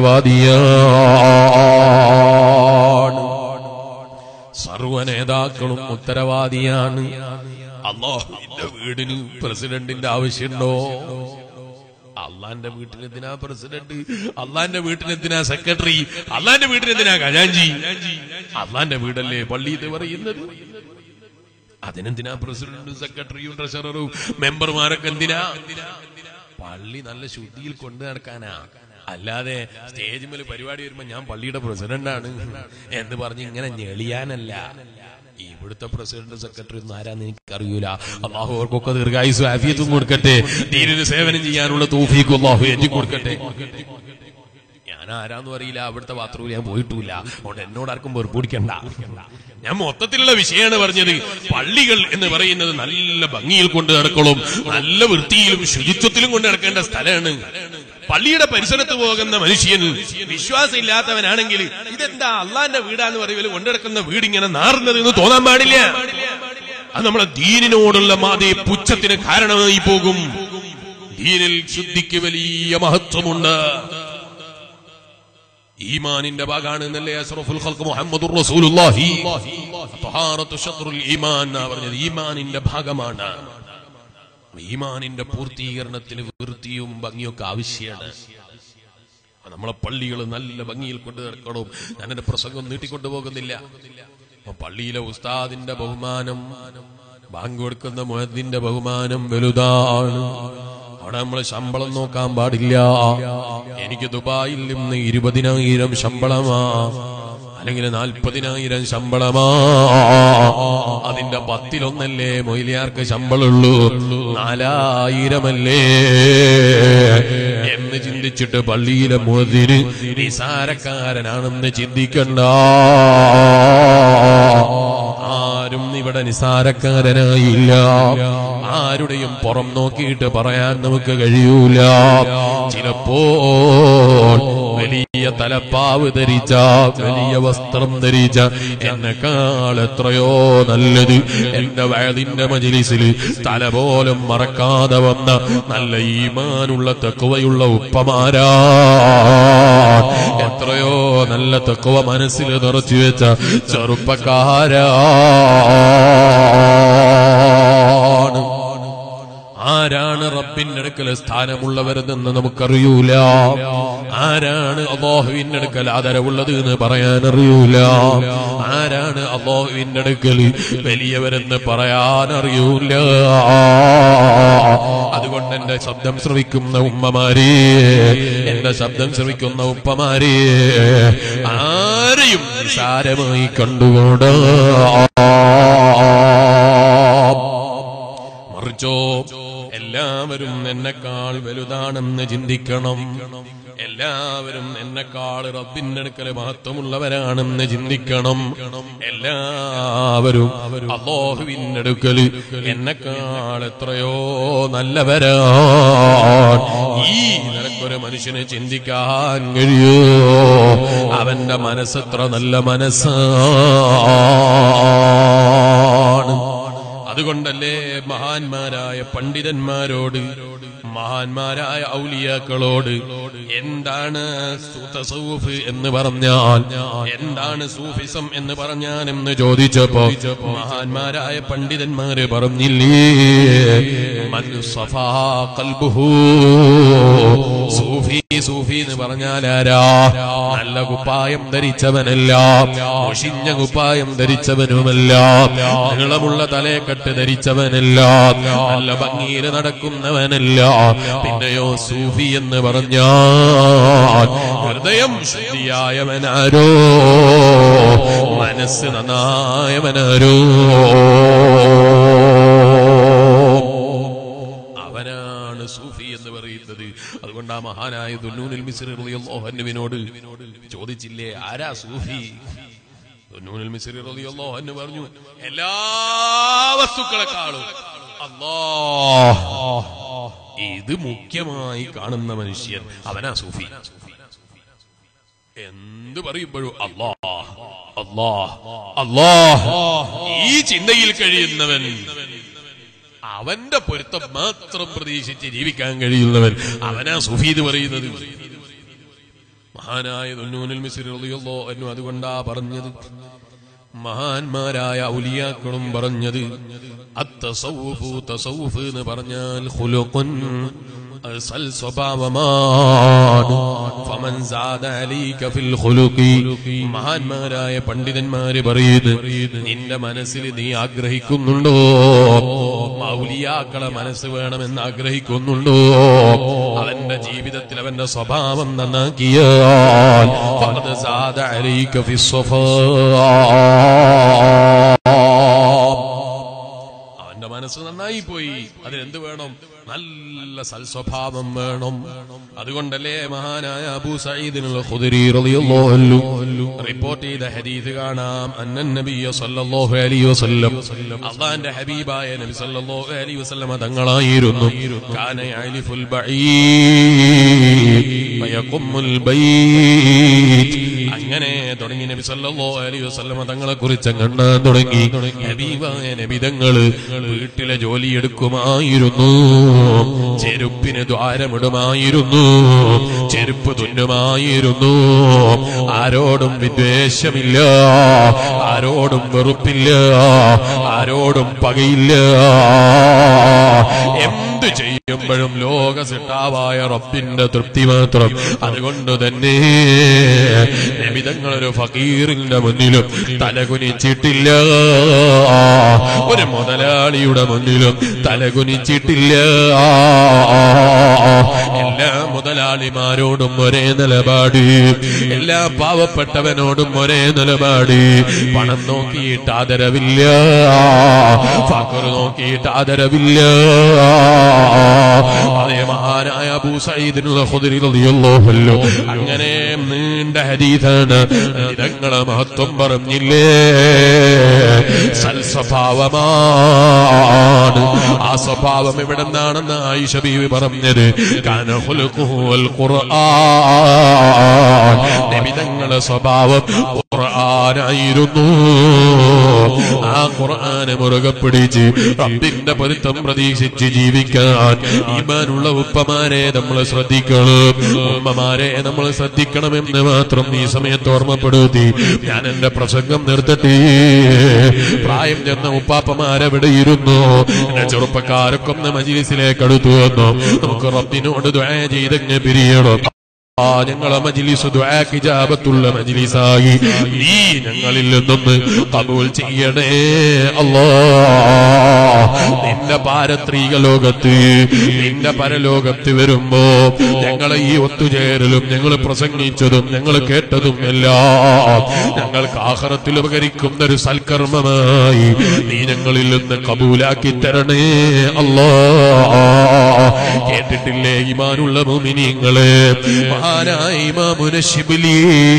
ഉത്തരവാദിയാണ് സർവ നേതാക്കളും ഉത്തരവാദിയാണ് അള്ളാഹുവിന്റെ വീടിന് പ്രസിഡന്റിന്റെ ആവശ്യമുണ്ടോ അള്ളാന്റെ വീട്ടിന് എന്തിനാ പ്രസിഡന്റ് അള്ളാന്റെ വീട്ടിന് എന്തിനാ സെക്രട്ടറി അള്ളാന്റെ വീട്ടിന് എന്തിനാ ഖജാഞ്ചി അള്ളാന്റെ വീടല്ലേ പള്ളി ഇത് പറയുന്നത് അതിനെന്തിനാ പ്രസിഡന്റും സെക്രട്ടറിയും ട്രഷററും മെമ്പർമാരൊക്കെ എന്തിനാ പള്ളി നല്ല ശുദ്ധിയിൽ കൊണ്ടു നടക്കാനാ അല്ലാതെ സ്റ്റേജ് മേൽ പരിപാടി വരുമ്പോ ഞാൻ പള്ളിയുടെ പ്രസിഡന്റാണ് എന്ന് പറഞ്ഞ് ഇങ്ങനെ ഞെളിയാനല്ല ഇവിടുത്തെ പ്രസിഡന്റ് സെക്രട്ടറി ഒന്നും ആരാന്ന് എനിക്കറിയൂല അള്ളാഹു അവർക്കൊക്കെ ദീർഘായുസ് ആഫിയത്തും കൊടുക്കട്ടെ ദീനിന് സേവനം ചെയ്യാനുള്ള തൂഫീക്കും അള്ളാഹു എറ്റി കൊടുക്കട്ടെ ഞാൻ ആരാന്നും അറിയില്ല അവിടുത്തെ ബാത്റൂമിൽ ഞാൻ പോയിട്ടുമില്ല അതുകൊണ്ട് എന്നോട് ആർക്കും വെറുപ്പിടിക്കണ്ട ഞാൻ മൊത്തത്തിലുള്ള വിഷയമാണ് പറഞ്ഞത് പള്ളികൾ എന്ന് പറയുന്നത് നല്ല ഭംഗിയിൽ കൊണ്ട് നടക്കണം നല്ല വൃത്തിയിലും ശുചിത്വത്തിലും കൊണ്ട് നടക്കേണ്ട സ്ഥലമാണ് പള്ളിയുടെ പരിസരത്ത് പോകുന്ന മനുഷ്യൻ വിശ്വാസം ഇല്ലാത്തവനാണെങ്കിൽ ഇതെന്താ അള്ളാന്റെ വീടാന്ന് പറയുമ്പോൾ കൊണ്ടുനടക്കുന്ന വീട് ഇങ്ങനെ നാറുന്നത് എന്ന് തോന്നാൻ പാടില്ല അത് നമ്മളെ ദീനിനോടുള്ള മാതേ പുച്ഛത്തിന് കാരണമായി പോകും ദീനിൽ ശുദ്ധിക്ക് വലിയ മഹത്വമുണ്ട് ഈമാനിന്റെ ഭാഗമാണ് എന്നല്ലേ അഷ്റഫുൽ ഖൽഖ് മുഹമ്മദുർ റസൂലുള്ളാഹി തഹാറത്തു ശത്രുൽ ഈമാൻ എന്നാ പറഞ്ഞത് ഈമാനിന്റെ ഭാഗമാണ് ഈമാനിന്റെ പൂർത്തീകരണത്തിന് വൃത്തിയും ഭംഗിയൊക്കെ ആവശ്യമാണ് നമ്മളെ പള്ളികൾ നല്ല ഭംഗിയിൽ കൊണ്ടു നടക്കണം ഞാൻ എന്റെ പ്രസംഗം നീട്ടിക്കൊണ്ടു പോകുന്നില്ല അപ്പൊ പള്ളിയിലെ ഉസ്താദിന്റെ ബഹുമാനം ബാങ്ക് കൊടുക്കുന്ന മുഹദ്ദിന്റെ ബഹുമാനം വലുതാണ് അവിടെ നമ്മൾ ശമ്പളം നോക്കാൻ പാടില്ല എനിക്ക് ദുബായിൽ നിന്ന് ഇരുപതിനായിരം ശമ്പളമാ അല്ലെങ്കിൽ നാൽപ്പതിനായിരം ശമ്പളമാ അതിന്റെ പത്തിലൊന്നല്ലേ മൊയിലിയാർക്ക് ശമ്പളമുള്ളൂ നാലായിരമല്ലേ എന്ന് ചിന്തിച്ചിട്ട് പള്ളിയിലെ മുതിര് നിസാരക്കാരനാണെന്ന് ചിന്തിക്കണ്ട ആരും ഇവിടെ നിസാരക്കാരനായില്ല ആരുടെയും പുറം നോക്കിയിട്ട് പറയാൻ നമുക്ക് കഴിയൂല ചിലപ്പോൾ വലിയ തലപ്പാവ് ധരിച്ച വലിയ വസ്ത്രം ധരിച്ച എന്നെക്കാൾ എത്രയോ നല്ലത് എന്റെ വയതിന്റെ മജിലിസിൽ തല പോലും മറക്കാതെ വന്ന നല്ല ഈമാനുള്ള തെക്കുവയുള്ള ഉപ്പമാരാ എത്രയോ നല്ല തെക്കുവ മനസ്സിൽ നിറച്ചു വെച്ച ചെറുപ്പക്കാരാണ് ആരാണ് റബ്ബിന്റെ അടുക്കൽ സ്ഥാനമുള്ളവരെന്ന് നമുക്കറിയൂല ആരാണ് അള്ളാഹുവിന്റെ അടുക്കൽ ആദരവുള്ളത് എന്ന് പറയാൻ അറിയൂല ആരാണ് അള്ളാഹുവിന്റെ അടുക്കൽ വലിയവരെന്ന് പറയാൻ അറിയൂല അതുകൊണ്ട് എന്റെ ശബ്ദം ശ്രവിക്കുന്ന ഉമ്മമാരെ എന്റെ ശബ്ദം ശ്രവിക്കുന്ന ഉപ്പമാരെ ആരെയും നിസാരമായി കണ്ടുകൂടാ മറിച്ചോ എല്ലാവരും എന്നെക്കാൾ വലുതാണെന്ന് ചിന്തിക്കണം എല്ലാവരും എന്നെക്കാൾ റബ്ബിന്റെ അടുക്കൽ മഹത്വമുള്ളവരാണെന്ന് ചിന്തിക്കണം എല്ലാവരും അള്ളാഹുവിന്റെ അടുക്കൽ എന്നെക്കാൾ എത്രയോ നല്ലവരാ ഈ നിനക്കൊരു മനുഷ്യന് ചിന്തിക്കാൻ കഴിയോ അവന്റെ മനസ്സെത്ര നല്ല മനസ്സാണ് അതുകൊണ്ടല്ലേ മഹാന്മാരായ പണ്ഡിതന്മാരോട് മഹാന്മാരായ ഔലിയാക്കളോട് എന്താണ് സു- തസവുഫ് എന്ന് പറഞ്ഞാൽ എന്താണ് സൂഫിസം എന്ന് പറഞ്ഞാൽ എന്ന് ചോദിച്ചപ്പോ മഹാന്മാരായ പണ്ഡിതന്മാര് പറഞ്ഞില്ലേ മൻ സഫാ ഖൽബുഹു. സൂഫി സൂഫി എന്ന് പറഞ്ഞാൽ ആരാ നല്ല കുപ്പായം ധരിച്ചവനല്ല ഒഷിഞ്ഞ കുപ്പായം ധരിച്ചവനുമല്ല നീളമുള്ള തലയെക്കെട്ട് ധരിച്ചവനല്ല നല്ല ഭംഗിയിൽ നടക്കുന്നവനല്ല പിന്നെയോ സൂഫി എന്ന് പറഞ്ഞാൽ ഹൃദയം ശുദ്ധിയായവനാരോ മനസ്സ് നന്നായവനാരോ അവനാണ് സൂഫി എന്ന് പറയുന്നത് അതുകൊണ്ട് ആ മഹാനായ ദുന്നൂനിൽ മിസ്രി റളിയല്ലാഹു അൻഹുവിനോട് ചോദിച്ചില്ലേ ആരാ സൂഫി ദുന്നൂനിൽ മിസ്രി റളിയല്ലാഹു അൻഹു പറഞ്ഞു എല്ലാ വസ്തുക്കളെക്കാളും അല്ലാഹ് ഇത് മുഖ്യമായി കാണുന്ന മനുഷ്യൻ അവനാ സൂഫി എന്ത് പറയുമ്പോഴും അല്ലാഹ് അല്ലാഹ് അല്ലാഹ് ഈ ചിന്തയിൽ കഴിയുന്നവൻ അവന്റെ പൊരുത്തം മാത്രം പ്രതീക്ഷിച്ച് ജീവിക്കാൻ കഴിയുന്നവൻ അവനാ സുഫീദ് പറയുന്നത് മഹാനായ ദുന്നൂനിൽ മിസ്രി റളിയല്ലാഹു അൻഹു അതുകൊണ്ടാ പറഞ്ഞത് മഹാന്മാരായ ഔലിയാക്കളും പറഞ്ഞത് അത്തസൗഫു തസൗഫ് എന്ന് പറഞ്ഞാൽ ഖുലുഖുൻ അത് സൽ സ്വഭാവമാണ് ഫമൻ സാദ അലീക ഫിൽ ഖുലുഖി മഹാന്മാരായ പണ്ഡിതന്മാര് പറയുന്നു നിന്റെ മനസ്സിൽ നീ ആഗ്രഹിക്കുന്നുണ്ടോ മൗലിയാക്കളെ മനസ്സ് വേണമെന്ന് ആഗ്രഹിക്കുന്നുണ്ടോ അവന്റെ ജീവിതത്തിൽ അവന്റെ സ്വഭാവം നന്നാക്കിയാൽ ഫഖദ് സാദ അലൈക ഫി അവന്റെ മനസ്സ് നന്നായി പോയി അതിനെന്ത് വേണം നല്ല സൽസ്വഭാവം വേണം അതുകൊണ്ടല്ലേ മഹാനായ അബൂ സഈദിനുൽ ഖുദരി റളിയല്ലാഹു അൻഹു റിപ്പോർട്ട് ചെയ്ത ഹദീസ് കാണാം അന്നൻ നബിയ സല്ലല്ലാഹു അലൈഹി വസല്ലം അള്ളാന്റെ ഹബീബായ നബി സല്ലല്ലാഹു അലൈഹി വസല്ലം തങ്ങളായിരുന്നു കാന യഅലിഫുൽ ബഈർ വയഖുമ്മുൽ ബൈത്ത് അങ്ങനെ തുടങ്ങി നബി സല്ലല്ലാഹു അലൈഹി വസല്ലമ തങ്ങളെ കുറിച്ച് കണ്ടാൻ തുടങ്ങി ഹബീബായ നബിതങ്ങള് വീട്ടിലെ ജോലി എടുക്കുമായിരുന്നു ചെരുപ്പിന് ദ്വാരമിടുമായിരുന്നു ചെരുപ്പ് തുന്നുമായിരുന്നു ആരോടും വിദ്വേഷമില്ല ആരോടും വെറുപ്പില്ല ആരോടും പകയില്ല എന്തു ചെയ്യുമ്പോഴും ലോക സിട്ടാവായ റബ്ബിന്റെ തൃപ്തി മാത്രം അതുകൊണ്ട് തന്നെ നബിതങ്ങളൊരു ഫക്കീറിന്റെ മുന്നിലും തലകുനിച്ചിട്ടില്ല ഒരു മുതലാളിയുടെ മുന്നിലും തലകുനിച്ചിട്ടില്ല എല്ലാ മുതലാളിമാരോടും ഒരേ നിലപാട് എല്ലാ പാവപ്പെട്ടവനോടും ഒരേ നിലപാട് പണം നോക്കിയിട്ട് ആദരവില്ല ഫക്കർ നോക്കിയിട്ട് ആദരവില്ല അതേ മഹാനായ അബൂ സഈദിനുള്ള ഖുദരി റളിയല്ലാഹു അൻഹു അങ്ങനെ നീണ്ട ഹദീസാണ് ഇതങ്ങളെ മഹത്വം പറഞ്ഞില്ലേ സൽസ്വഭാവമാണ് ആ സ്വഭാവം എവിടെ നിന്നാണെന്ന് ആയിഷ ബീവി പറഞ്ഞത് കാന ഖുലുഖുൽ ഖുർആൻ നബിതങ്ങളെ സ്വഭാവം ഖുർആനായിരുന്നു ആ ഖുർആനെ മുറുകെ പിടിച്ച് റബ്ബിന്റെ പൊരുത്തം പ്രതീക്ഷിച്ച് ജീവിക്കാൻ ഈമാനുള്ള ഉപ്പമാരെ നമ്മൾ ശ്രദ്ധിക്കണം ഉമ്മമാരെ നമ്മൾ ശ്രദ്ധിക്കണമെന്ന് മാത്രം ഈ സമയത്ത് ഓർമ്മപ്പെടുത്തി ഞാൻ എന്റെ പ്രസംഗം നിർത്തട്ടെ പ്രായം ചെന്ന ഉപ്പാപ്പമാരെവിടെ ഇരുന്നു എന്റെ ചെറുപ്പക്കാരൊക്കെ ഒന്ന് മജിലിസിലേക്ക് അടുത്തു വന്നു നമുക്ക് റബ്ബിനോട് ദ്വയ ചെയ്തങ്ങ് പിരിയണം ആ ഞങ്ങളെ മജിലിസ് ദുആക്ക് ഇജാബത്തുള്ള മജിലിസായി നീ ഞങ്ങളിൽ നിന്നൊന്ന് കബൂൽ ചെയ്യണേ അല്ലാ നിന്റെ പാരത്രിക ലോകത്ത് നിന്റെ പരലോകത്ത് വരുമ്പോ ഞങ്ങളെ ഈ ഒത്തുചേരലും ഞങ്ങൾ പ്രസംഗിച്ചതും ഞങ്ങൾ കേട്ടതും എല്ലാം ഞങ്ങൾക്ക് ആഹ്റത്തിൽ ഉപകരിക്കുന്ന ഒരു സൽക്കർമ്മമായി നീ ഞങ്ങളിൽ നിന്ന് കബൂലാക്കി തരണേ അല്ലാ കേട്ടിട്ടില്ലേ ഇമാനുള്ള മുമിനിങ്ങളെ മഹാനായ ഇമാമുന ശിബിലി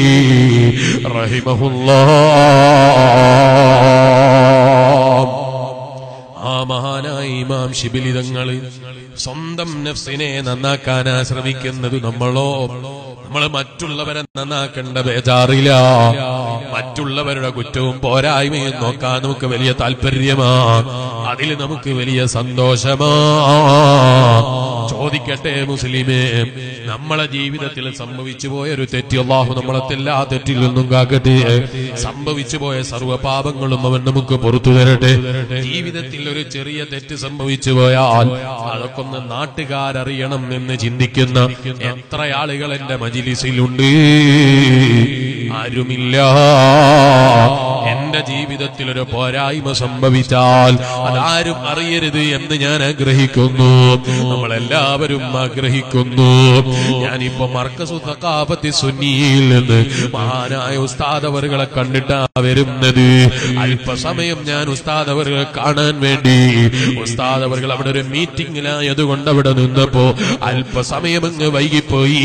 റഹിമഹുല്ലാ ആ മഹാനായ ഇമാം ശിബിലിതങ്ങള് സ്വന്തം നഫ്സിനെ നന്നാക്കാനാ ശ്രമിക്കുന്നത് നമ്മളോ നമ്മൾ മറ്റുള്ളവരെ നന്നാക്കേണ്ട ബേജാറില്ല മറ്റുള്ളവരുടെ കുറ്റവും പോരായ്മയും നോക്കാൻ നമുക്ക് വലിയ താല്പര്യമാ അതിൽ നമുക്ക് വലിയ സന്തോഷമാ ചോദിക്കട്ടെ മുസ്ലിമേ നമ്മളെ ജീവിതത്തിൽ സംഭവിച്ചു പോയ ഒരു തെറ്റ് അള്ളാഹു നമ്മളെ എല്ലാ തെറ്റിൽ നിന്നും കാക്കട്ടെ സംഭവിച്ചു പോയ സർവ്വ പാപങ്ങളും അവൻ നമുക്ക് പുറത്തു തരട്ടെ ജീവിതത്തിൽ ഒരു ചെറിയ തെറ്റ് സംഭവിച്ചു പോയാൽ അതൊക്കെ ഒന്ന് നാട്ടുകാരറിയണം എന്ന് ചിന്തിക്കുന്ന എത്ര ആളുകൾ എന്റെ മജിലിസിലുണ്ട് ആരുമില്ല എന്റെ ജീവിതത്തിൽ ഒരു പോരായ്മ സംഭവിച്ചാൽ അതാരും അറിയരുത് എന്ന് ഞാൻ ആഗ്രഹിക്കുന്നു നമ്മളെല്ലാവരും ആഗ്രഹിക്കുന്നു ഞാനിപ്പോ മർക്കസു തക്കാപത്തി സുന്നിയിൽ നിന്ന് മഹാനായ ഉസ്താദ് അവറുകളെ കണ്ടിട്ടാ വരുന്നത് അല്പസമയം ഞാൻ ഉസ്താദ് അവറുകളെ കാണാൻ വേണ്ടി ഉസ്താദ് അവറുകൾ അവിടെ ഒരു മീറ്റിംഗിലായതുകൊണ്ട് അവിടെ നിന്നപ്പോ അല്പസമയം അങ്ങ് വൈകിപ്പോയി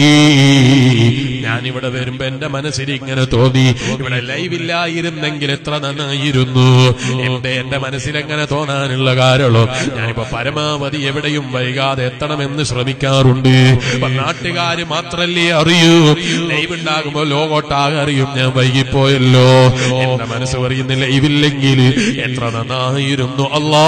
ഞാനിവിടെ വരുമ്പോ എന്റെ മനസ്സിൽ ഇങ്ങനെ തോന്നി ഇവിടെ ലൈവില്ലായിരുന്നെങ്കിൽ എത്ര നന്നായിരുന്നു എന്റെ എന്റെ മനസ്സിൽ എങ്ങനെ തോന്നാനുള്ള കാരണം ഞാനിപ്പോ പരമാവധി എവിടെയും വൈകാതെ എത്തണമെന്ന് ശ്രമിക്കാറുണ്ട് അപ്പൊ നാട്ടുകാര് മാത്രല്ലേ അറിയൂ ലൈവ് ഉണ്ടാകുമ്പോ ലോകോട്ടാകെ അറിയും ഞാൻ വൈകിപ്പോയല്ലോ എന്റെ മനസ്സ് പറയുന്ന ലൈവില്ലെങ്കിൽ എത്ര നന്നായിരുന്നു അല്ലാ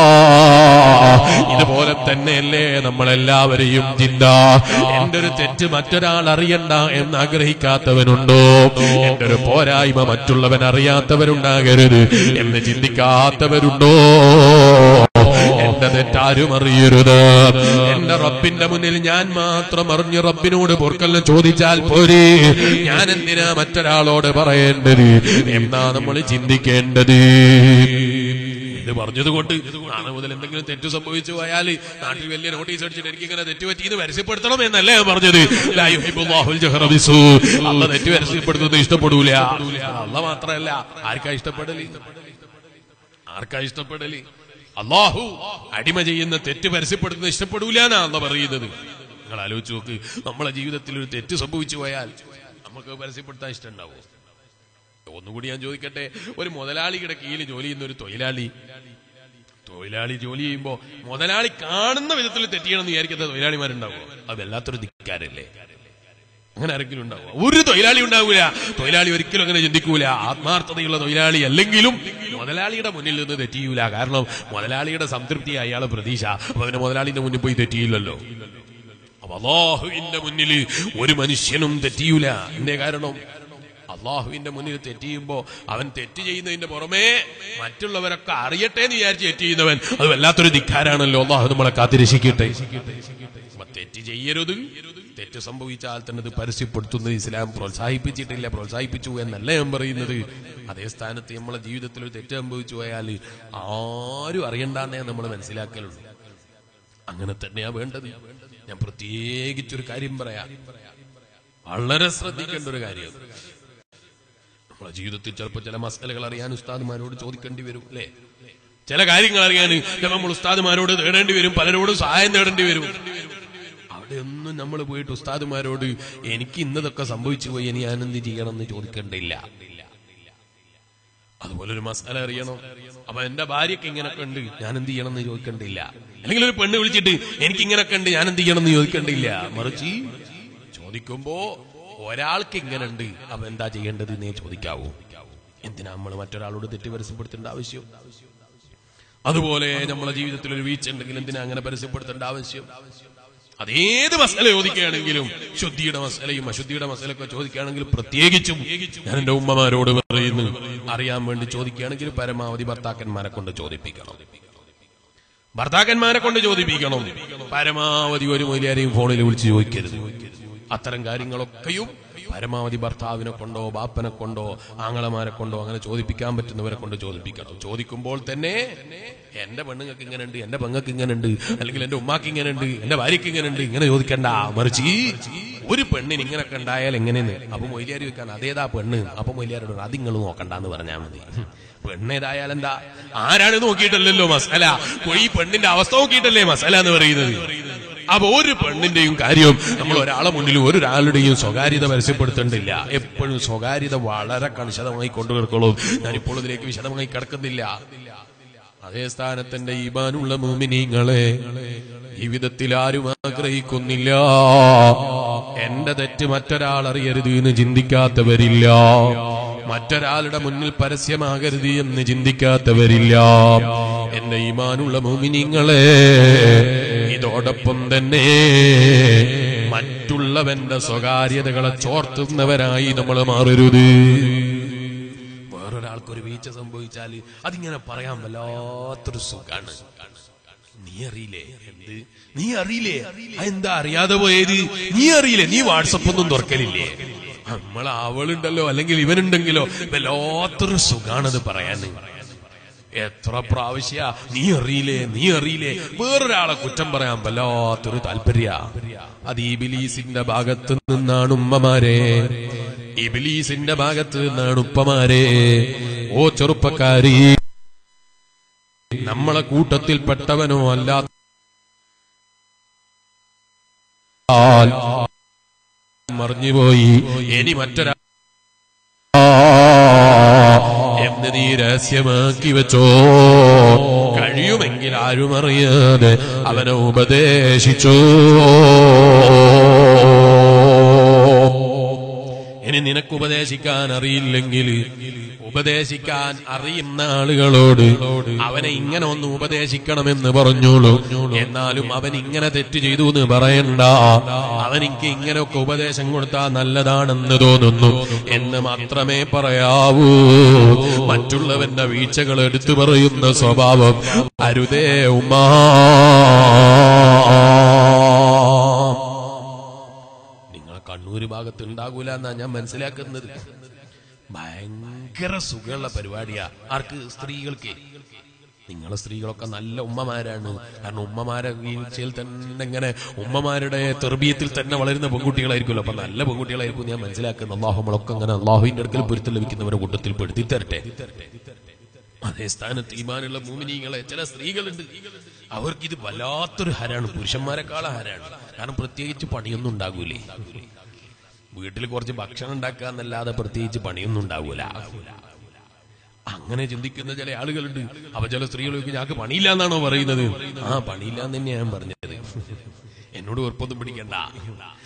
ഇതുപോലെ തന്നെയല്ലേ നമ്മളെല്ലാവരെയും ചിന്ത എന്റെ ഒരു തെറ്റ് മറ്റൊരാൾ അറിയണ്ട എന്ന് ആഗ്രഹിക്കാത്തവനുണ്ടോ എന്റെ ഒരു പോരായ്മ മറ്റുള്ളവൻ അറിയാത്തവരുണ്ടാകരുത് എന്ന് ചിന്തിക്കാത്തവരുണ്ടോ എന്റെ തെറ്റാരും അറിയരുത് എന്റെ റബ്ബിന്റെ മുന്നിൽ ഞാൻ മാത്രം അറിഞ്ഞ് റബ്ബിനോട് പൊറുക്കലിന് ചോദിച്ചാൽ പോരെ ഞാൻ എന്തിനാ മറ്റൊരാളോട് പറയേണ്ടത് എന്നാ നമ്മൾ ചിന്തിക്കേണ്ടത് ഇത് പറഞ്ഞതുകൊണ്ട് നാളെ മുതൽ എന്തെങ്കിലും തെറ്റ് സംഭവിച്ചു പോയാൽ നാട്ടിൽ വലിയ നോട്ടീസ് അടിച്ചിട്ട് എനിക്ക് ഇങ്ങനെ തെറ്റ് പറ്റിയെന്ന് പരസ്യപ്പെടുത്തണം എന്നല്ലേ ഞാൻ പറഞ്ഞത് ലാ യുഹിബ്ബുല്ലാഹുൽ ജഹ്റ ബിസ്സൂ. അള്ള തെറ്റ് പരസ്യപ്പെടുത്തുന്നത് ഇഷ്ടപ്പെടൂല അള്ള മാത്രമല്ല ആർക്കാ ഇഷ്ടപ്പെടല് ആർക്കാ ഇഷ്ടപ്പെടല് അള്ളാഹു അടിമ ചെയ്യുന്ന തെറ്റ് പരസ്യപ്പെടുത്തുന്നത് ഇഷ്ടപ്പെടൂല എന്നാ അള്ള പറയുന്നത് നിങ്ങൾ ആലോചിച്ച് നോക്ക് നമ്മളെ ജീവിതത്തിൽ ഒരു തെറ്റ് സംഭവിച്ചു പോയാൽ നമുക്ക് പരസ്യപ്പെടുത്താൻ ഇഷ്ടമുണ്ടാവോ ഒന്നുകൂടി ഞാൻ ചോദിക്കട്ടെ ഒരു മുതലാളിയുടെ കീഴിൽ ജോലി ചെയ്യുന്ന ഒരു തൊഴിലാളി തൊഴിലാളി ജോലി ചെയ്യുമ്പോ മുതലാളി കാണുന്ന വിധത്തിൽ തെറ്റിയണമെന്ന് വിചാരിക്കുന്ന തൊഴിലാളിമാരുണ്ടാവോ അത് വല്ലാത്തൊരു ധിക്കാരല്ലേ അങ്ങനെ ആരെങ്കിലും ഉണ്ടാവുക ഒരു തൊഴിലാളി ഉണ്ടാവില്ല തൊഴിലാളി ഒരിക്കലും അങ്ങനെ ചിന്തിക്കൂല ആത്മാർത്ഥതയുള്ള തൊഴിലാളി അല്ലെങ്കിലും മുതലാളിയുടെ മുന്നിൽ നിന്ന് തെറ്റിയൂല കാരണം മുതലാളിയുടെ സംതൃപ്തി അയാളെ പ്രതീക്ഷ അപ്പൊ പിന്നെ മുതലാളിന്റെ മുന്നിൽ പോയി തെറ്റിയില്ലല്ലോ അപ്പൊ അള്ളാഹുവിന്റെ മുന്നിൽ ഒരു മനുഷ്യനും തെറ്റിയൂല എന്റെ കാരണം അള്ളാഹുവിന്റെ മുന്നിൽ തെറ്റ് ചെയ്യുമ്പോ അവൻ തെറ്റ് ചെയ്യുന്നതിന്റെ പുറമേ മറ്റുള്ളവരൊക്കെ അറിയട്ടെ എന്ന് വിചാരിച്ച് തെറ്റ് ചെയ്യുന്നവൻ അത് വല്ലാത്തൊരു ധിക്കാരാണല്ലോ അള്ളാഹു നമ്മളെ കാത്തിരക്ഷിക്കട്ടെ അപ്പൊ തെറ്റ് ചെയ്യരുത് തെറ്റ് സംഭവിച്ചാൽ തന്നെ ഇത് പരസ്യപ്പെടുത്തുന്നത് ഇസ്ലാം പ്രോത്സാഹിപ്പിച്ചിട്ടില്ല പ്രോത്സാഹിപ്പിച്ചു എന്നല്ല ഞാൻ പറയുന്നത് അതേ സ്ഥാനത്ത് നമ്മളെ ജീവിതത്തിൽ ഒരു തെറ്റ് സംഭവിച്ചു പോയാൽ ആരും അറിയണ്ടെന്നേ നമ്മൾ മനസ്സിലാക്കലുള്ളൂ അങ്ങനെ തന്നെയാ വേണ്ടത് ഞാൻ പ്രത്യേകിച്ചൊരു കാര്യം പറയാം വളരെ ശ്രദ്ധിക്കേണ്ട ഒരു കാര്യം നമ്മളെ ജീവിതത്തിൽ ചിലപ്പോൾ ചില മസലകൾ അറിയാൻ ഉസ്താദുമാരോട് ചോദിക്കേണ്ടി വരും അല്ലേ ചില കാര്യങ്ങൾ അറിയാൻ ചിലപ്പോൾ നമ്മൾ ഉസ്താദുമാരോട് തേടേണ്ടി വരും പലരോടും സഹായം തേടേണ്ടി വരും അവിടെ ഒന്നും നമ്മൾ പോയിട്ട് ഉസ്താദുമാരോട് എനിക്ക് ഇന്നതൊക്കെ സംഭവിച്ചു പോയി ഇനി ഞാൻ എന്ത് ചെയ്യണം എന്ന് ചോദിക്കേണ്ടില്ല അതുപോലെ ഒരു മസാല അറിയണം അപ്പൊ എന്റെ ഭാര്യക്ക് ഇങ്ങനൊക്കെ ഉണ്ട് ഞാൻ എന്ത് ചെയ്യണം എന്ന് ചോദിക്കണ്ടില്ല അല്ലെങ്കിൽ ഒരു പെണ്ണ് വിളിച്ചിട്ട് എനിക്ക് ഇങ്ങനൊക്കെ ഉണ്ട് ഞാൻ എന്ത് ചെയ്യണം എന്ന് ചോദിക്കണ്ടില്ല മറിച്ച് ചോദിക്കുമ്പോ ഒരാൾക്ക് ഇങ്ങനെ ഉണ്ട് അപ്പൊ എന്താ ചെയ്യേണ്ടത് എന്നേ ചോദിക്കാവൂ എന്തിനാ നമ്മൾ മറ്റൊരാളോട് തെറ്റ് പരസ്യപ്പെടുത്തേണ്ട ആവശ്യം അതുപോലെ നമ്മളെ ജീവിതത്തിൽ ഒരു വീഴ്ച ഉണ്ടെങ്കിൽ എന്തിനാ അങ്ങനെ പരസ്യപ്പെടുത്തേണ്ട ആവശ്യം അതേത് മസല ചോദിക്കുകയാണെങ്കിലും ശുദ്ധിയുടെ മസലയും അശുദ്ധിയുടെ മസലൊക്കെ ചോദിക്കുകയാണെങ്കിൽ പ്രത്യേകിച്ചും ഞാൻ എന്റെ ഉമ്മമാരോട് പറയുന്നു അറിയാൻ വേണ്ടി ചോദിക്കുകയാണെങ്കിൽ പരമാവധി ഭർത്താക്കന്മാരെ കൊണ്ട് ചോദിപ്പിക്കണം ഭർത്താക്കന്മാരെ കൊണ്ട് ചോദിപ്പിക്കണം പരമാവധി ഒരു മൊയിലാരെയും ഫോണിൽ വിളിച്ച് ചോദിക്കരുത് അത്തരം കാര്യങ്ങളൊക്കെയും പരമാവധി ഭർത്താവിനെ കൊണ്ടോ ബാപ്പനെ കൊണ്ടോ ആങ്ങളമാരെ കൊണ്ടോ അങ്ങനെ ചോദിപ്പിക്കാൻ പറ്റുന്നവരെ കൊണ്ട് ചോദിപ്പിക്കണം ചോദിക്കുമ്പോൾ തന്നെ എന്റെ പെണ്ണുങ്ങൾക്ക് ഇങ്ങനെ ഉണ്ട് എന്റെ പെങ്ങൾക്ക് ഇങ്ങനെ ഉണ്ട് അല്ലെങ്കിൽ എന്റെ ഉമ്മാക്ക് ഇങ്ങനെ ഉണ്ട് എന്റെ ഭാര്യക്ക് ഇങ്ങനെ ഉണ്ട് ഇങ്ങനെ ചോദിക്കണ്ട മറിച്ച് ഒരു പെണ്ണിന് ഇങ്ങനൊക്കെ ഉണ്ടായാൽ എങ്ങനെയെന്ന് അപ്പൊ മൊയിലാരി വെക്കാൻ അതേതാ പെണ്ണ് അപ്പൊ മൊയിലാരോട് അത് നിങ്ങൾ നോക്കണ്ടെന്ന് പറഞ്ഞാൽ മതി പെണ്ണേതായാൽ എന്താ ആരാണ് നോക്കിയിട്ടല്ലല്ലോ മസാല ഈ പെണ്ണിന്റെ അവസ്ഥ നോക്കിയിട്ടല്ലേ മസാല എന്ന് പറയുന്നത് അപ്പൊ ഒരു പെണ്ണിന്റെയും കാര്യം നമ്മൾ ഒരാളെ മുന്നിൽ ഒരാളുടെയും സ്വകാര്യത പരസ്യപ്പെടുത്തേണ്ടില്ല എപ്പോഴും സ്വകാര്യത വളരെ കണിശതമായി കൊണ്ടു കിടക്കുള്ളൂ ഞാനിപ്പോൾ ഇതിലേക്ക് വിശദമായി കിടക്കുന്നില്ല അതേ സ്ഥാനത്തിന്റെ ഈമാനുള്ള മൂമിനീങ്ങളെ ജീവിതത്തിൽ ആരും ആഗ്രഹിക്കുന്നില്ല എന്റെ തെറ്റ് മറ്റൊരാൾ അറിയരുത് എന്ന് ചിന്തിക്കാത്തവരില്ല മറ്റൊരാളുടെ മുന്നിൽ പരസ്യമാകരുത് എന്ന് ചിന്തിക്കാത്തവരില്ല എന്റെ ഈമാനുള്ള മൂമിനിങ്ങളെ ഇതോടൊപ്പം തന്നെ മറ്റുള്ളവന്റെ സ്വകാര്യതകളെ ചോർത്തുന്നവരായി നമ്മൾ മാറരുത് വേറൊരാൾക്കൊരു വീഴ്ച സംഭവിച്ചാൽ അതിങ്ങനെ പറയാൻ വല്ലാത്തൊരു സുഖാണ് നീ അറിയില്ലേ എന്ത് നീ അറിയില്ലേ ആ എന്താ അറിയാതെ പോയത് നീ അറിയില്ലേ നീ വാട്സപ്പ് ഒന്നും തുറക്കലില്ലേ നമ്മൾ അവളുണ്ടല്ലോ അല്ലെങ്കിൽ ഇവനുണ്ടെങ്കിലോ വല്ലാത്തൊരു സുഖാണത് പറയാൻ എത്ര പ്രാവശ്യ നീ അറിയില്ലേ നീ അറിയില്ലേ വേറൊരാളെ കുറ്റം പറയാൻ വല്ലാത്തൊരു താല്പര്യ അത് ഈ ബിലീസിന്റെ ഭാഗത്ത് നിന്നാണ് ഉമ്മമാരെ ഇബിലീസിന്റെ ഭാഗത്ത് നിന്നാണ് ഉപ്പമാരെ ഓ ചെറുപ്പക്കാരി നമ്മളെ കൂട്ടത്തിൽപ്പെട്ടവനോ അല്ലാത്ത മറിഞ്ഞുപോയി ഇനി മറ്റൊരാ എന്ന് നീ രഹസ്യമാക്കി വെച്ചോ കഴിയുമെങ്കിൽ ആരും അറിയാതെ അവനെ ഉപദേശിച്ചോ ഇനി നിനക്ക് ഉപദേശിക്കാൻ അറിയില്ലെങ്കിൽ ഉപദേശിക്കാൻ അറിയുന്ന ആളുകളോട് അവനെ ഇങ്ങനെ ഒന്ന് ഉപദേശിക്കണമെന്ന് പറഞ്ഞോളൂ എന്നാലും അവൻ ഇങ്ങനെ തെറ്റ് ചെയ്തു എന്ന് പറയണ്ട അവൻ എനിക്ക് ഇങ്ങനെയൊക്കെ ഉപദേശം കൊടുത്താൽ നല്ലതാണെന്ന് തോന്നുന്നു എന്ന് മാത്രമേ പറയാവൂ മറ്റുള്ളവന്റെ വീഴ്ചകൾ എടുത്തു പറയുന്ന സ്വഭാവം അരുതേ ഉമാ നിങ്ങളെ കണ്ണൂര് ഭാഗത്ത് ഉണ്ടാകൂല എന്നാ ഞാൻ മനസ്സിലാക്കുന്നത് ഭയങ്കര സുഖമുള്ള പരിപാടിയാ ആർക്ക് സ്ത്രീകൾക്ക് നിങ്ങളെ സ്ത്രീകളൊക്കെ നല്ല ഉമ്മമാരാണ് കാരണം ഉമ്മമാരെ വീഴ്ചയിൽ തന്നെ ഇങ്ങനെ ഉമ്മമാരുടെ തെർബീയത്തിൽ തന്നെ വളരുന്ന പെൺകുട്ടികളായിരിക്കുമല്ലോ അപ്പൊ നല്ല പെൺകുട്ടികളായിരിക്കും ഞാൻ മനസ്സിലാക്കുന്നത് അള്ളാഹു നമ്മളൊക്കെ അങ്ങനെ അള്ളാഹുവിന്റെ അടുക്കൽ പൊരുത്തം ലഭിക്കുന്നവരുടെ കൂട്ടത്തിൽ പെടുത്തി തരട്ടെ അതേ സ്ഥാനത്ത് ഈമാനുള്ള മൂമിനീങ്ങളെ ചില സ്ത്രീകളുണ്ട് അവർക്ക് ഇത് വല്ലാത്തൊരു ഹരാണ് പുരുഷന്മാരെക്കാളെ ഹരാണ് കാരണം പ്രത്യേകിച്ച് പണിയൊന്നും ഉണ്ടാകൂലേ വീട്ടിൽ കുറച്ച് ഭക്ഷണം ഉണ്ടാക്കുക എന്നല്ലാതെ പ്രത്യേകിച്ച് പണിയൊന്നും ഉണ്ടാകൂല അങ്ങനെ ചിന്തിക്കുന്ന ചില ആളുകളുണ്ട് അപ്പൊ ചില സ്ത്രീകൾക്ക് ഞങ്ങൾക്ക് പണിയില്ല എന്നാണോ പറയുന്നത് ആ പണിയില്ല എന്ന് തന്നെയാ ഞാൻ പറഞ്ഞത് എന്നോട് ഉറപ്പൊന്നും പിടിക്കണ്ട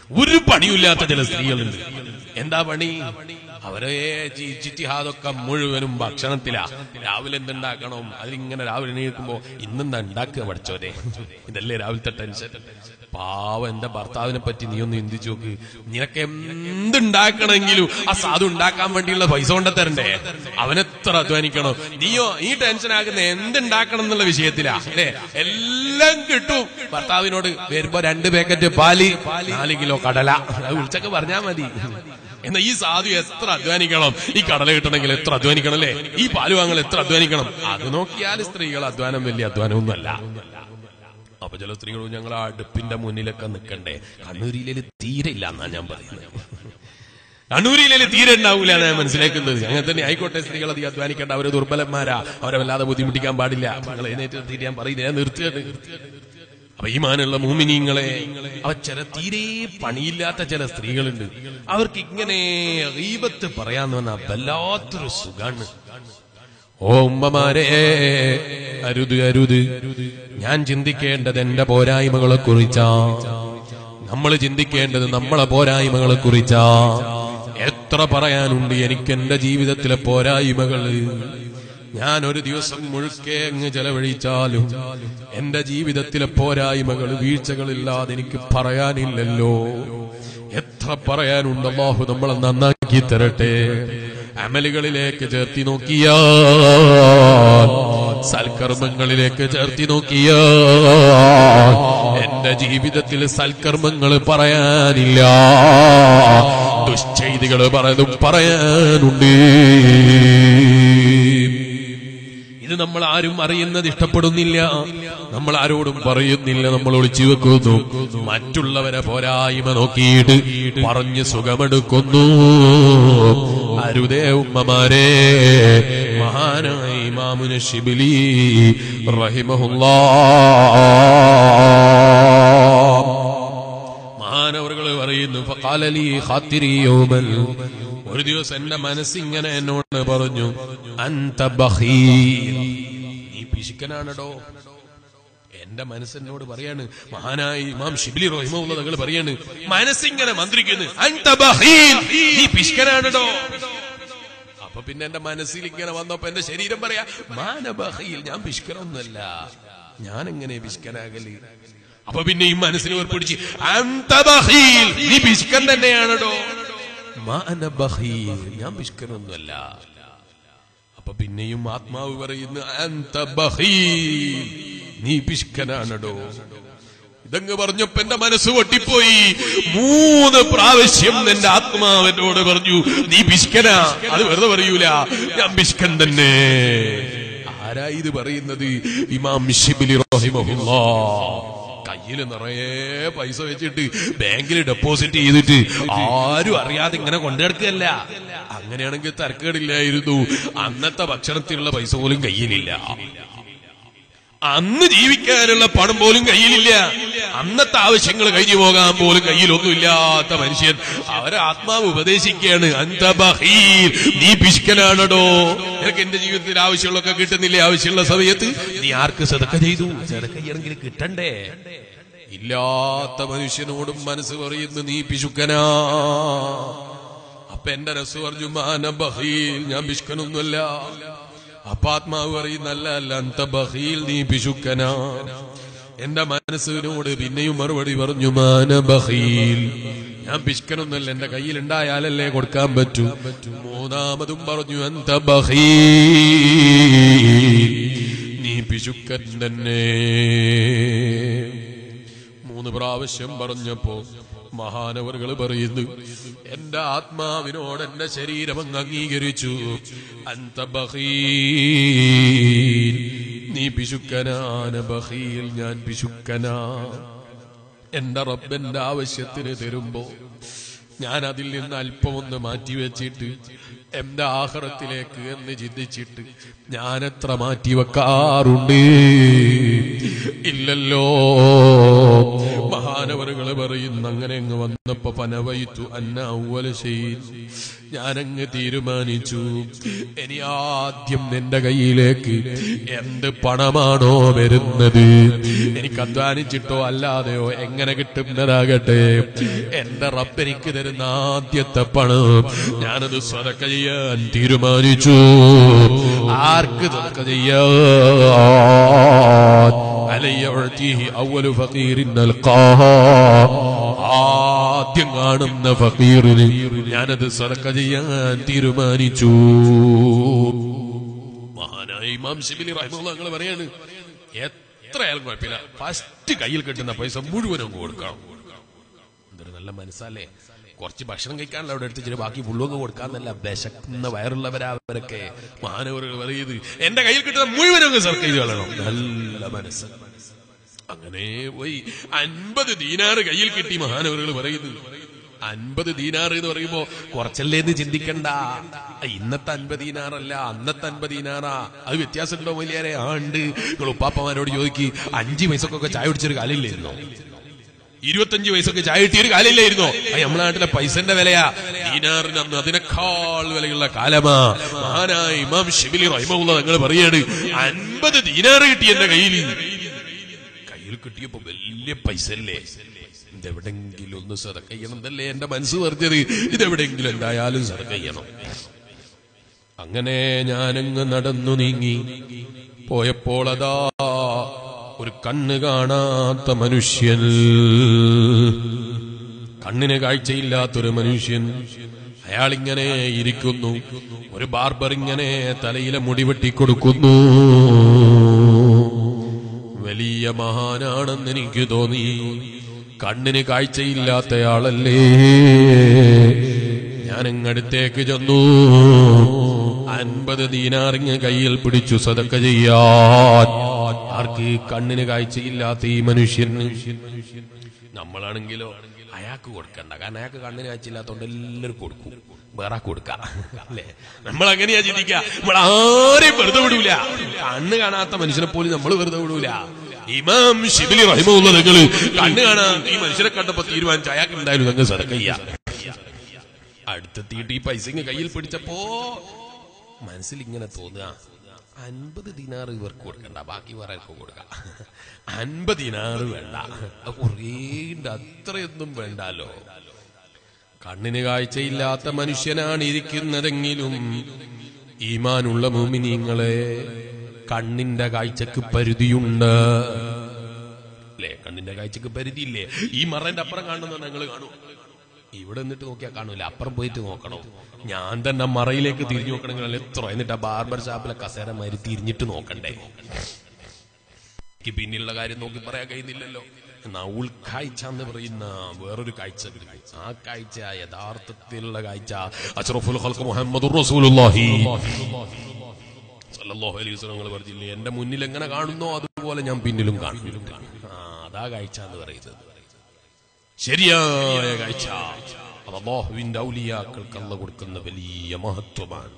ഒരു പണിയില്ലാത്ത ചില സ്ത്രീകളുണ്ട് എന്താ പണി അവരെ ജി- ജിത്തിഹാദൊക്കെ മുഴുവനും ഭക്ഷണത്തിലാ രാവിലെ എന്തുണ്ടാക്കണം അതിലിങ്ങനെ രാവിലെ എണീക്കുമ്പോ ഇന്നെന്താ ഉണ്ടാക്കുക പഠിച്ചോരെ ഇതല്ലേ രാവിലത്തെ ടെൻഷൻ പാവം എന്റെ ഭർത്താവിനെ പറ്റി നീ ഒന്ന് ചിന്തിച്ചു നോക്ക് നിനക്ക് എന്തുണ്ടാക്കണമെങ്കിലും ആ സാധു ഉണ്ടാക്കാൻ വേണ്ടിയുള്ള പൈസ കൊണ്ട് തരണ്ടേ അവനെത്ര അധ്വാനിക്കണം നീയോ ഈ ടെൻഷൻ ആകുന്ന എന്തുണ്ടാക്കണം എന്നുള്ള വിഷയത്തിലാ അല്ലേ എല്ലാം കിട്ടും ഭർത്താവിനോട് വരുമ്പോ രണ്ട് പാക്കറ്റ് പാല് നാല് കിലോ കടല അത് വിളിച്ചൊക്കെ പറഞ്ഞാ മതി എന്നാ ഈ സാധു എത്ര അധ്വാനിക്കണം ഈ കടല കിട്ടണമെങ്കിൽ എത്ര അധ്വാനിക്കണം അല്ലേ ഈ പാല് വാങ്ങൽ എത്ര അധ്വാനിക്കണം അത് നോക്കിയാൽ സ്ത്രീകൾ അധ്വാനം വലിയ അധ്വാനമൊന്നുമല്ല അപ്പൊ ചില സ്ത്രീകളും ഞങ്ങൾ ആ അടുപ്പിന്റെ മുന്നിലൊക്കെ നിൽക്കണ്ടേ കണ്ണൂരിയില് തീരെ ഇല്ല എന്നാ ഞാൻ പറയുന്നത് കണ്ണൂരിയിലെ തീരെ ഉണ്ടാവൂല എന്നാ ഞാൻ മനസ്സിലാക്കുന്നത് അങ്ങനെ തന്നെ ആയിക്കോട്ടെ സ്ത്രീകൾ അധികം അധ്വാനിക്കേണ്ട അവര് ദുർബലന്മാരാ അവരെ വല്ലാതെ ബുദ്ധിമുട്ടിക്കാൻ പാടില്ല നിങ്ങൾ എഴുന്നേറ്റ് തീരെ ഞാൻ പറയില്ല ഞാൻ നിർത്തുകയാണ് അപ്പൊ ഈ മാനുള്ള മൂമിനീങ്ങളെ അവ ചില തീരെ പണിയില്ലാത്ത ചില സ്ത്രീകളുണ്ട് അവർക്ക് ഇങ്ങനെ റീബത്ത് പറയാന്ന് പറഞ്ഞാൽ വല്ലാത്തൊരു സുഖാണ് ഓ ഉമ്മമാരെ അരുത് അരുത് ഞാൻ ചിന്തിക്കേണ്ടത് എന്റെ പോരായ്മകളെ കുറിച്ചാ നമ്മൾ ചിന്തിക്കേണ്ടത് നമ്മളെ പോരായ്മകളെ കുറിച്ചാ എത്ര പറയാനുണ്ട് എനിക്ക് എന്റെ ജീവിതത്തിലെ പോരായ്മകള് ഞാൻ ഒരു ദിവസം മുഴുക്കെ അങ്ങ് ചെലവഴിച്ചാലും എന്റെ ജീവിതത്തിലെ പോരായ്മകൾ വീഴ്ചകളില്ലാതെ എനിക്ക് പറയാനില്ലല്ലോ എത്ര പറയാനുണ്ട് അള്ളാഹു നമ്മളെ നന്നാക്കി തരട്ടെ അമലുകളിലേക്ക് ചേർത്തി നോക്കിയാൽ സൽക്കർമ്മങ്ങളിലേക്ക് ചേർത്തി നോക്കിയാൽ എന്റെ ജീവിതത്തിൽ സൽക്കർമ്മങ്ങൾ പറയാനില്ല ദുശ്ചെയ്തികൾ പലതും പറയാനുണ്ട് ഇത് നമ്മൾ ആരും അറിയുന്നത് ഇഷ്ടപ്പെടുന്നില്ല നമ്മൾ ആരോടും പറയുന്നില്ല നമ്മൾ ഒളിച്ചു വെക്കുന്നു മറ്റുള്ളവരെ പോരായ്മ നോക്കിയിട്ട് പറഞ്ഞ് സുഖമെടുക്കുന്നു അരുതേ ഉമ്മമാരെ മഹാനായ ഇമാമുന ഷിബിലി റഹിമഹുല്ലാ മഹാനവറുകൾ പറയുന്നു ഫഖാലലി ഖാത്തിരി യൗമൻ ഒരു ദിവസം എന്റെ മനസ്സിങ്ങനെ എന്നോട് പറഞ്ഞു അന്ത ബഖീൽ നീ പിശുക്കനാണടോ എന്റെ മനസ്സെന്നോട് പറയാണ് മഹാനായ ഇമാം ഷിബിലി റഹിമുള്ള തങ്ങൾ പറയാണ് മനസ്സിങ്ങനെ മന്ത്രിക്കുന്നു അന്ത ബഖീൽ നീ പിശുക്കനാണടോ അപ്പൊ പിന്നെ എന്റെ മനസ്സിൽ ഇങ്ങനെ വന്നപ്പോ എന്റെ ശരീരം പറയാ മാനബഹയിൽ ഞാൻ പിശുക്കനൊന്നുമല്ല ഞാൻ എങ്ങനെ പിശുക്കനാകല് അപ്പൊ പിന്നെ ഈ മനസ്സിന് ഉറപ്പിടിച്ച് അന്ത ബഖീൽ നീ പിശുക്കൻ തന്നെയാണടോ മാനബഹീൽ ഞാൻ പിശുക്കനൊന്നുമല്ല അപ്പൊ പിന്നെയും ആത്മാവ് പറയുന്നു അന്ത ബഖീൽ നീ പിശുക്കനാണടോ ഇതങ്ങ് പറഞ്ഞപ്പോ എന്റെ മനസ്സ് പൊട്ടിപ്പോയി മൂന്ന് പ്രാവശ്യം എന്റെ ആത്മാവിനോട് പറഞ്ഞു നീ പിശുക്കനാ അത് വെറുതെ പറയൂല ഞാൻ പിശുക്കൻ തന്നെ ആരാ ഇത് പറയുന്നത് ഇമാം ഷിബിലി റഹിമഹുല്ലാ കയ്യില് നിറയെ പൈസ വെച്ചിട്ട് ബാങ്കിൽ ഡെപ്പോസിറ്റ് ചെയ്തിട്ട് ആരും അറിയാതെ ഇങ്ങനെ കൊണ്ടെടുക്കല്ല അങ്ങനെയാണെങ്കിൽ തരക്കേടില്ലായിരുന്നു അന്നത്തെ ഭക്ഷണത്തിനുള്ള പൈസ പോലും കയ്യിലില്ല അന്ന് ജീവിക്കാനുള്ള പണം പോലും കയ്യിലില്ല അന്നത്തെ ആവശ്യങ്ങൾ കഴിഞ്ഞു പോകാൻ പോലും കയ്യിലൊന്നുമില്ലാത്ത മനുഷ്യൻ അവരെ ആത്മാവ് ഉപദേശിക്കുകയാണ് അന്ത ബഹീർ നീ പിശുക്കനാണടോ നിനക്ക് എന്റെ ജീവിതത്തിൽ ആവശ്യമുള്ളൊക്കെ കിട്ടുന്നില്ലേ ആവശ്യമുള്ള സമയത്ത് നീ ആർക്ക് സതക്ക ചെയ്തു സതക്ക ചെയ്യണമെങ്കിൽ കിട്ടണ്ടേ ഇല്ലാത്ത മനുഷ്യനോടും മനസ്സ് പറയുന്നു നീ പിശുക്കനാ അപ്പൊ എന്റെ രസ് പറഞ്ഞു മാന ബഹീൽ ഞാൻ പിശുക്കനൊന്നുമല്ല അപ്പൊ ആത്മാവ് പറയുന്നല്ല അല്ല അന്ത ബഹീൽ നീ പിശുക്കനാ എന്റെ മനസ്സിനോട് പിന്നെയും മറുപടി പറഞ്ഞു മാന ബഹീൽ ഞാൻ പിശുക്കനൊന്നല്ല എന്റെ കയ്യിൽ ഉണ്ടായാലല്ലേ കൊടുക്കാൻ പറ്റൂ മൂന്നാമതും പറഞ്ഞു അന്ത ബഹീൽ നീ പിശുക്കൻ തന്നെ മൂന്ന് പ്രാവശ്യം പറഞ്ഞപ്പോ മഹാനവറുകൾ പറയുന്നു എന്റെ ആത്മാവിനോട് എന്റെ ശരീരം അങ്ങ് അംഗീകരിച്ചു അന്ത ബഹീൽ നീ പിശുക്കനാന ബഹീൽ ഞാൻ പിശുക്കനാ എന്റെ റബ്ബന്റെ ആവശ്യത്തിന് തരുമ്പോ ഞാൻ അതിൽ നിന്ന് അല്പമൊന്ന് മാറ്റിവെച്ചിട്ട് എന്റെ ആഹ്റത്തിലേക്ക് എന്ന് ചിന്തിച്ചിട്ട് ഞാൻ എത്ര മാറ്റി വെക്കാറുണ്ട് ഇല്ലല്ലോ മഹാനവറുകൾ പറയുന്ന അങ്ങനെ അങ്ങ് വന്നപ്പോ പനവയിത്തു അന്ന ഔവല ചെയ് ഞാനങ്ങ് തീരുമാനിച്ചു ഇനി ആദ്യം നിന്റെ കയ്യിലേക്ക് എന്ത് പണമാണോ വരുന്നത് എനിക്ക് അധ്വാനിച്ചിട്ടോ അല്ലാതെയോ എങ്ങനെ കിട്ടുന്നതാകട്ടെ എന്റെ റബ്ബെനിക്ക് തരുന്ന ആദ്യത്തെ പണം ഞാനത് സ്വതക്ക ചെയ്യാൻ തീരുമാനിച്ചു ആർക്ക് സ്വതക്ക ചെയ്യാൻ അലയ്യ ഉഴത്തിഹി അവലു ഫഖീറിൻ നൽകാ ആദ്യം കാണുന്ന ഫക്കീറിന് ഞാനത് സദക്ക ചെയ്യാൻ തീരുമാനിച്ചു മഹാനായ ഇമാം ഷിബിലി റഹ്മുള്ള ഞങ്ങൾ പറയാണ് എത്ര ആയാലും കുഴപ്പമില്ല ഫസ്റ്റ് കയ്യിൽ കിട്ടുന്ന പൈസ മുഴുവനും അങ്ങ് കൊടുക്കണം എന്തൊരു നല്ല മനസ്സല്ലേ കുറച്ച് ഭക്ഷണം കഴിക്കാനല്ല അവിടെ എടുത്തിട്ട് ബാക്കി ഫുള്ളൊക്കെ കൊടുക്കാന്നല്ല വിശക്കുന്ന വയറുള്ളവരാ അവരൊക്കെ മഹാനവറുകൾ പറയുന്നത് എന്റെ കയ്യിൽ കിട്ടുന്ന മുഴുവനും അങ്ങ് സർക്കൈ കളയണം നല്ല മനസ്സ് അങ്ങനെ പോയി അൻപത് ദീനാറ് കയ്യിൽ കിട്ടി മഹാനവറുകൾ പറയുന്നു അൻപത് ദീനാറ് എന്ന് പറയുമ്പോ കുറച്ചല്ലേ എന്ന് ചിന്തിക്കണ്ട ഇന്നത്തെ അൻപത് ദീനാറല്ല അന്നത്തെ അൻപത് ദീനാറാ അത് വ്യത്യാസമുണ്ടോ വലിയാരെ ആ ഉണ്ട് നിങ്ങൾ ഉപ്പാപ്പമാരോട് ചോദിക്ക് അഞ്ച് പൈസക്കൊക്കെ ചായ കുടിച്ചൊരു കാലില്ലായിരുന്നോ ഇരുപത്തഞ്ച് വയസ്സൊക്കെ ചായ കിട്ടിയൊരു കാലില്ലായിരുന്നോ അത് നമ്മുടെ നാട്ടിലെ പൈസന്റെ വിലയാ ദീനാറിന് അന്ന് അതിനേക്കാൾ വിലയുള്ള കാലമാ മഹാനായ ഇമാം ഷിബിലി റഹിമുള്ള നിങ്ങൾ പറയാണ് അൻപത് ദീനാറ് കിട്ടി എന്റെ കയ്യിൽ കയ്യിൽ കിട്ടിയപ്പോ വലിയ പൈസ അല്ലേ ഇതെവിടെങ്കിലും ഒന്ന് സദക്ക ചെയ്യണം എന്നല്ലേ എന്റെ മനസ്സ് പറഞ്ഞത് ഇതെവിടെങ്കിലും എന്തായാലും സദക്ക ചെയ്യണം അങ്ങനെ ഞാനങ്ങ് നടന്നു നീങ്ങി പോയപ്പോൾ അതാ ഒരു കണ്ണ് കാണാത്ത മനുഷ്യൻ കണ്ണിന് കാഴ്ചയില്ലാത്തൊരു മനുഷ്യൻ അയാൾ ഇങ്ങനെ ഇരിക്കുന്നു ഒരു ബാർബർ ഇങ്ങനെ തലയിലെ മുടി വെട്ടിക്കൊടുക്കുന്നു വലിയ മഹാനാണെന്ന് എനിക്ക് തോന്നി കണ്ണിന് കാഴ്ചയില്ലാത്തയാളല്ലേ ഞാൻ അങ്ങടുത്തേക്ക് ചെന്നു അൻപത് ദീനാറിങ് കയ്യിൽ പിടിച്ചു സതക്ക ചെയ്യാൻ ആർക്ക് കണ്ണിന് കാഴ്ചയില്ലാത്ത ഈ മനുഷ്യന് നമ്മളാണെങ്കിലോ അയാൾക്ക് കൊടുക്കണ്ട കാരണം അയാൾക്ക് കണ്ണിന് കാഴ്ചയില്ലാത്തോണ്ട് എല്ലാവർക്കും കൊടുക്കും വേറെ കൊടുക്കാം അല്ലേ നമ്മൾ അങ്ങനെയാ ചിന്തിക്കുക നമ്മൾ ആരെയും വെറുതെ വിടൂല കണ്ണ് കാണാത്ത മനുഷ്യനെ പോലും നമ്മൾ വെറുതെ വിടൂല ഇമാം ഷിബിലി റഹിമുള്ള നിങ്ങൾ കണ്ണ് കാണാൻ ഈ മനുഷ്യനെ കണ്ടപ്പോ തീരുമാനിച്ച അയാൾക്ക് എന്തായാലും നിങ്ങൾ സദക്കയ്യ അടുത്തെത്തിയിട്ട് ഈ പൈസ ഇങ്ങ് കയ്യിൽ പിടിച്ചപ്പോ മനസ്സിൽ ഇങ്ങനെ തോന്നുക അൻപത് ദിനാറ് ഇവർക്ക് കൊടുക്കണ്ട ബാക്കി വേറെ ആർക്കും കൊടുക്കാം അൻപത് ദിനാറ് വേണ്ട അത് കുറേണ്ട് അത്രയൊന്നും വേണ്ടാലോ കണ്ണിന് കാഴ്ചയില്ലാത്ത മനുഷ്യനാണ് ഇരിക്കുന്നതെങ്കിലും ഈമാനുള്ള മൂമിനീങ്ങളെ കണ്ണിന്റെ കാഴ്ചക്ക് പരിധിയുണ്ട് അല്ലേ കണ്ണിന്റെ കാഴ്ചക്ക് പരിധിയില്ലേ ഈ മറന്റെ അപ്പുറം കാണുന്ന ഞങ്ങൾ കാണൂ ഇവിടെ നിന്നിട്ട് നോക്കിയാൽ കാണൂല അപ്പുറം പോയിട്ട് നോക്കണം ഞാൻ തന്നെ മറയിലേക്ക് തിരിഞ്ഞു നോക്കണമെങ്കിൽ എത്ര എന്നിട്ട് ആ ബാർബർ ഷാപ്പിലെ കസേര മാതിരി തിരിഞ്ഞിട്ട് നോക്കണ്ടേ എനിക്ക് പിന്നിലുള്ള കാര്യം നോക്കി പറയാൻ കഴിയുന്നില്ലല്ലോ എന്നാ ഉൾക്കാഴ്ച എന്ന് പറയുന്ന വേറൊരു കാഴ്ച ഉണ്ട്. ആ കാഴ്ച യഥാർത്ഥത്തിലുള്ള കാഴ്ച അഷ്റഫുൽ ഖൽഖ് മുഹമ്മദ് റസൂലുള്ളാഹി സല്ലല്ലാഹു അലൈഹി വസല്ലം നിങ്ങൾ പറഞ്ഞില്ലേ എന്റെ മുന്നിൽ എങ്ങനെ കാണുന്നോ അതുപോലെ ഞാൻ പിന്നിലും കാണുന്നു ആ അതാ കാഴ്ച എന്ന് പറയുന്നത് ശരിയായ കാഴ്ച അത് അള്ളാഹുവിന്റെ ഔലിയാക്കൾക്ക് അല്ല കൊടുക്കുന്ന വലിയ മഹത്വമാണ്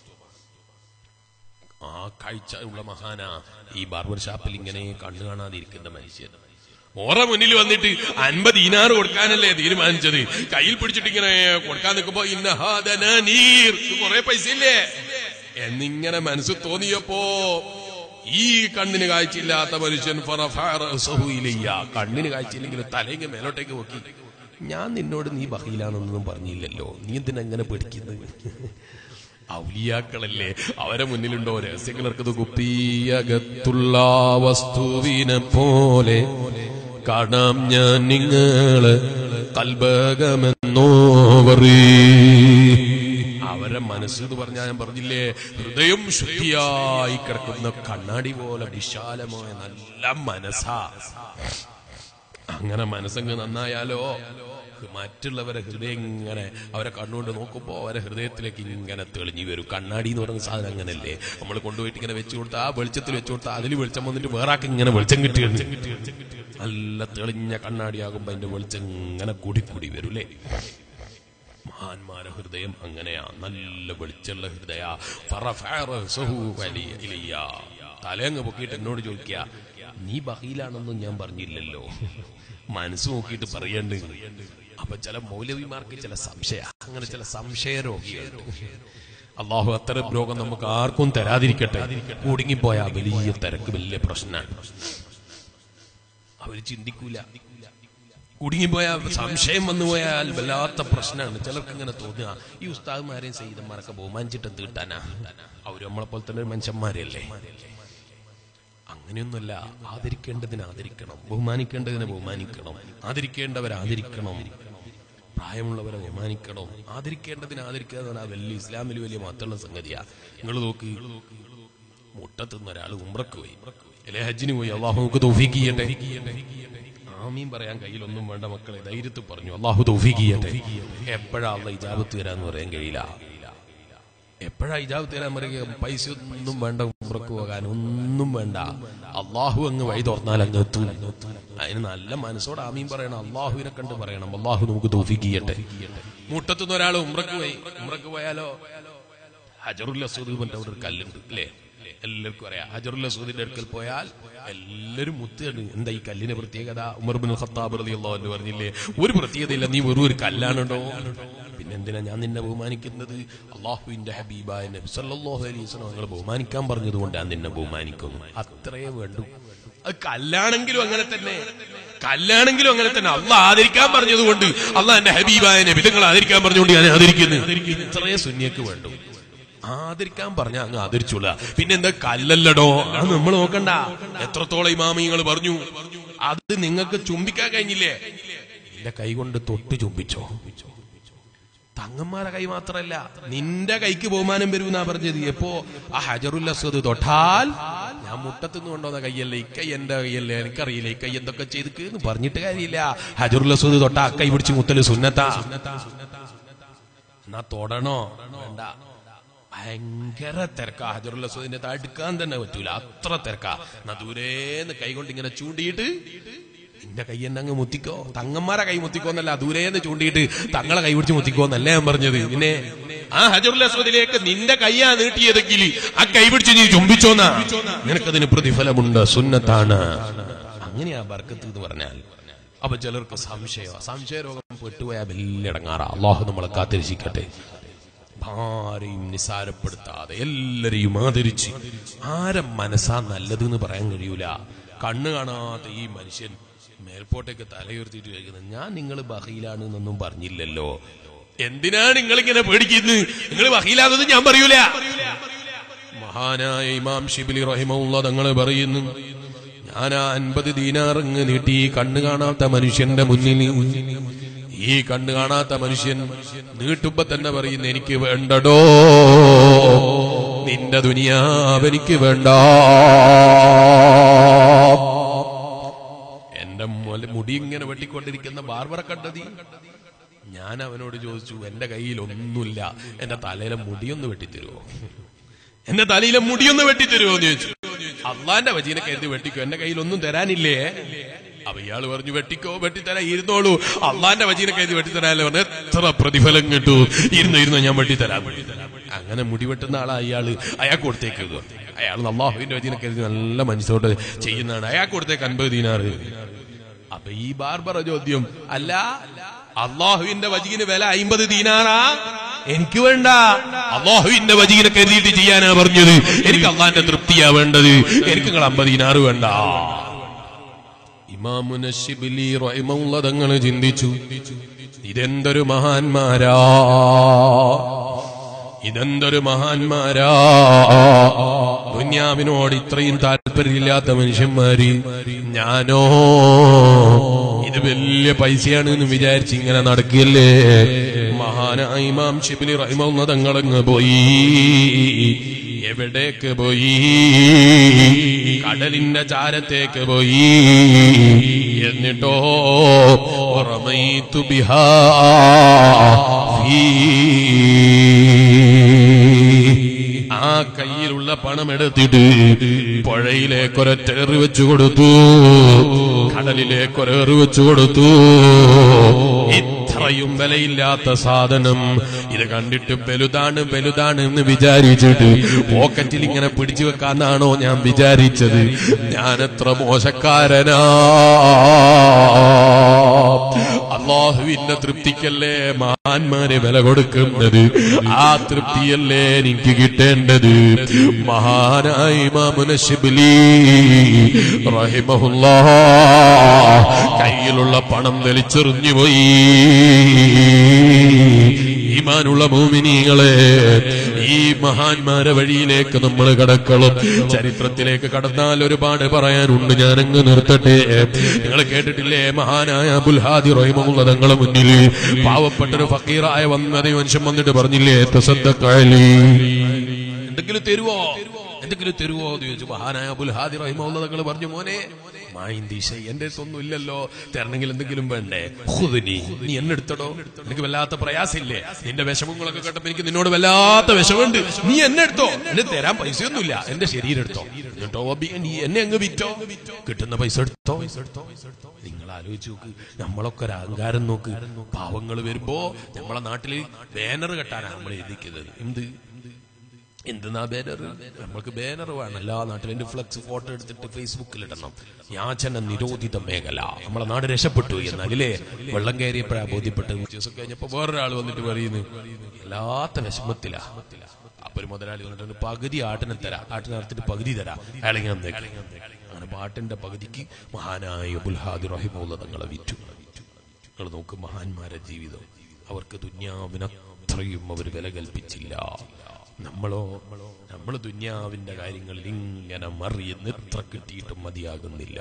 ആ കാഴ്ച ഉള്ള മഹാന ഈ ബാർബർ ഷാപ്പിൽ ഇങ്ങനെ കണ്ണു കാണാതിരിക്കുന്ന മനുഷ്യൻ ഓറ മുന്നിൽ വന്നിട്ട് അൻപത് ഇനാറ് കൊടുക്കാനല്ലേ തീരുമാനിച്ചത് കയ്യിൽ പിടിച്ചിട്ട് ഇങ്ങനെ കൊടുക്കാൻ നിൽക്കുമ്പോ ഇന്നഹാദനീർ കുറെ പൈസ ഇല്ലേ എന്നിങ്ങനെ മനസ്സ് തോന്നിയപ്പോ ഈ കണ്ണിന് കാഴ്ചയില്ലാത്ത മനുഷ്യൻ ഫറഫഅ റഅസഹു ഇലയ്യ. കണ്ണിന് കാഴ്ചയില്ലെങ്കിൽ തലയെങ്കിൽ മേലോട്ടേക്ക് നോക്കി ഞാൻ നിന്നോട് നീ ബഹീലാണെന്നൊന്നും പറഞ്ഞില്ലല്ലോ നീ എന്തിനാ അങ്ങനെ പേടിക്കുന്നത് ഔലിയാക്കളല്ലേ അവരെ മുന്നിലുണ്ടോ രഹസ്യങ്ങളർക്കത് കുപ്പിയകത്തുള്ള വസ്തുവിനെ പോലെ കാണാം ഞാൻ നിങ്ങള് കൽബകമെന്നോ പറീ അവരെ മനസ്സ് എന്ന് പറഞ്ഞാൽ ഞാൻ പറഞ്ഞില്ലേ ഹൃദയം ശുദ്ധിയായി കിടക്കുന്ന കണ്ണാടി പോലെ വിശാലമായ നല്ല മനസ്സാ അങ്ങനെ മനസ്സങ്ങ് നന്നായാലോ മറ്റുള്ളവരെ ഹൃദയം ഇങ്ങനെ അവരെ കണ്ണുകൊണ്ട് നോക്കുമ്പോ അവരെ ഹൃദയത്തിലേക്ക് ഇങ്ങനെ തെളിഞ്ഞു വരും കണ്ണാടി എന്ന് പറയുന്ന സാധനം അങ്ങനല്ലേ നമ്മൾ കൊണ്ടുപോയിട്ട് ഇങ്ങനെ വെച്ചു കൊടുത്താൽ ആ വെളിച്ചത്തിൽ വെച്ചു കൊടുത്താൽ അതിൽ വെളിച്ചം വന്നിട്ട് വേറെ ആൾക്ക് ഇങ്ങനെ വെളിച്ചം കിട്ടിയുണ്ട് നല്ല തെളിഞ്ഞ കണ്ണാടിയാകുമ്പോ അതിന്റെ വെളിച്ചം ഇങ്ങനെ കൂടി കൂടി വരൂലേ മഹാന്മാരെ ഹൃദയം അങ്ങനെയാ നല്ല വെളിച്ചുള്ള ഹൃദയ ഫറഫഅ റഅസഹു വലിയ ഇലയ്യ. തലയങ്ങ് പൊക്കിയിട്ട് എന്നോട് ചോദിക്കുക നീ ബഹീലാണെന്നും ഞാൻ പറഞ്ഞില്ലല്ലോ മനസ്സ് നോക്കിയിട്ട് പറയണ്ട് അപ്പൊ ചില മൗലവിമാർക്ക് ചില സംശയ അങ്ങനെ ചില സംശയ രോഗികളുണ്ട് അള്ളാഹു അത്തരം രോഗം നമുക്ക് ആർക്കും തരാതിരിക്കട്ടെ കുടുങ്ങിപ്പോയ വലിയ തിരക്ക് വലിയ പ്രശ്നമാണ് അവര് ചിന്തിക്കൂല കുടുങ്ങിപ്പോയാൽ സംശയം വന്നു പോയാൽ വല്ലാത്ത പ്രശ്നമാണ് ചിലർക്ക് ഇങ്ങനെ തോന്നുക ഈ ഉസ്താദ്മാരെയും സയ്യിദന്മാരൊക്കെ ബഹുമാനിച്ചിട്ട് എന്ത് കിട്ടാനാ അവര് നമ്മളെ പോലെ തന്നെ ഒരു മനുഷ്യന്മാരല്ലേ അങ്ങനെയൊന്നുമല്ല ആദരിക്കേണ്ടതിന് ആദരിക്കണം ബഹുമാനിക്കേണ്ടതിനെ ബഹുമാനിക്കണം ആദരിക്കേണ്ടവരെ ആദരിക്കണം പ്രായമുള്ളവരെ ബഹുമാനിക്കണം ആദരിക്കേണ്ടതിന് ആദരിക്കുക എന്ന് പറഞ്ഞാൽ വലിയ ഇസ്ലാമിൽ വലിയ മഹത്തുള്ള സംഗതിയാ നിങ്ങൾ നോക്ക് മുട്ടത്തുനിന്ന് ഒരാൾ ഉമ്രക്ക് പോയി അല്ലെ ഹജ്ജിന് പോയി അള്ളാഹു നമുക്ക് തൗഫീഖ് ചെയ്യട്ടെ ആമീൻ പറയാൻ കയ്യിലൊന്നും വേണ്ട മക്കളെ ധൈര്യത്തിൽ പറഞ്ഞു അള്ളാഹു തൗഫീഖ് ചെയ്യട്ടെ എപ്പോഴാ അള്ള ഇജാബത്ത് വരാന്ന് പറയാൻ കഴിയില്ല എപ്പോഴാ ഇജാബത്ത് തരാൻ പറയുക പൈസ ഒന്നും വേണ്ട ഉമ്രക്ക് പോകാൻ ഒന്നും വേണ്ട അള്ളാഹു അങ്ങ് വഴി തുറന്നാൽ അങ്ങ് എത്തും അതിന് നല്ല മനസ്സോടെ ആമീൻ പറയണം അള്ളാഹുവിനെ കണ്ട് പറയണം അള്ളാഹു നമുക്ക് തോഫിക്ക് ചെയ്യട്ടെ മുട്ടത്തുനിന്ന് ഒരാൾ ഉമ്രക്ക് പോയി ഉമ്രക്ക് പോയാലോ ഹജറുൽ അസൂദ് പറഞ്ഞ അവിടെ ഒരു കല്ലുണ്ട് അല്ലേ എല്ലാവർക്കും അറിയാം ഹജറുൽ അസൂദിന്റെ അടുക്കൽ പോയാൽ എല്ലാരും മുത്തുകയാണ് എന്താ ഈ കല്ലിന്റെ പ്രത്യേകത ഉമർബിൻ ഖത്താബ് റളിയല്ലാഹു അൻഹു പറഞ്ഞില്ലേ ഒരു പ്രത്യേകതയില്ല നീ വെറും ഒരു കല്ലാണോ പിന്നെ എന്തിനാ ഞാൻ നിന്നെ ബഹുമാനിക്കുന്നത് അള്ളാഹുവിന്റെ ഹബീബായ നബി സല്ലല്ലാഹു അലൈഹി വസല്ലം നിങ്ങൾ ബഹുമാനിക്കാൻ പറഞ്ഞതുകൊണ്ട് ഞാൻ നിന്നെ ബഹുമാനിക്കുന്നു അത്രയേ വേണ്ടൂ അത് കല്ലാണെങ്കിലും അങ്ങനെ തന്നെ കല്ലാണെങ്കിലും അങ്ങനെ തന്നെ അള്ള ആദരിക്കാൻ പറഞ്ഞതുകൊണ്ട് അള്ള എന്റെ ഹബീബായ നബി നിങ്ങൾ ആദരിക്കാൻ പറഞ്ഞുകൊണ്ട് ഞാൻ ആദരിക്കുന്നു ഇത്രയേ സുന്നിയക്ക് വേണ്ടൂ ആദരിക്കാൻ പറഞ്ഞ അങ്ങ് ആദരിച്ചോളാ പിന്നെ എന്താ കല്ലല്ലടോ അത് നമ്മൾ നോക്കണ്ട എത്രത്തോളം ഇമാമിങ്ങൾ പറഞ്ഞു അത് നിങ്ങൾക്ക് ചുംബിക്കാൻ കഴിഞ്ഞില്ലേ എന്റെ കൈ കൊണ്ട് തൊട്ട് ചുംബിച്ചോ തങ്ങന്മാരെ കൈ മാത്രല്ല നിന്റെ കൈക്ക് ബഹുമാനം വരുമെന്നാ പറഞ്ഞത് എപ്പോ ആ ഹജറുൽ അസ്വദ് തൊട്ടാൽ ഞാൻ മുട്ടത്തുനിന്ന് കൊണ്ടുവന്ന കൈയല്ലേ ഈ കൈ എന്റെ കൈയല്ലേ എനിക്കറിയില്ല ഈ കൈ എന്തൊക്കെ ചെയ്തിക്ക് പറഞ്ഞിട്ട് കാര്യമില്ല ഹജറുൽ അസ്വദ് തൊട്ടാ ആ കൈ പിടിച്ച് മുത്തല് സുന്നത്താ എന്നാ തൊടണോ വേണ്ട ഭയങ്കര തിരക്കാ ഹജറുൽ അസ്വദിന്റെ അടുക്കാൻ തന്നെ പറ്റൂല അത്ര തിരക്കാ എന്നാ ദൂരേന്ന് കൈ കൊണ്ട് ഇങ്ങനെ ചൂണ്ടിയിട്ട് നിന്റെ കൈ എന്നെ അങ്ങ് മുത്തിക്കോ തങ്ങന്മാരെ കൈ മുത്തിക്കോന്നല്ല ദൂരേന്ന് ചൂണ്ടിയിട്ട് തങ്ങളെ കൈ പിടിച്ച് മുത്തിക്കോന്നല്ലേ ഞാൻ പറഞ്ഞത് പിന്നെ ആ ഹജറുൽ അസ്വദിലേക്ക് നിന്റെ കൈയാ നീട്ടിയതെങ്കിൽ ആ കൈ പിടിച്ച് നീ ചുംബിച്ചോന്നാ നിനക്കതിന് പ്രതിഫലമുണ്ട് സുന്നത്താണ് അങ്ങനെയാ ബർക്കത്ത് എന്ന് പറഞ്ഞാൽ അപ്പൊ ചിലർക്ക് സംശയം സംശയ രോഗം പെട്ടുപോയാൽ വലിയ ഇടങ്ങാറാ അള്ളാഹു നമ്മളെ കാത്തിരക്ഷിക്കട്ടെ ആരെയും നിസാരപ്പെടുത്താതെ എല്ലാരെയും ആദരിച്ച് ആരെ മനസ്സാ നല്ലത് എന്ന് പറയാൻ കഴിയൂല കണ്ണ് കാണാത്ത ഈ മനുഷ്യൻ മേൽപോട്ടേക്ക് തലയുയർത്തിയിട്ട് ചോദിക്കുന്നത് ഞാൻ നിങ്ങൾ ബഹീലാണ് എന്നൊന്നും പറഞ്ഞില്ലല്ലോ എന്തിനാണ് നിങ്ങൾ ഇങ്ങനെ പേടിക്കുന്നത് നിങ്ങൾ ബഹീലാണെന്ന് ഞാൻ പറയൂല മഹാനായ ഇമാം ഷിബിലി റഹിമുള്ള തങ്ങൾ പറയുന്നു ഞാൻ ആ അൻപത് ദീനാറങ്ങ് നീട്ടി ഈ കണ്ണ് കാണാത്ത മനുഷ്യന്റെ മുന്നിൽ ഈ കണ്ണ് കാണാത്ത മനുഷ്യൻ നീട്ടുമ്പോ തന്നെ പറയുന്നു എനിക്ക് വേണ്ടടോ നിന്റെ ദുനിയാവ് എനിക്ക് വേണ്ട എന്റെ മുല- മുടി ഇങ്ങനെ വെട്ടിക്കൊണ്ടിരിക്കുന്ന ബാർബറെ കണ്ടതി ഞാൻ അവനോട് ചോദിച്ചു എന്റെ കയ്യിൽ ഒന്നുമില്ല എന്റെ തലയിലെ മുടിയൊന്ന് വെട്ടിത്തരുമോ എന്റെ തലയിലെ മുടിയൊന്ന് വെട്ടിത്തരുമോ എന്ന് ചോദിച്ചു അള്ളാന്റെ വജീനെ കരുതി വെട്ടിക്കോ എന്റെ കയ്യിൽ ഒന്നും തരാനില്ലേ അപ്പൊ ഇയാള് പറഞ്ഞു വെട്ടിക്കോ വെട്ടിത്തരാ ഇരുന്നോളൂ അള്ളാന്റെ വജീനെ കരുതി വെട്ടിത്തരാല്ലേ പറഞ്ഞു എത്ര പ്രതിഫലം കിട്ടൂ ഇരുന്നോ ഇരുന്നോ ഞാൻ വെട്ടിത്തരാം അങ്ങനെ മുടി വെട്ടുന്ന ആളാ അയാള് അയാൾക്ക് കൊടുത്തേക്ക് ഇത്. അയാൾ അള്ളാഹുവിന്റെ വജീനെ കരുതി നല്ല മനസ്സോട്ട് ചെയ്യുന്നതാണ് അയാൾക്ക് കൊടുത്തേക്ക് അൻപത് ദീനാറ് അപ്പൊ ഈ ബാർബറ ചോദ്യം അല്ല അള്ളാഹുവിന്റെ വജീന് വില അയിമ്പത് ദീനാറാ എനിക്ക് വേണ്ട അള്ളാഹുവിന്റെ വജീനെ കരുതിയിട്ട് ചെയ്യാനാ പറഞ്ഞത് എനിക്ക് അള്ളാന്റെ തൃപ്തിയാ വേണ്ടത് എനിക്ക് നിങ്ങൾ അമ്പത് ദീനാറ് വേണ്ട ഇമാമുന ശിബിലി റഹിമുള്ള തങ്ങൾ ചിന്തിച്ചു ഇതെന്തൊരു മഹാന്മാരാ ഇതെന്തൊരു മഹാന്മാരാ ദുന്യാവിനോട് ഇത്രയും താല്പര്യമില്ലാത്ത മനുഷ്യന്മാര് ഞാനോ ഇത് വലിയ പൈസയാണ് എന്ന് വിചാരിച്ച് ഇങ്ങനെ നടക്കില്ലേ മഹാനായ ഇമാം ഷിബിലി റഹിമുള്ള തങ്ങളങ്ങ് പോയി എവിടേക്ക് പോയി കടലിന്റെ ചാരത്തേക്ക് പോയി എന്നിട്ടോ റമൈതു ബിഹാ ഫീ. ആ കയ്യിലുള്ള പണം എടുത്തിട്ട് പുഴയിലേക്ക് ഒരൊറ്റേറ് വെച്ചു കൊടുത്തു കടലിലേക്ക് ഒരേറ് വെച്ചു കൊടുത്തു ഇത്ര ഇത്രയും വിലയില്ലാത്ത സാധനം ഇത് കണ്ടിട്ട് വലുതാണ് വലുതാണ് എന്ന് വിചാരിച്ചിട്ട് പോക്കറ്റിൽ ഇങ്ങനെ പിടിച്ചു വെക്കാന്നാണോ ഞാൻ വിചാരിച്ചത് ഞാൻ എത്ര മോശക്കാരനാ അള്ളാഹുവിന്റെ തൃപ്തിക്കല്ലേ മഹാന്മാരെ വില കൊടുക്കുന്നത് ആ തൃപ്തിയല്ലേ എനിക്ക് കിട്ടേണ്ടത് മഹാനായി മാമുനശിബിലി റഹിമഹുല്ലാ കയ്യിലുള്ള പണം വലിച്ചെറിഞ്ഞു പോയി ഈമാനുള്ള മോമിനികളെ ഈ മഹാന്മാരെ വഴിയിലേക്ക് നമ്മൾ കടക്കണം ചരിത്രത്തിലേക്ക് കടന്നാൽ ഒരുപാട് പറയാനുണ്ട് ഞാനങ്ങ് നിർത്തട്ടെ നിങ്ങൾ കേട്ടിട്ടില്ലേ മഹാനായ അബുൽഹാദി റഹിമുള്ള തങ്ങളെ മുന്നിൽ പാവപ്പെട്ടൊരു ഫക്കീറായ വന്നത് മനുഷ്യൻ വന്നിട്ട് പറഞ്ഞില്ലേ തസദ്ദഖലി എന്തെങ്കിലും തരുവോ എന്തെങ്കിലും തരുവോ എന്ന് ചോദിച്ചു മഹാനായ അബുൽഹാദി റഹിമുള്ള തങ്ങൾ പറഞ്ഞു മോനെ മായിന്തീശ എന്റെ അടുത്തൊന്നും ഇല്ലല്ലോ തരണമെങ്കിൽ എന്തെങ്കിലും വേണ്ടേ ഹുദനി നീ എന്നെ എടുത്തടോ എനിക്ക് വല്ലാത്ത പ്രയാസമില്ലേ നിന്റെ വിഷമങ്ങളൊക്കെ കേട്ടപ്പോ എനിക്ക് നിന്നോട് വല്ലാത്ത വിഷമുണ്ട് നീ എന്നെ എടുത്തോ എന്നെ തരാൻ പൈസയൊന്നുമില്ല എന്റെ ശരീരം എടുത്തോ എന്നിട്ടോ ബി- നീ എന്നെ അങ്ങ് വിറ്റോ കിട്ടുന്ന പൈസ എടുത്തോ നിങ്ങൾ ആലോചിച്ച് നോക്ക് നമ്മളൊക്കെ ഒരു അഹങ്കാരം നോക്ക് പാവങ്ങൾ വരുമ്പോ നമ്മളെ നാട്ടില് ബാനർ കെട്ടാനാണ് നമ്മൾ എഴുതിക്കുന്നത് എന്ത് എന്തെന്നാ ബാനർ നമ്മൾക്ക് ബാനർ വേണം എല്ലാ നാട്ടിലും എന്റെ ഫ്ലക്സ് ഫോട്ടോ എടുത്തിട്ട് ഫേസ്ബുക്കിൽ ഇടണം യാചന നിരോധിത മേഖല നമ്മളെ നാട് രക്ഷപ്പെട്ടു എന്നാലേ വെള്ളം കയറിയപ്പോഴാ ബോധ്യപ്പെട്ട് ദിവസം കഴിഞ്ഞപ്പോ വേറൊരാൾ വന്നിട്ട് പറയുന്നു വല്ലാത്ത വിഷമത്തിലാ അപ്പൊ ഒരു മുതലാളി വന്നിട്ട് പകുതി ആട്ടിനെ തരാ ആട്ടിനെ അറുത്തിട്ട് പകുതി തരാ അയാളിങ്ങനെ വന്നേക്ക്. അങ്ങനെ പാട്ടിന്റെ പകുതിക്ക് മഹാനായ അബുൽഹാദി റഹിമുള്ള തങ്ങളെ വിറ്റു നിങ്ങൾ നോക്ക് മഹാന്മാരെ ജീവിതം അവർക്ക് ദുന്യാവിനത്രയും അവർ വില കൽപ്പിച്ചില്ല നമ്മളോ നമ്മൾ ദുന്യാവിന്റെ കാര്യങ്ങളിൽ ഇങ്ങനെ മറിയുന്ന എത്ര കിട്ടിയിട്ടും മതിയാകുന്നില്ല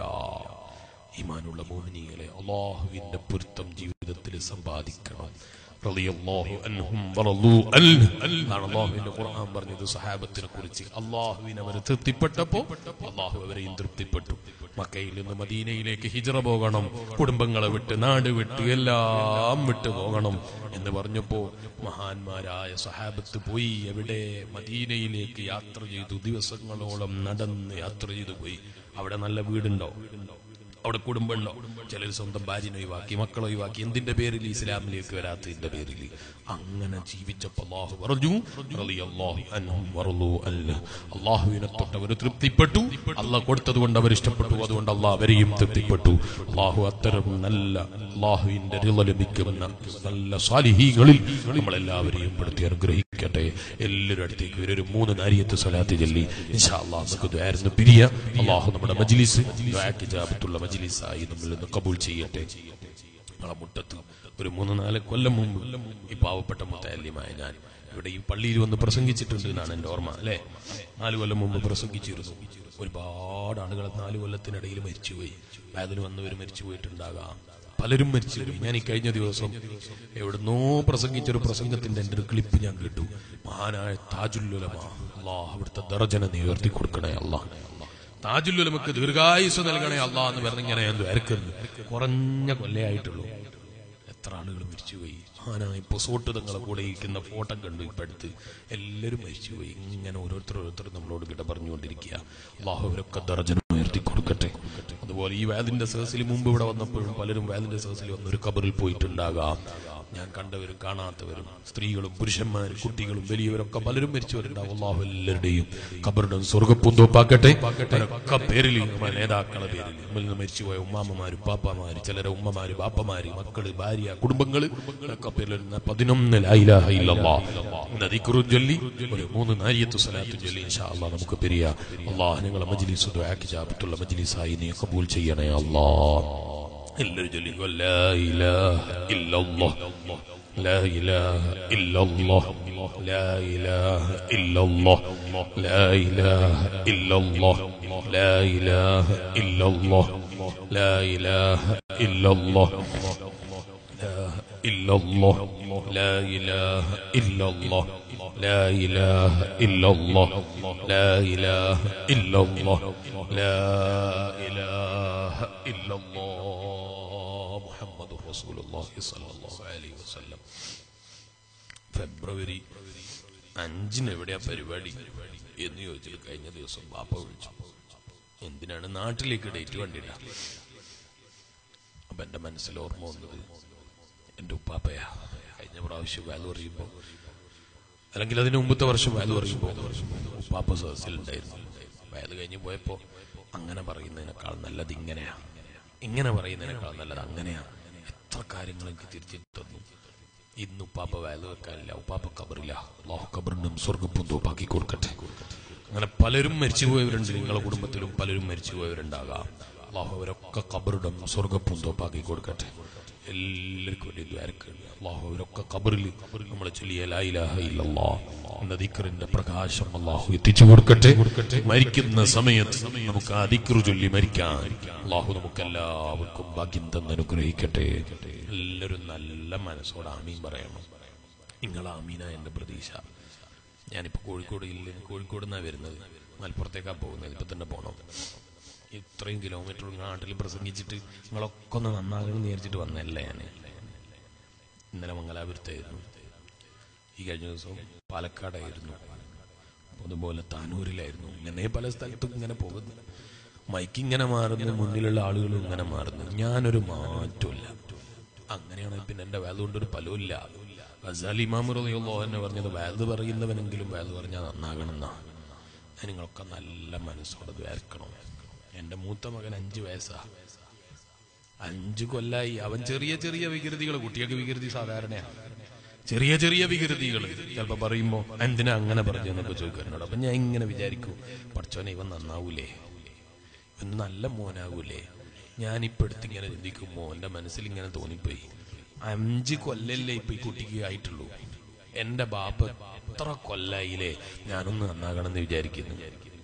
ഈമാനുള്ള മോഹിനികളെ അള്ളാഹുവിന്റെ പൊരുത്തം ജീവിതത്തിൽ സമ്പാദിക്കണം റളിയല്ലാഹു അൻഹും വറളൂ അൻഹു. എന്നാണ് അള്ളാഹുവിന്റെ ഖുർആൻ പറഞ്ഞത് സഹാബത്തിനെ കുറിച്ച് അള്ളാഹുവിനെ അവർ തൃപ്തിപ്പെട്ടപ്പോ അള്ളാഹു അവരെയും തൃപ്തിപ്പെട്ടു മക്കയിൽ നിന്ന് മദീനയിലേക്ക് ഹിജറ പോകണം കുടുംബങ്ങളെ വിട്ട് നാട് വിട്ട് എല്ലാം വിട്ടു പോകണം എന്ന് പറഞ്ഞപ്പോ മഹാന്മാരായ സഹാബത്ത് പോയി എവിടെ മദീനയിലേക്ക് യാത്ര ചെയ്തു ദിവസങ്ങളോളം നടന്ന് യാത്ര ചെയ്തു പോയി അവിടെ നല്ല വീടുണ്ടോ അവിടെ കുടുംബമുണ്ടോ ചിലർ സ്വന്തം ഭാര്യനെ ഒഴിവാക്കി മക്കളെ ഒഴിവാക്കി എന്തിന്റെ പേരിൽ ഇസ്ലാമിലേക്ക് വരാത്തതിന്റെ പേരിൽ അങ്ങനെ ജീവിച്ചപ്പോ അള്ളാഹു പറഞ്ഞു റളിയല്ലാഹു അൻഹും വറളൂ അൻഹു. അള്ളാഹുവിനെ തൊട്ട് അവർ തൃപ്തിപ്പെട്ടു അള്ളാഹ് കൊടുത്തത് കൊണ്ട് അവർ ഇഷ്ടപ്പെട്ടു അതുകൊണ്ട് അള്ളാഹ് അവരെയും തൃപ്തിപ്പെട്ടു അള്ളാഹു അത്തരം നല്ല അള്ളാഹുവിന്റെ റിള ലഭിക്കുന്ന നല്ല സാലിഹീങ്ങളിൽ നമ്മളെല്ലാവരെയും പെടുത്തി അനുഗ്രഹിക്കട്ടെ എല്ലാവരും അടുത്തേക്ക് ഒരു മൂന്ന് നാരിയത്ത് സ്വലാത്ത് ചൊല്ലി ഇൻഷാ അള്ളാഹ് നമുക്ക് ദ്വാരുന്ന് പിരിയ അള്ളാഹു നമ്മുടെ മജ്ലിസ് ദ്വാക്ക് ജാബത്തുള്ള മജ്ലിസായി നമ്മളിൽ നിന്ന് കബൂൾ ചെയ്യട്ടെ നമ്മളെ മുറ്റത്ത് ഒരു മൂന്ന് നാല് കൊല്ലം മുമ്പ് ഈ പാവപ്പെട്ട മുത്തല്യമായ ഞാൻ ഇവിടെ ഈ പള്ളിയിൽ വന്ന് പ്രസംഗിച്ചിട്ടുണ്ട് എന്നാണ് എന്റെ ഓർമ്മ അല്ലെ നാല് കൊല്ലം മുമ്പ് പ്രസംഗിച്ചിരുന്നു ഒരുപാട് ആളുകൾ നാല് കൊല്ലത്തിനിടയിൽ മരിച്ചുപോയി അതിന് വന്നവർ മരിച്ചു പോയിട്ടുണ്ടാകാം പലരും മരിച്ചുപോയി ഞാൻ ഈ കഴിഞ്ഞ ദിവസം എവിടുന്നോ പ്രസംഗിച്ചൊരു പ്രസംഗത്തിന്റെ എന്റെ ഒരു ക്ലിപ്പ് ഞാൻ കേട്ടു മഹാനായ താജുല്ലുലമ അള്ളാഹ് അവിടുത്തെ ദർജന നീ ഉയർത്തി കൊടുക്കണേ അള്ളാഹ് താജുല്ലുലമക്ക് ദീർഘായുസ് നൽകണേ അള്ളാഹ് എന്ന് പറഞ്ഞിങ്ങനെ ഞാൻ ദ്വാരക്കുന്നു കുറഞ്ഞ കൊല്ലയായിട്ടുള്ളൂ എത്ര ആളുകൾ മരിച്ചുപോയി ആനായി പൊസോട്ട് തങ്ങളെ കൂടെ ഇരിക്കുന്ന ഫോട്ടോ കണ്ടു ഇപ്പൊ അടുത്ത് എല്ലാവരും മരിച്ചുപോയി ഇങ്ങനെ ഓരോരുത്തർ ഓരോരുത്തർ നമ്മളോട് കിട പറഞ്ഞുകൊണ്ടിരിക്കുക അള്ളാഹു അവരൊക്കെ ദർജനം ഉയർത്തി കൊടുക്കട്ടെ അതുപോലെ ഈ വേദിന്റെ സഹസിൽ മുമ്പ് ഇവിടെ വന്നപ്പോഴും പലരും വേദിന്റെ സഹസിൽ വന്ന് ഒരു കബറിൽ പോയിട്ടുണ്ടാകാം ഞാൻ കണ്ടവരും കാണാത്തവരും സ്ത്രീകളും പുരുഷന്മാരും കുട്ടികളും വലിയവരൊക്കെ പലരും മരിച്ചവരുണ്ടാവും അള്ളാഹു എല്ലാവരുടെയും കബറുടെ സ്വർഗപ്പൂന്തോപ്പാക്കട്ടെ അവരൊക്കെ പേരിൽ നമ്മുടെ നേതാക്കളെ പേരിൽ നമ്മിൽ നിന്ന് മരിച്ചുപോയ ഉമ്മാമ്മമാര് പാപ്പമാര് ചിലരെ ഉമ്മമാര് ബാപ്പമാര് മക്കള് ഭാര്യ കുടുംബങ്ങള് ഒക്കെ പേരിൽ ഒരു പതിനൊന്ന് ലായിലാഹ ഇല്ലല്ലാ നദിക്കുറു ചൊല്ലി ഒരു മൂന്ന് നാരിയത്ത് സലാത്ത് ചൊല്ലി ഇൻഷാ അള്ളാഹ് നമുക്ക് പിരിയ അള്ളാഹ് നിങ്ങളെ മജ്ലിസ് ദുആക്ക് ജാബത്തുള്ള മജ്ലിസായി നീ കബൂൽ ചെയ്യണേ അള്ളാഹ് എല്ലാവരും ചൊല്ലി ലാ ഇലാഹ ഇല്ലല്ലാഹ് لا إله إلا الله لا إله إلا الله لا إله إلا الله لا إله إلا الله لا إله إلا الله إلا الله لا إله إلا الله لا إله إلا الله لا إله إلا الله لا إله إلا الله محمد رسول الله صلى الله عليه وسلم ഫെബ്രുവരി അഞ്ചിന് എവിടെയാ പരിപാടി എന്ന് ചോദിച്ചിട്ട് കഴിഞ്ഞ ദിവസം ബാപ്പ വിളിച്ചു എന്തിനാണ് നാട്ടിലേക്ക് ഡേറ്റ് കണ്ടില്ല അപ്പൊ എന്റെ മനസ്സിൽ ഓർമ്മ വന്നത് എന്റെ ഉപ്പാപ്പയാ കഴിഞ്ഞ പ്രാവശ്യം വാല് പറയുമ്പോ അല്ലെങ്കിൽ അതിന് മുമ്പത്തെ വർഷം വാല് പറയുമ്പോ ഉപ്പാപ്പ സദസ്സിലുണ്ടായിരുന്നു വയത് കഴിഞ്ഞ് പോയപ്പോ അങ്ങനെ പറയുന്നതിനേക്കാൾ നല്ലത് ഇങ്ങനെയാ ഇങ്ങനെ പറയുന്നതിനേക്കാൾ നല്ലത് അങ്ങനെയാ എത്ര കാര്യങ്ങൾ എനിക്ക് തിരിച്ചു തന്നു ഇന്ന് ഉപ്പാപ്പ വാല് വെക്കാനില്ല ഉപ്പാപ്പ കബറില്ല അള്ളാഹു കബറിനും സ്വർഗപ്പും തോപ്പാക്കി കൊടുക്കട്ടെ അങ്ങനെ പലരും മരിച്ചുപോയവരുണ്ട് നിങ്ങളുടെ കുടുംബത്തിലും പലരും മരിച്ചുപോയവരുണ്ടാകാം അള്ളാഹു അവരൊക്കെ കബറിടം സ്വർഗപ്പും തോപ്പാക്കി കൊടുക്കട്ടെ എല്ലാവർക്കും വേണ്ടി ദ്വാരക്കുണ്ട് അള്ളാഹു അവരൊക്കെ കബറിൽ നമ്മളെ ചൊല്ലിയ ലാ ഇലാഹ ഇല്ലല്ലാഹ് എന്ന ദിക്റിന്റെ പ്രകാശം അള്ളാഹു എത്തിച്ചു കൊടുക്കട്ടെ മരിക്കുന്ന സമയത്ത് നമുക്ക് ആ ദിക്റ് ചൊല്ലി മരിക്കാൻ അള്ളാഹു നമുക്ക് എല്ലാവർക്കും ഭാഗ്യം തന്ന് അനുഗ്രഹിക്കട്ടെ എല്ലാവരും നല്ല മനസ്സോടെ ആമീൻ പറയണം നിങ്ങൾ ആമീന എന്റെ പ്രതീക്ഷ ഞാനിപ്പോ കോഴിക്കോട് ഇല്ല കോഴിക്കോട് നിന്നാണ് വരുന്നത് മലപ്പുറത്തേക്കാ പോകുന്നത് ഇപ്പൊ തന്നെ പോണം ഇത്രയും കിലോമീറ്റർ നാട്ടിൽ പ്രസംഗിച്ചിട്ട് നിങ്ങളൊക്കെ ഒന്ന് നന്നാകണം എന്ന് വിചാരിച്ചിട്ട് വന്നല്ലേ ഞാൻ ഇന്നലെ മംഗലാപുരത്തായിരുന്നു ഈ കഴിഞ്ഞ ദിവസം പാലക്കാടായിരുന്നു അതുപോലെ താനൂരിലായിരുന്നു ഇങ്ങനെ പല സ്ഥലത്തും ഇങ്ങനെ പോകുന്നു മൈക്ക് ഇങ്ങനെ മാറുന്നു മുന്നിലുള്ള ആളുകൾ ഇങ്ങനെ മാറുന്നു ഞാനൊരു മാറ്റമില്ല അങ്ങനെയാണെങ്കിൽ പിന്നെ എന്റെ വേദ കൊണ്ടൊരു ഫലമില്ല ഗസാലി ഇമാമുറിയുള്ളോ എന്നെ പറഞ്ഞത് വേദ പറയുന്നവനെങ്കിലും വേദ പറഞ്ഞാൽ നന്നാകണം എന്നാ നിങ്ങളൊക്കെ നല്ല മനസ്സോടെ ദ്വാരക്കണം എന്റെ മൂത്ത മകൻ അഞ്ചു വയസ്സാ അഞ്ചു കൊല്ലായി അവൻ ചെറിയ ചെറിയ വികൃതികൾ കുട്ടിയൊക്കെ വികൃതി സാധാരണയാണ് ചെറിയ ചെറിയ വികൃതികൾ ചിലപ്പോ പറയുമ്പോ എന്തിനാ അങ്ങനെ പറഞ്ഞു എന്നൊക്കെ ചോദിക്കാറുണ്ട് അപ്പൊ ഞാൻ ഇങ്ങനെ വിചാരിക്കൂ പഠിച്ചോനെ ഇവൻ നന്നാവൂലേ ഇവൻ നല്ല മോനാവൂലേ ഞാനിപ്പോ എടുത്തിങ്ങനെ ചിന്തിക്കുമ്പോ എന്റെ മനസ്സിൽ ഇങ്ങനെ തോന്നിപ്പോയി അഞ്ച് കൊല്ലല്ലേ ഇപ്പൊ ഈ കുട്ടിക്ക് ആയിട്ടുള്ളൂ എന്റെ ബാപ്പ എത്ര കൊല്ലായില്ലേ ഞാനൊന്ന് നന്നാകണം എന്ന് വിചാരിക്കുന്നു